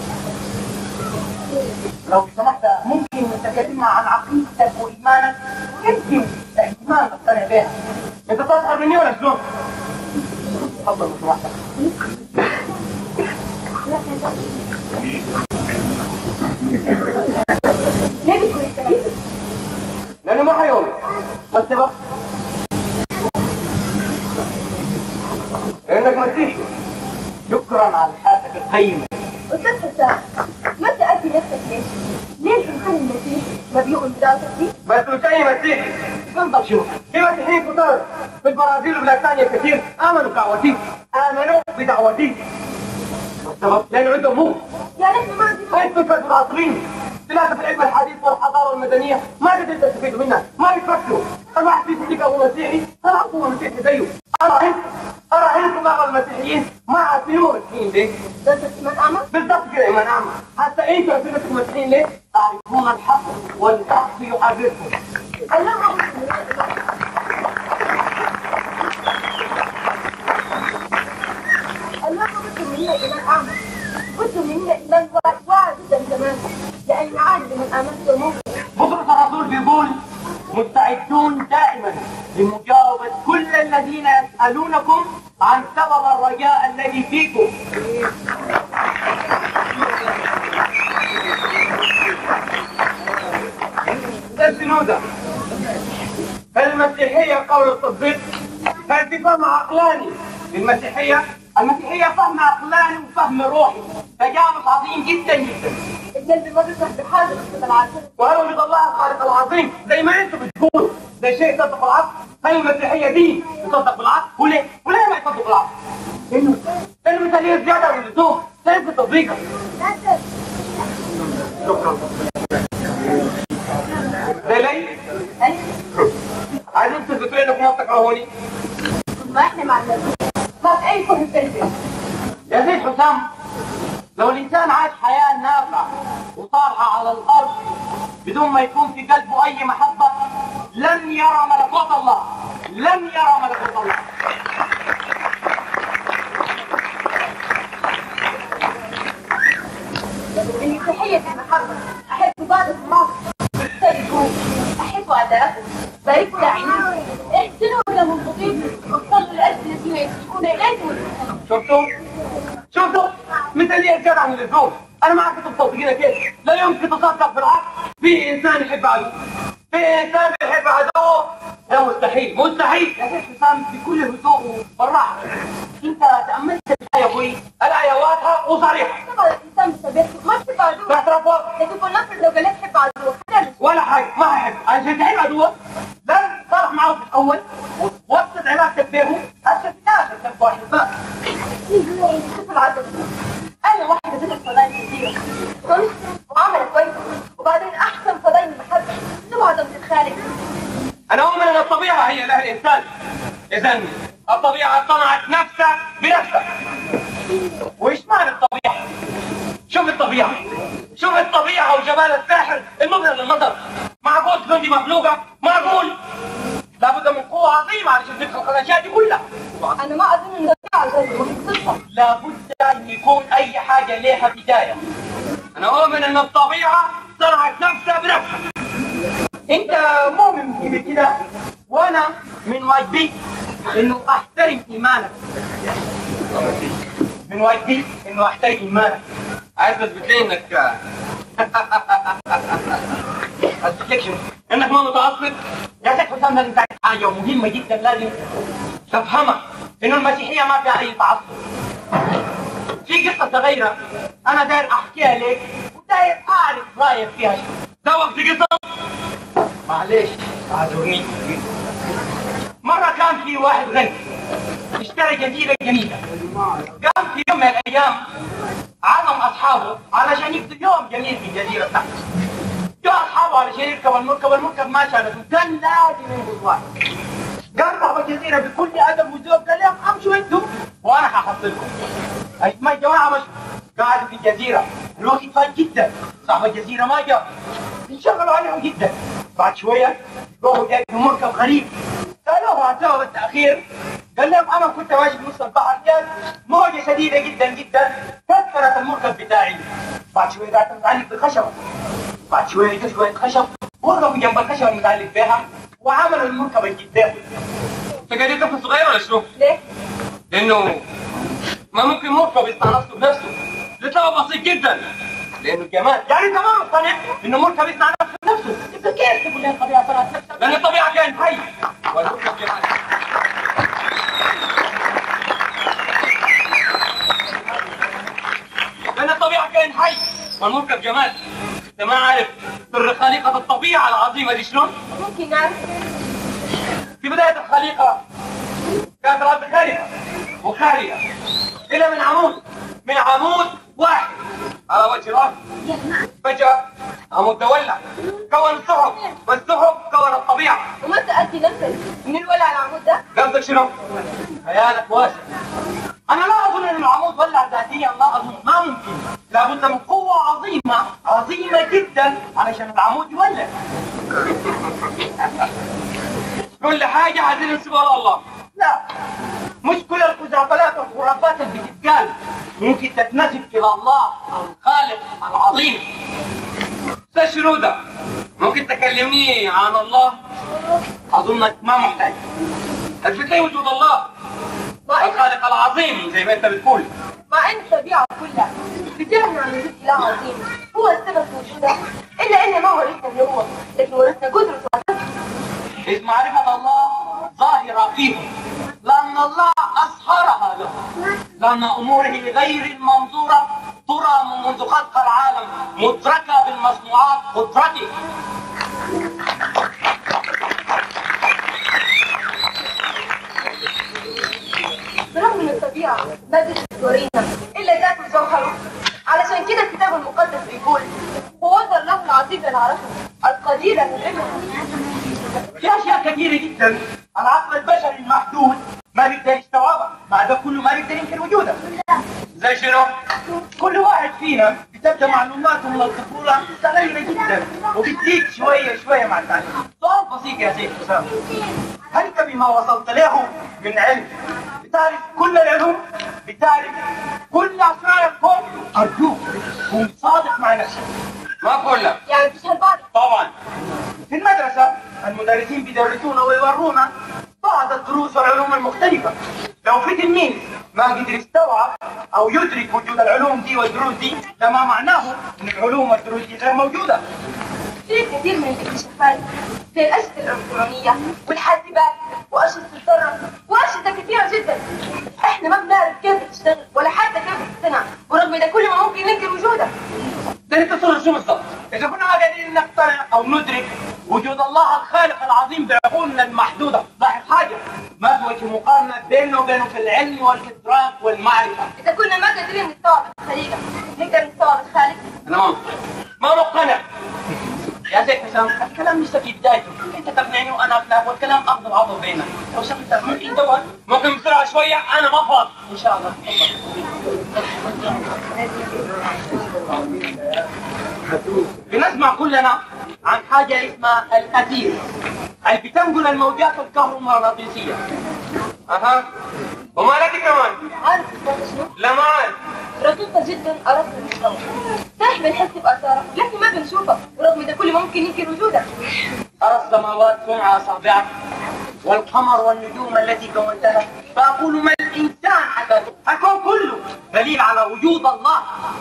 لو سمحت ممكن تكلمنا عن عقيدتك وإيمانك يمكن احتمال نقتنع بها أنت تسهر مني ولا شلون؟ تفضل لو سمحت ليه بتقول الكلام ده؟ لأنه ما حيوم بس بقى لأنك مسيحي شكرا على حياتك القيمة استاذ حسام ما سالت نفسك ليش؟ ليه الانسان المسيحي ما بيؤمن بدعوتك دي؟ بس مش أي مسيحي تنظر شو في مسيحيين كتار في البرازيل وبلاد ثانية كثير آمنوا بدعوتي آمنوا بدعوتي والسبب لأنه عندهم مخ يعني احنا ما عندنا انتوا كالمعاصرين ثلاثة في العلم الحديث والحضارة المدنية ما تقدر تستفيدوا منها ما يفكروا الواحد فيكم يجي ابو مسيحي طلع هو مسيحي زيه ارى انت ارى انتم بعض المسيحيين ما عارفين هو مسيحيين ليه؟ ده انت ما تعمل؟ بالضبط كده يا ايمان عامة حتى انتوا عارفين انكم مسيحيين ليه؟ تعرفون الحق والحق يحرركم الله ما الله ما بده منا ايمان اعمى بده منا ايمان واعي واعي جدا كمان لان عادي من امنته ممكن بطرس الرسول بيقول كل الذين يسألونكم عن سبب الرجاء الذي فيكم ده سنودة المسيحية قول التصديق فانت فهم عقلاني المسيحية المسيحية فهم عقلاني وفهم روحي تجانس عظيم جدا جدا القلب ما بيفرح بحاجة بس العسل وهو رضا الله الخالق العظيم زي ما انتم بتقولوا ده شيء يصدق بالعقل هل المسيحيه دين يصدق بالعقل وليه؟ وليه ما يصدق بالعقل؟ لانه لانه مثاليه زياده من اللزوم ليس تطبيقا شكرا ده ليه؟ عايزين تثبتوا لي انكم ما بتكرهوني ما احنا مع الناس ما في اي كل الفلفل يا سيد حسام لو الانسان عاش حياه نافعه وصالحه على الارض بدون ما يكون في قلبه اي محبه لن يرى ملكوت الله لن يرى ملكوت الله المسيحية في محبة أحب بعض الماضي اختلفوا أحبوا أعداءكم باركوا لاعنين احسنوا إلى منبطين وصلوا لأجل الذين يسلكون إليكم شفتوا؟ شفتوا؟ مثالية زيادة عن اللزوم انا ما عرفت تصدقينها كيف لا يمكن تصدق بالعكس في انسان يحب عدوه في انسان يحب عدوه ده مستحيل مستحيل يا شيخ حسام بكل هدوء وبالراحه انت تاملت الايه يا ابوي الايه واضحه وصريحه طبعا الإنسان بسبب ما تحب عدوك باعتراف واضح لكن فلنفرض لو قال لك حب عدوك هذا ولا حاجه ما احب عشان تحب عدوك لن تصرح معه في الاول وتوسط علاقتك بينه عشان في الاخر تبقوا احباء شوف العدو أنا واحدة من الفضائل كثيرة كنت وعملت كويس وبعدين أحسن فضائل المحبة نبعد من الخارج انا اؤمن ان الطبيعه هي اله الانسان اذا الطبيعه صنعت نفسها بنفسها وايش معنى الطبيعه شوف الطبيعه شوف الطبيعه وجمال الساحر المبهر للنظر معقول تكون دي مخلوقه معقول لابد من قوه عظيمه علشان تخلق الاشياء دي كلها أنا ما أظن إن الطبيعة غير مخصصة لابد ان يكون اي حاجه لها بدايه انا اؤمن ان الطبيعه صنعت نفسها بنفسها انت مؤمن بكده وانا من واجبي انه احترم ايمانك من واجبي انه احترم ايمانك عايز اثبت لي انك اثبت لك شنو؟ انك ما متعصب يا شيخ حسام لازم تعرف حاجه مهمه جدا لازم تفهمها انه المسيحيه ما فيها اي تعصب في قصه صغيره انا داير احكيها لك وداير اعرف رايك فيها شنو ده وقت قصه معلش اعذرني مرة كان في واحد غني اشترى جزيرة جميلة قام في يوم من الأيام عزم أصحابه علشان يقضوا يوم جميل في الجزيرة بتاعته جاء أصحابه علشان يركب المركب المركب ما شالته كان لازم ينقذ واحد قام صاحب الجزيرة بكل أدب وذوق قال لهم امشوا انتوا وأنا هحصلكم أي ما جماعة مش قاعدوا في الجزيرة الوقت فات جدا صاحب الجزيرة ما جاء انشغلوا عليهم جدا بعد شوية روحوا جاي في مركب غريب سألوه عن سبب التأخير قال لهم أنا كنت ماشي في نص البحر جات موجة شديدة جدا جدا كسرت المركب بتاعي بعد شوية قاعد متعلق بخشب بعد شوية جت شوية خشب وقفوا جنب الخشب المتعلق بها وعملوا المركب قدام فقال لي طفل صغير ولا شنو؟ ليه؟ لانه ما ممكن مركب يصنع نفسه بنفسه لسبب بسيط جدا لانه كمان يعني انت ما مقتنع انه مركب يصنع نفسه بنفسه يبقى كيف تقول لي الطبيعه صنعت نفسها لان الطبيعه كائن حي والمركب كمان لان الطبيعه كائن حي والمركب جمال انت ما عارف سر خليقه الطبيعه العظيمه دي شلون؟ ممكن نعرف في بداية الخليقة كانت الأرض خالية وخالية إلى من عمود من عمود واحد على وجه الأرض فجأة عمود تولع كون السحب والسحب كون الطبيعة وما تأتي نفسك من الولع العمود ده قصدك شنو؟ خيالك واسع أنا لا أظن أن العمود ولع ذاتيا لا أظن ما ممكن لابد من قوة عظيمة عظيمة جدا علشان العمود يولع كل حاجة عايزين نسيبها لله لا مش كل الخزعبلات والخرافات اللي بتتقال ممكن تتنسب إلى الله الخالق العظيم أستاذ شنودة ممكن تكلمني عن الله أظنك ما محتاج اثبت لي وجود الله مع ان الخالق العظيم زي ما انت بتقول مع ان الطبيعه كلها بتعلن عن وجود اله عظيم هو السبب في وجودها الا ان ما ورثنا النبوه لكن ورثنا قدره وعزته إذ معرفة الله ظاهرة فيهم لأن الله أظهرها لهم لأن أموره غير المنظورة ترى منذ خلق العالم مدركة بالمصنوعات قدرته برغم ان الطبيعه ما قدرت تورينا الا ذات وجوهره علشان كده الكتاب المقدس بيقول ووضع له العظيم العرفه القدير المدركه في أشياء كثيرة جدا العقل البشري المحدود ما بيقدر يستوعبها مع ده كله ما بيقدر ينكر وجودها زي شنو؟ كل واحد فينا بتبدا معلوماته من الطفوله قليله جدا وبتزيد شويه شويه مع التعليم سؤال بسيط يا سيد حسام هل انت بما وصلت له من علم بتعرف كل العلوم بتعرف كل اسرار الكون ارجوك كن صادق مع نفسك ما اقول لك يعني بتشهر بعض طبعا في المدرسة المدرسين بيدرسونا ويورونا بعض الدروس والعلوم المختلفة لو في تلميذ ما قدر يستوعب أو يدرك وجود العلوم دي والدروس دي ده ما معناه إن العلوم والدروس دي غير موجودة في كثير من الاكتشافات زي الأجهزة الإلكترونية والحاسبات وأجهزة الذرة وأجهزة كثيرة جدا إحنا ما بنعرف كيف بتشتغل ولا حتى كيف بتتصنع ورغم ده كل ما ممكن ننكر وجودها ده انت تصور شو بالضبط إذا كنا ما قادرين نقتنع أو ندرك وجود الله الخالق العظيم بعقولنا المحدودة لاحظ حاجة ما في وجه مقارنة بينه وبينه في العلم والإدراك والمعرفة إذا كنا ما قادرين نستوعب الخليقة نقدر نستوعب الخالق انا ما ما مقتنع يا سيد حسام الكلام لسه في بدايته انت تقنعني وانا اقنعك والكلام اخذ العضو بيننا لو سمحت ممكن تقعد ممكن بسرعه شويه انا ما فاضي ان شاء الله تفضل. بنسمع كلنا عن حاجه اسمها الاثير اللي بتنقل الموجات الكهرومغناطيسيه اها وما لك كمان عارف الصوت شنو؟ لا ما عارف رقيقة جدا أردنا نستوعب صحيح بنحس بآثارها لكن ما بنشوفها ورغم ده كل ما ممكن ينكر وجودها أرى السماوات صنع أصابعك والقمر والنجوم التي كونتها فأقول ما الإنسان حتى الكون كله دليل على وجود الله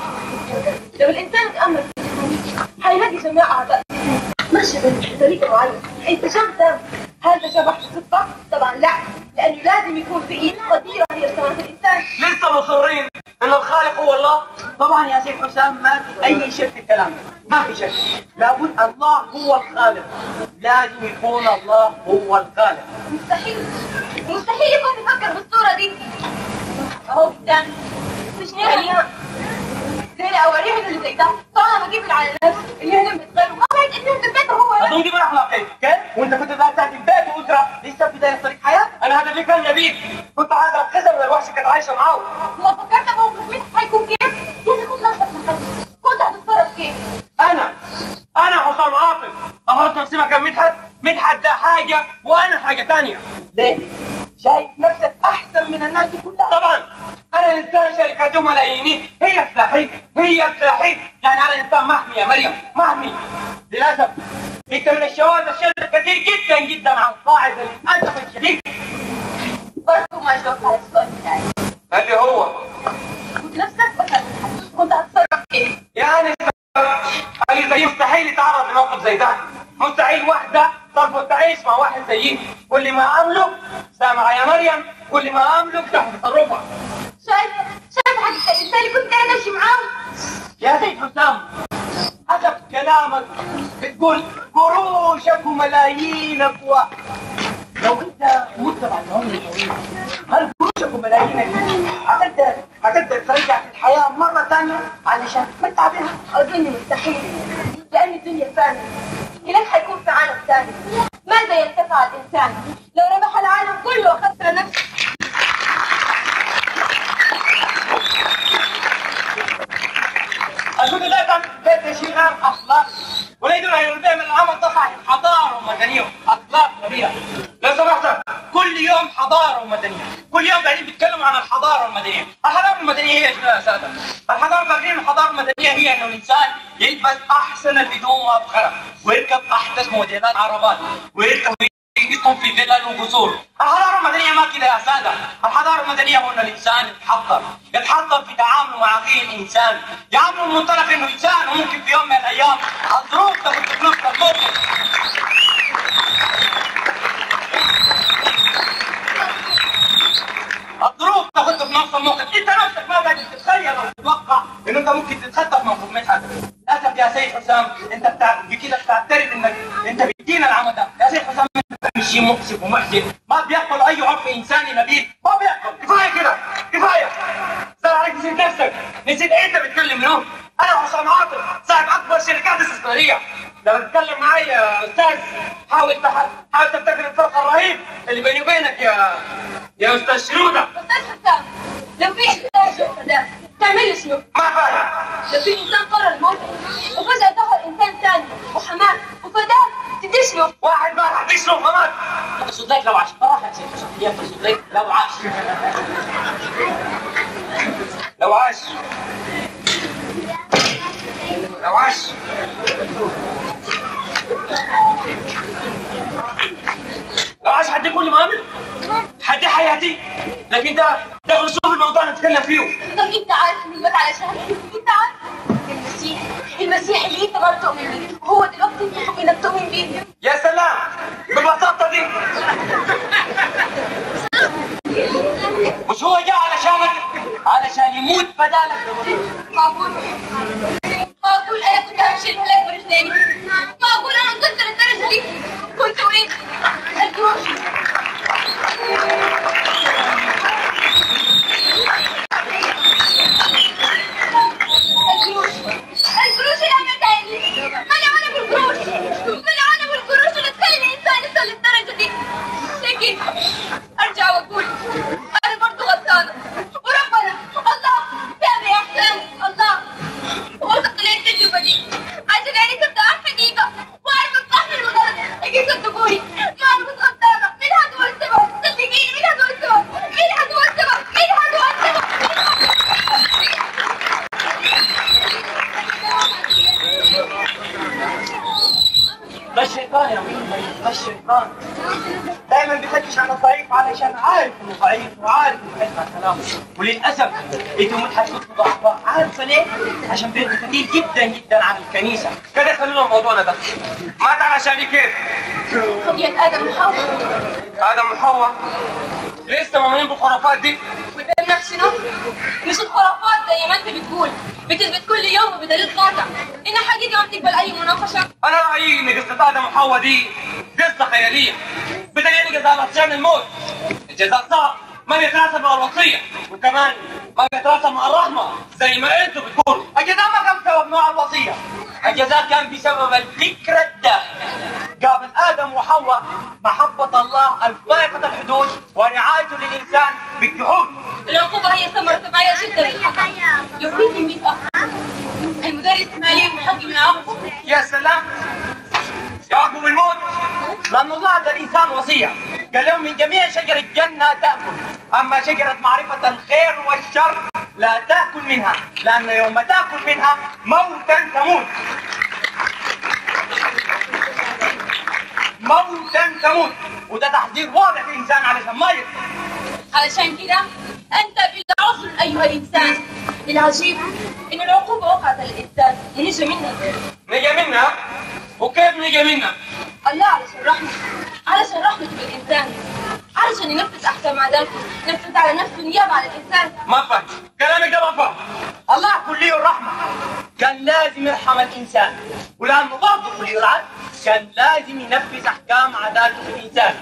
لو الإنسان تأمل في جسمه هيلاقي جميع أعضاء جسمه ماشية بطريقة معينة أنت شايف هل ده شبح بالصدفة؟ طبعا لا لأنه لازم يكون في إيد قديرة هي رسمات الإنسان لسه مصرين أن الخالق هو الله طبعا يا سيد حسام ما في أي شك في الكلام ما في شك لابد الله هو الخالق لازم يكون الله هو الخالق مستحيل مستحيل يكون يفكر بالصورة دي أهو قدامي مش نهاية زي الأولين من اللي زي ده طالما بجيب على نفسي اللي هنا بيتغيروا ما بعد إنه في البيت هو لا. أظن دي من أخلاقك كيف؟ وأنت كنت ذات تأتي البيت وأسرة لسه في بداية طريق حياة أنا هدفي كان نبيل كنت عايز أتخزن من الوحش كانت عايشة معاه ما فكرت موقف مثل هيكون كيف؟ يا أخي كنت نفسك محل كنت هتتصرف كيف؟ انا انا حسام عاطف احط نفسي مكان مدحت مدحت ده حاجه وانا حاجه ثانيه ليه؟ شايف نفسك احسن من الناس دي كلها طبعا انا انسان شركه ملاييني هي السلاحين هي السلاحين يعني انا انسان محمي يا مريم محمي للاسف انت من الشواذ الشاذة كثير جدا جدا عن قاعده للاسف الشديد برضه ما جاوبت على السؤال بتاعي اللي هو كنت نفسك مثلا كنت هتتصرف كيف؟ يعني قال زي مستحيل يتعرض لموقف زي ده مستحيل واحدة ترفض تعيش مع واحد زيي كل ما أملك سامع يا مريم كل ما أملك تحت تصرفها شايف شايف حق الإنسان اللي كنت قاعد أمشي معاه يا سيد حسام حسب كلامك بتقول قروشك وملايينك و لو انت مت بعد عمر طويل هل قروشك وملايينك هتقدر هتقدر ترجع في الحياة مرة ثانية علشان تمتع بها أظن مستحيل لأن الدنيا فانية هناك حيكون في عالم ثاني ماذا ينتفع الإنسان لو ربح العالم كله وخسر نفسه الجزء ده كان بيت شيء غير اخلاق ولا يدل على البيع من العمل ده صحيح حضاره ومدنيه اخلاق كبيره لو سمحت كل يوم حضاره ومدنيه كل يوم قاعدين بيتكلموا عن الحضاره والمدنيه الحضاره المدنيه هي شنو يا ساده الحضاره فاكرين الحضاره المدنيه هي انه الانسان يلبس احسن الهدوم وابخرها ويركب احدث موديلات عربات ويركب يسكن في فيلل وقصور الحضاره المدنيه ما كده يا ساده الحضاره المدنيه هو ان الانسان يتحضر يتحضر في تعامله مع اخيه الانسان يعامله من منطلق انه انسان وممكن في يوم من الايام الظروف تكون تكلفه الموقف الظروف تاخدك في نفس الموقف انت نفسك ما قاعد تتخيل او تتوقع انه انت ممكن تتخطى في موقف مدحت للاسف يا سيد حسام انت بتاع بكده بتعترف انك انت بتدين العمل ده يا سيد حسام انت مش شيء مؤسف ومحزن ما بيقبل اي عرف انساني نبيل ما بيقبل كفايه كده كفايه صار عليك نسيت نفسك نسيت انت بتكلم منهم انا حسام عاطف صاحب اكبر شركات استثماريه لما تتكلم معي يا استاذ حاول تح... حاول تفتكر الفرق الرهيب اللي بيني وبينك يا يا استاذ شنوده استاذ حسام لو في انسان فداه تعمل شنو؟ ما فاهم لو في انسان قرر الموت وفجاه ظهر انسان ثاني وحماه وفداه تدري شنو؟ واحد ما راح تشرب كمان اقصد لك لو عاش صراحه يا شيخ هي اقصد لك لو عاش لو عاش لو عاش لو عاش حد يقول لي ما أمل حد حياتي لكن ده ده خلصوا الموضوع اللي نتكلم فيه طب انت عارف مين مات علشان انت عارف المسيح المسيح اللي انت ما بتؤمن بيه هو دلوقتي يطلب انك تؤمن بيه يا سلام ببساطة دي مش هو جاء علشانك علشان يموت بدالك معقول معقول انا كنت همشي الهلاك برجليني معقول انا انكسر الدرجه دي كنت اريد الجروش الجروش الجروش اللي عملتها لي ملعونه بالقروش ملعونه بالقروش اللي تخلي الانسان يصل للدرجه دي لكن ارجع واقول انا برضه غلطانه وربنا الله سامي يا حسام الله وثق لي التجربه دي عشان يعني تبدا الحقيقه واعرف الصح من الغلط لكن صدقوني ما كنت غلطانه مين هذا هو السبب صدقيني مين هذا هو السبب مين هذا هو السبب مين هذا هو السبب ده الشيطان يا ابوي ده الشيطان دايما بيفتش عن الضعيف علشان عارف انه ضعيف وعارف انه بيسمع كلامه وللاسف انتوا متحدثوا ضعفاء عارفه ليه؟ عشان بيرجع كثير جدا جدا عن الكنيسه كده خلونا موضوعنا ده مات علشان كيف؟ قضية آدم وحواء ادم وحواء لسه مؤمنين بالخرافات دي قدام نفسنا مش الخرافات زي ما انت بتقول بتثبت كل يوم بدليل قاطع ان حقيقة ما بتقبل اي مناقشة انا رايي ان قصه ادم وحواء دي قصه خياليه بدليل ان جزاء عشان الموت الجزاء صعب ما بيتناسب مع الوصيه وكمان ما بيتناسب مع الرحمه زي ما انتم بتقولوا الجزاء ما كان بسبب نوع الوصيه الجزاء كان بسبب الفكره الداخليه قابل ادم وحواء محبه الله الفائقه الحدود ورعايته للانسان بالجحود العقوبة هي ثمرة طبيعية جدا للحق لو في تلميذ أخ المدرس مالي محقق من عقبه يا سلام يعقوب الموت لأن الله ادى الإنسان وصية قال لهم من جميع شجر الجنة تأكل أما شجرة معرفة الخير والشر لا تأكل منها لأن يوم تأكل منها موتا تموت موتا تموت وده تحذير واضح للإنسان علشان ما يكفر علشان كده أنت بالعصر أيها الإنسان العجيب إن العقوبة وقعت على الإنسان ونجى منها نجا منها وكيف نجا منها الله علشان رحمة علشان رحمته بالإنسان علشان ينفذ أحكام عدالته ينفذ على نفسه نيابة على الإنسان ما فهم كلامك ده ما فهم الله كلي الرحمة كان لازم يرحم الإنسان ولأنه برضه كلي العدل كان لازم ينفذ أحكام عدالته في الإنسان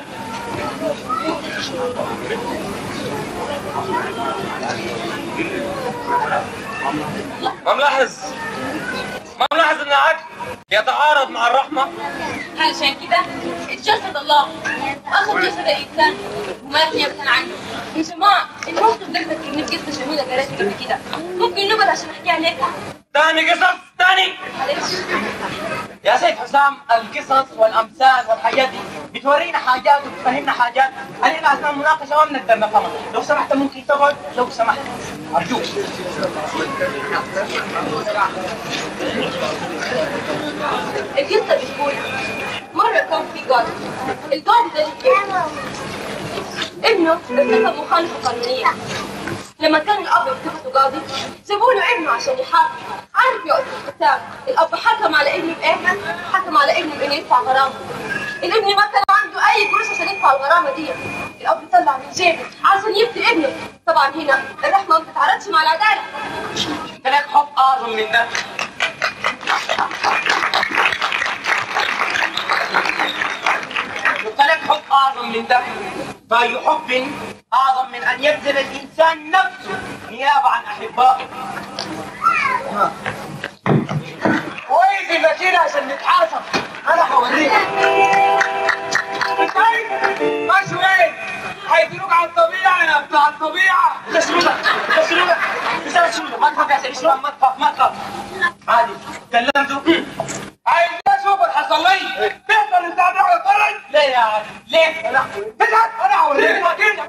ما ملاحظ ما ملاحظ ان العدل يتعارض مع الرحمة علشان كده اتجسد الله واخذ جسد الانسان ومات نيابه عنه يا جماعه الموقف ده احنا كنا في قصه جميله قريتها قبل كده ممكن نقعد عشان احكيها عليكم تاني قصص تاني معلش يا سيد حسام القصص والامثال والحاجات دي بتورينا حاجات وبتفهمنا حاجات انا اثناء المناقشه ما بنقدر نفهمها لو سمحت ممكن تقعد لو سمحت ارجوك القصه بتقول مرة كان في قاضي القاضي ده ليه ابنه ارتكب مخالفة قانونية لما كان الأب يرتكب قاضي سابوا له ابنه عشان يحاكم عارف يا أستاذ الكتاب الأب حكم على ابنه بإيه؟ حكم على ابنه بإنه يدفع غرامة الابن ما كان عنده أي قروش عشان يدفع الغرامة دي الأب طلع من جيبه عشان يبكي ابنه طبعا هنا الرحمة ما بتتعارضش مع العدالة انت لك حب اعظم من ده انت لك حب اعظم من ده فاي حب اعظم من ان يبذل الانسان نفسه نيابه عن احبائه كويس يبقى كده عشان نتحاسب انا هوريك ماشي وين؟ هيدلوك على الطبيعة يا بتاع الطبيعة تسلومة تسلومة تسلومة تسلومة ما تخاف يا سيدي شلون ما تخاف ما تخاف عادي كلمته عايز اشوف اللي حصل لي تقدر انت على الطرد ليه يا عادي ليه؟ لا تزعل انا هوريك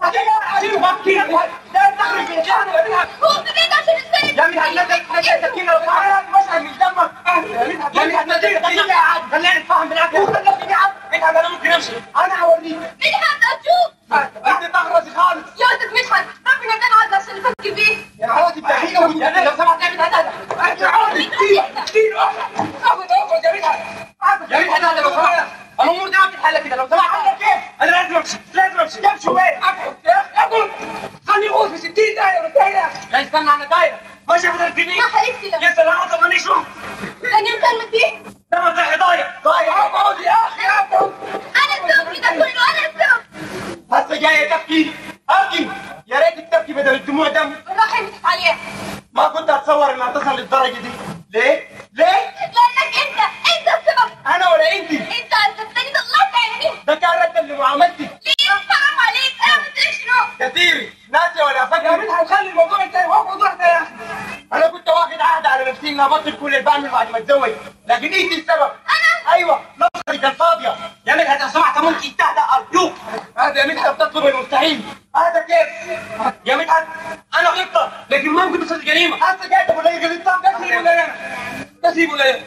لا تخرج من جهنم هو في بيت عشان السنة يا مين هتنزل حاجة سكينة لو تعالى مشهد من دمك يا مين هتنزل خليني قاعد خلينا نتفاهم بالعكس خليني قاعد مدحت انا ممكن امشي انا هوريك مدحت أشوف انت تغرزي خالص يا أستاذ مدحت ربنا ادانا عقل عشان نفكر فيه يا عادي الدقيقة والدقيقة لو سمحت يا مدحت هذا يا عادي كتير كتير اخد اخد يا مدحت يا مدحت هذا لو سمحت الامور دي ما بتتحل كده لو سمحت انا كيف؟ انا لازم امشي لازم امشي امشي وين؟ اقعد يا اخي اقعد خليني يغوص في 60 دقيقة رجالة لا استنى انا دايرة ماشي ابو الجنيه ما حقيقتي لك يا سلام طب ماني شوف لأن أنت المسيح ده ما صحي ضايع ضايع اقعد يا اخي اقعد أنا السبب في ده كله أنا السبب هسه جاية تبكي ابكي يا ريت تبكي بدل الدموع دم بالراحة يا مدحت عليها ما كنت اتصور انها تصل للدرجة دي ليه؟ ليه؟ لأنك أنت أنت السبب انا ولا انت أنت أسستني طلعت عيني ده كان رد لمعاملتي ليه حرام عليك أنا ما قلتلكش شنو كثير ناسي ولا يا فاكر مدحت خلي الموضوع انتهي واقعد واحدة يا اخي انا كنت واخد عهد على نفسي اني ابطل كل اللي بعمله بعد ما اتزوج لكن انت السبب أنا؟ ايوه نظري كانت فاضيه يا مدحت لو سمحت ممكن تهدأ ارجوك هذا يا مدحت بتطلب المستحيل هذا كيف يا مدحت انا غلطت لكن ما ممكن تصير جريمه هسه جاي تقول لي غلطت ده سيبه ليا ده سيبه ليا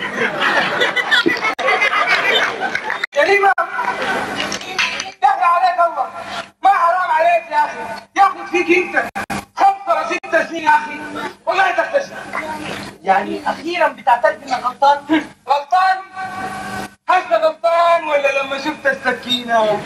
جريمة دخل عليك الله ما حرام عليك يا اخي ياخد فيك انت خمسة ولا ستة سنين يا اخي والله تختشي يعني اخيرا بتعترف انك غلطان غلطان حسنا غلطان ولا لما شفت السكينة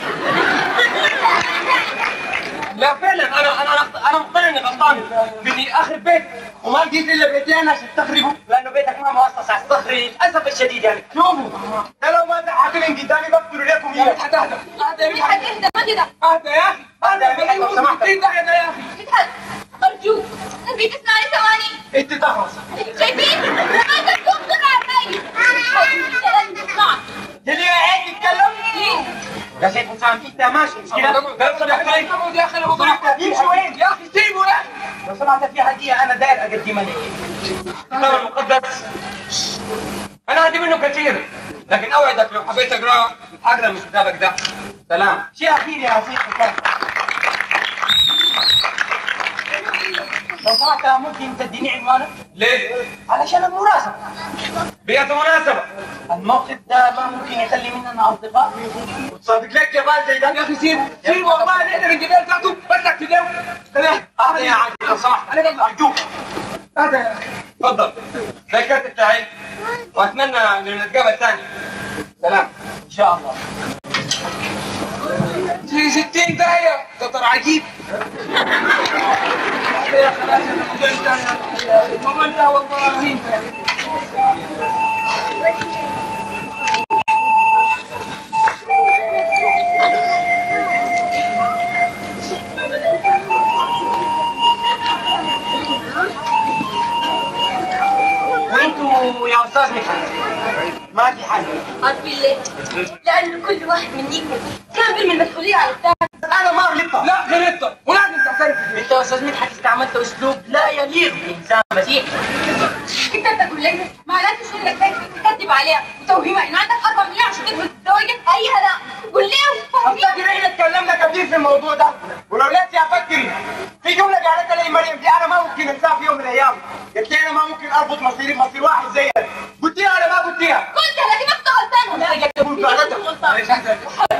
لا فعلا انا انا انا أنا مقتنع اني غلطان باني اخرب بيت وما لقيت الا بيتين عشان تخربه لانه بيتك ما مؤسس على الصخر للاسف الشديد يعني شوفوا ده لو ما ضحكني قدامي بقتلوا لكم يا اياه مدحت اهدى اهدى يا مدحت مدحت اهدى ما كده اهدى يا اخي اهدى يا مدحت لو سمحت. ستين دقيقة يا اخي مدحت أرجوك نبي تسمعني ثواني انت تخلص شايفين؟ ما تكون بسرعة باين أنت لازم تسمعني اللي قاعد يتكلم ليه؟ يا شيخ حسام انت ماشي مش كده اقعد يا اخي اقعد يا اخي انا بضربك يمشي وين؟ يا اخي سيبه يا اخي لو سمحت في هديه انا داير اقدمها لك الكتاب المقدس انا عندي منه كثير لكن اوعدك لو حبيت اقراه اقرا من كتابك ده سلام شيء اخير يا سيد حسام لو سمحت ممكن تديني عنوانك ليه؟ علشان المناسبة بيئة مناسبة الموقف ده ما ممكن يخلي مننا اصدقاء وتصادق لك جبال زي ده يا اخي سيبه سيبه والله نقدر الجبال بتاعته بدك تداوي خليه اهدى يا عادل لو سمحت انا قلبي ارجوك اهدى يا اخي تفضل ده الكارت بتاعي واتمنى ان نتقابل ثاني سلام ان شاء الله في 60 دقيقة ده ترى عجيب يا اخي لا الموضوع ده والله وانتوا يا استاذ مدحت ما في حل عارفين ليه؟ لأن كل واحد منيكم كان بيرمي المسؤولية على الثاني انا ما غلطت لا غلطت ولازم تعترف انت يا استاذ مدحت استعملت اسلوب لا يليق بانسان مسيحي انت تقول لي معناته شو انك تكذب عليها وتوهمها انه عندك 4 مليون عشان تدخل تتزوجها اي هلا قول ليه افتكر احنا اتكلمنا كثير في الموضوع ده ولو لسه افكر في جمله قالتها لي مريم دي انا ما ممكن انساها في يوم من الايام قلت لي انا ما ممكن اربط مصيري بمصير واحد زيك قلت لها ولا ما قلت لها؟ قلتها لكن ما كنت غلطانه انا قلت اقول قالت معلش احسن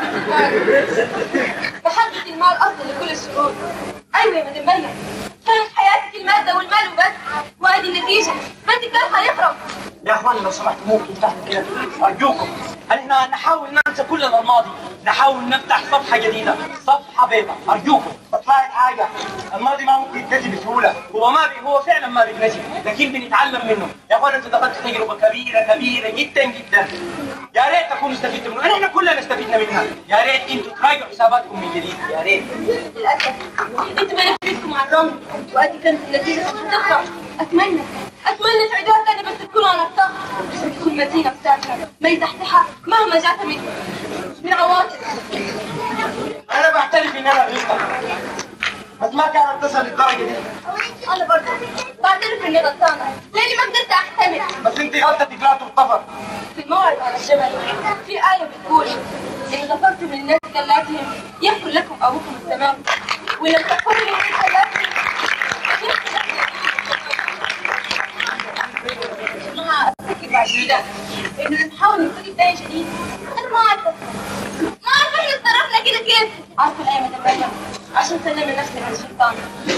محبة المال أصل لكل الشرور أيوة يا مدام مريم كانت حياتك المادة والمال وبس وهذه النتيجة بيتك ده هيخرب يا اخواني لو سمحتوا ممكن تحت كده ارجوكم احنا نحاول ننسى كل الماضي نحاول نفتح صفحه جديده صفحه بيضاء ارجوكم بطلعت حاجه الماضي ما ممكن يتنسي بسهوله هو ما بي هو فعلا ما بيتنسي لكن بنتعلم منه يا اخوان انتوا دخلتوا تجربه كبيره كبيره جدا جدا يا ريت تكونوا استفدتوا منه احنا كلنا استفدنا منها يا ريت انتوا تراجعوا حساباتكم من جديد يا ريت للأسف انتوا ما نفذتكم على الرمل وأدي كانت النتيجة هتخرب أتمنى أتمنى تعيدوها تاني بس تكونوا على الصح عشان تكون مدينة بتاعتها ما يتحتها مهما جات من من عواطف انا بعترف ان انا غلطت بس ما كانت تصل للدرجه دي أنا برضه بعترف إني غلطانة لأني ما قدرت أحتمل بس انت غلطتك لا تغتفر في الموعد على الجبل في آية بتقول إن غفرتم للناس كلاتهم يغفر لكم أبوكم السماء وإن لم تغفروا للناس كلاتهم يغفر لكم ما أفتكر بعد كده إنه نحاول نبتدي بداية جديدة أنا ما عارفة ما عارفة إحنا اتصرفنا كده كيف عارفة الآية مدام مريم عشان سلمنا نفسنا من الشيطان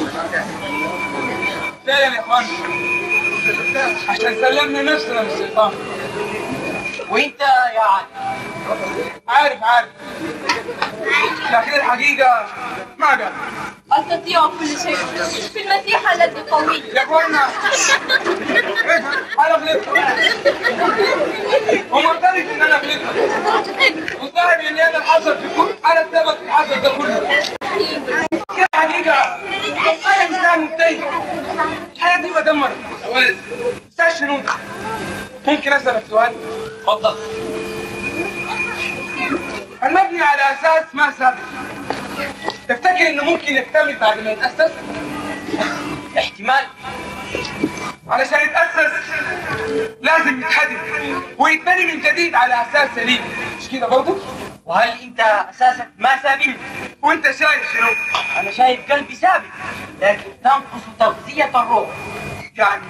فعلا يا اخوان عشان سلمنا نفسنا من الشيطان وانت يا علي عارف عارف لكن الحقيقة ما قال أستطيع كل شيء في المسيح الذي قوي يا اخوانا انا غلطت ومعترف ان انا غلطت وظاهر ان انا الحصل في كل انا السبب في الحصل ده كله كده حقيقة انا انسان مبتدئ حياتي بدمر استاذ شنو ممكن اسالك سؤال؟ اتفضل المبني على اساس ما ثابت تفتكر انه ممكن يكتمل بعد ما يتاسس؟ احتمال علشان يتاسس لازم يتحدد ويتبني من جديد على اساس سليم مش كده برضه؟ وهل انت اساسك ما ثابت؟ وانت شايف شنو؟ انا شايف قلبي ثابت لكن تنقص تغذية الروح يعني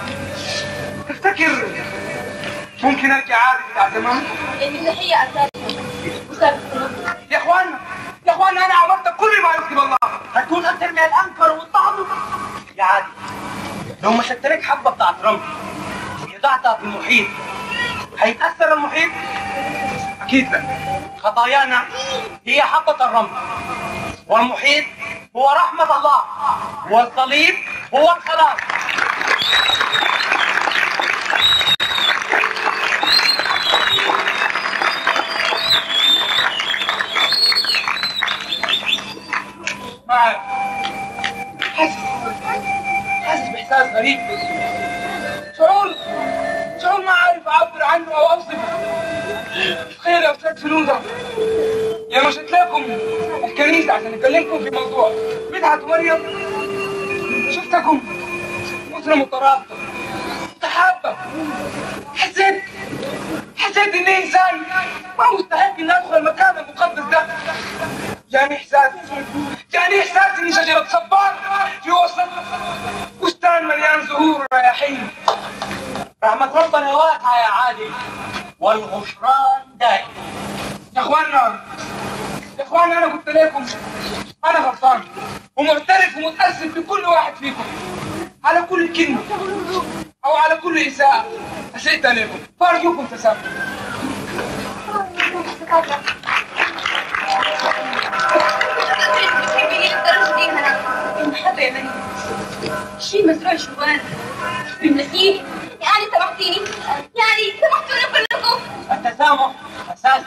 تفتكر ممكن ارجع عادي بتاع زمان؟ المسيحية أساسية وثابت قلوبنا يا اخوانا يا اخوانا انا عملت كل ما يرضي الله هتكون اكثر من الانكر والطعن يا عادي لو مسكت لك حبه بتاعت رمل وضعتها في المحيط هيتاثر المحيط؟ اكيد لا خطايانا هي حبه الرمل والمحيط هو رحمه الله والصليب هو الخلاص ما عارف حاسس حاسس باحساس غريب شعور شعور ما عارف اعبر عنه او اوصفه خير يا استاذ فلوزه يا مشيت لكم الكنيسه عشان اكلمكم في موضوع مدحت ومريم شفتكم اسره مترابطه متحابه حسيت حسيت اني انسان ما مستحق اني ادخل المكان المقدس ده جاني احساس جاني احساس اني شجره صبار في وسط بستان مليان زهور ورياحين رحمة ربنا واسعة يا عادل والغفران دائم يا اخوانا يا اخوانا انا قلت لكم انا غلطان ومعترف ومتاسف بكل واحد فيكم على كل كلمة او على كل اساءة اسيت عليكم فارجوكم تسامحوا بتحبيني للدرجة دي هنا المحبة يا مني شي مزروع جوانا بالنسيب يعني سامحتيني يعني سامحتونا كلكم التسامح اساسي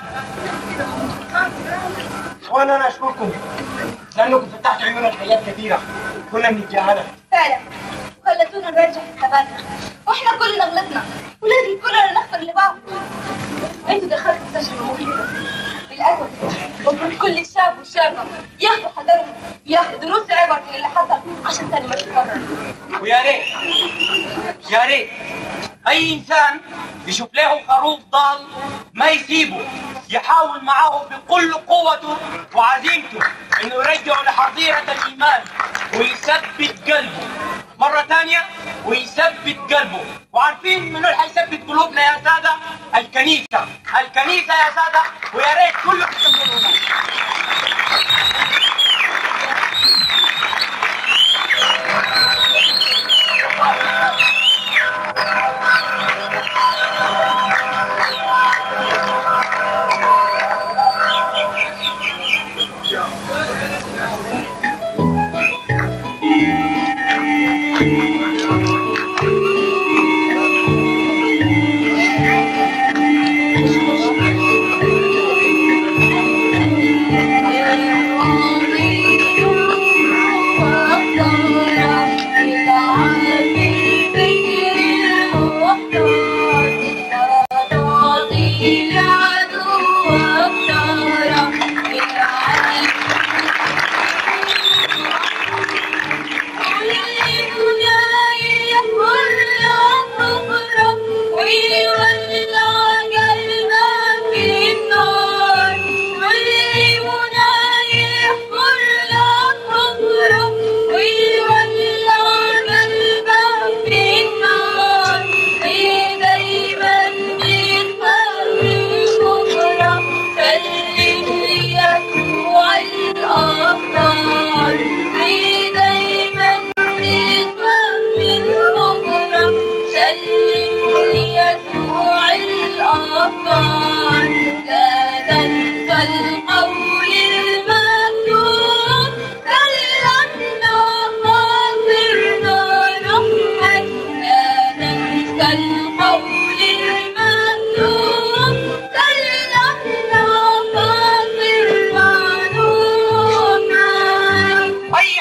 وانا انا اشكركم لانكم فتحتوا عيون الحياة كثيرة كنا بنتجاهلها فعلا خلتونا نرجع حساباتنا واحنا كلنا غلطنا ولازم كلنا نغفر لبعض انتوا دخلتوا تستشفوا مهمة للأسف المفروض كل شاب وشابة ياخدوا حذرهم ياخدوا دروس عبر من اللي حصل عشان تاني ما تتكرر ويا ريت يا ريت اي انسان يشوف له خروف ضال ما يسيبه يحاول معه بكل قوته وعزيمته انه يرجعه لحظيرة الايمان ويثبت قلبه مرة ثانية ويثبت قلبه وعارفين منو اللي حيثبت قلوبنا يا سادة الكنيسة الكنيسة يا سادة ويا ريت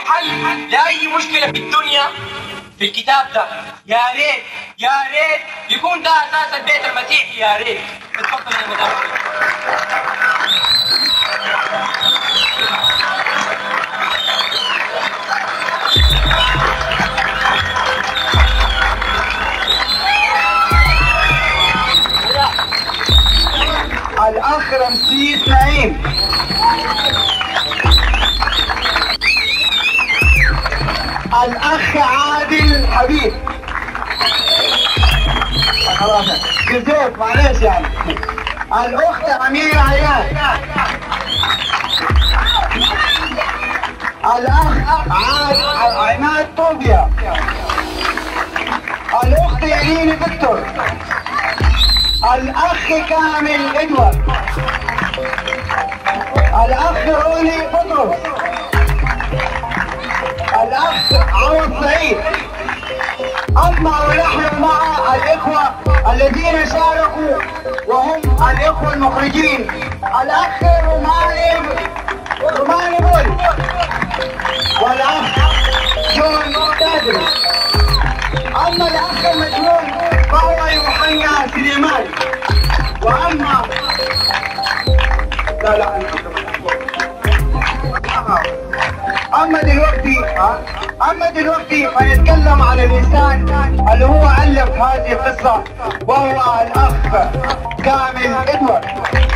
حل لاي مشكله في الدنيا في الكتاب ده يا ريت يا ريت يكون ده اساس البيت المسيحي يا ريت اتفضل يا مدام الاخ رمسيس نعيم الاخ عادل حبيب خلاص جزيت معلش يعني الاخت اميره عياد الاخ عاد عماد طوبيا الاخت ايرين فيكتور الاخ كامل ادوارد الاخ روني بطرس الاخ عوض سعيد اما ونحن مع الاخوه الذين شاركوا وهم الاخوه المخرجين الاخ روماني روماني بول والاخ جون تادري اما الاخ المجنون فهو يوحنا سليمان واما لا لا اما دلوقتي اما دلوقتي فنتكلم عن الانسان اللي هو الف هذه القصه وهو الاخ كامل ادوارد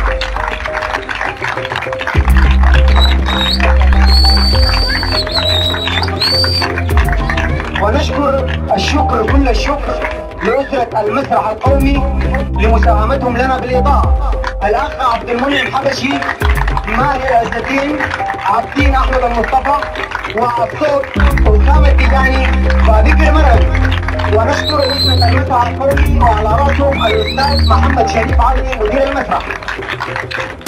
ونشكر الشكر كل الشكر لأسرة المسرح القومي لمساهمتهم لنا بالإضاءة الأخ عبد المنعم حبشي ماهر الزتين عبدين أحمد المصطفى والصوت أسامة التيجاني وذكر مرعي ونشكر أسرة المسرح القومي وعلى رأسهم الأستاذ محمد شريف علي مدير المسرح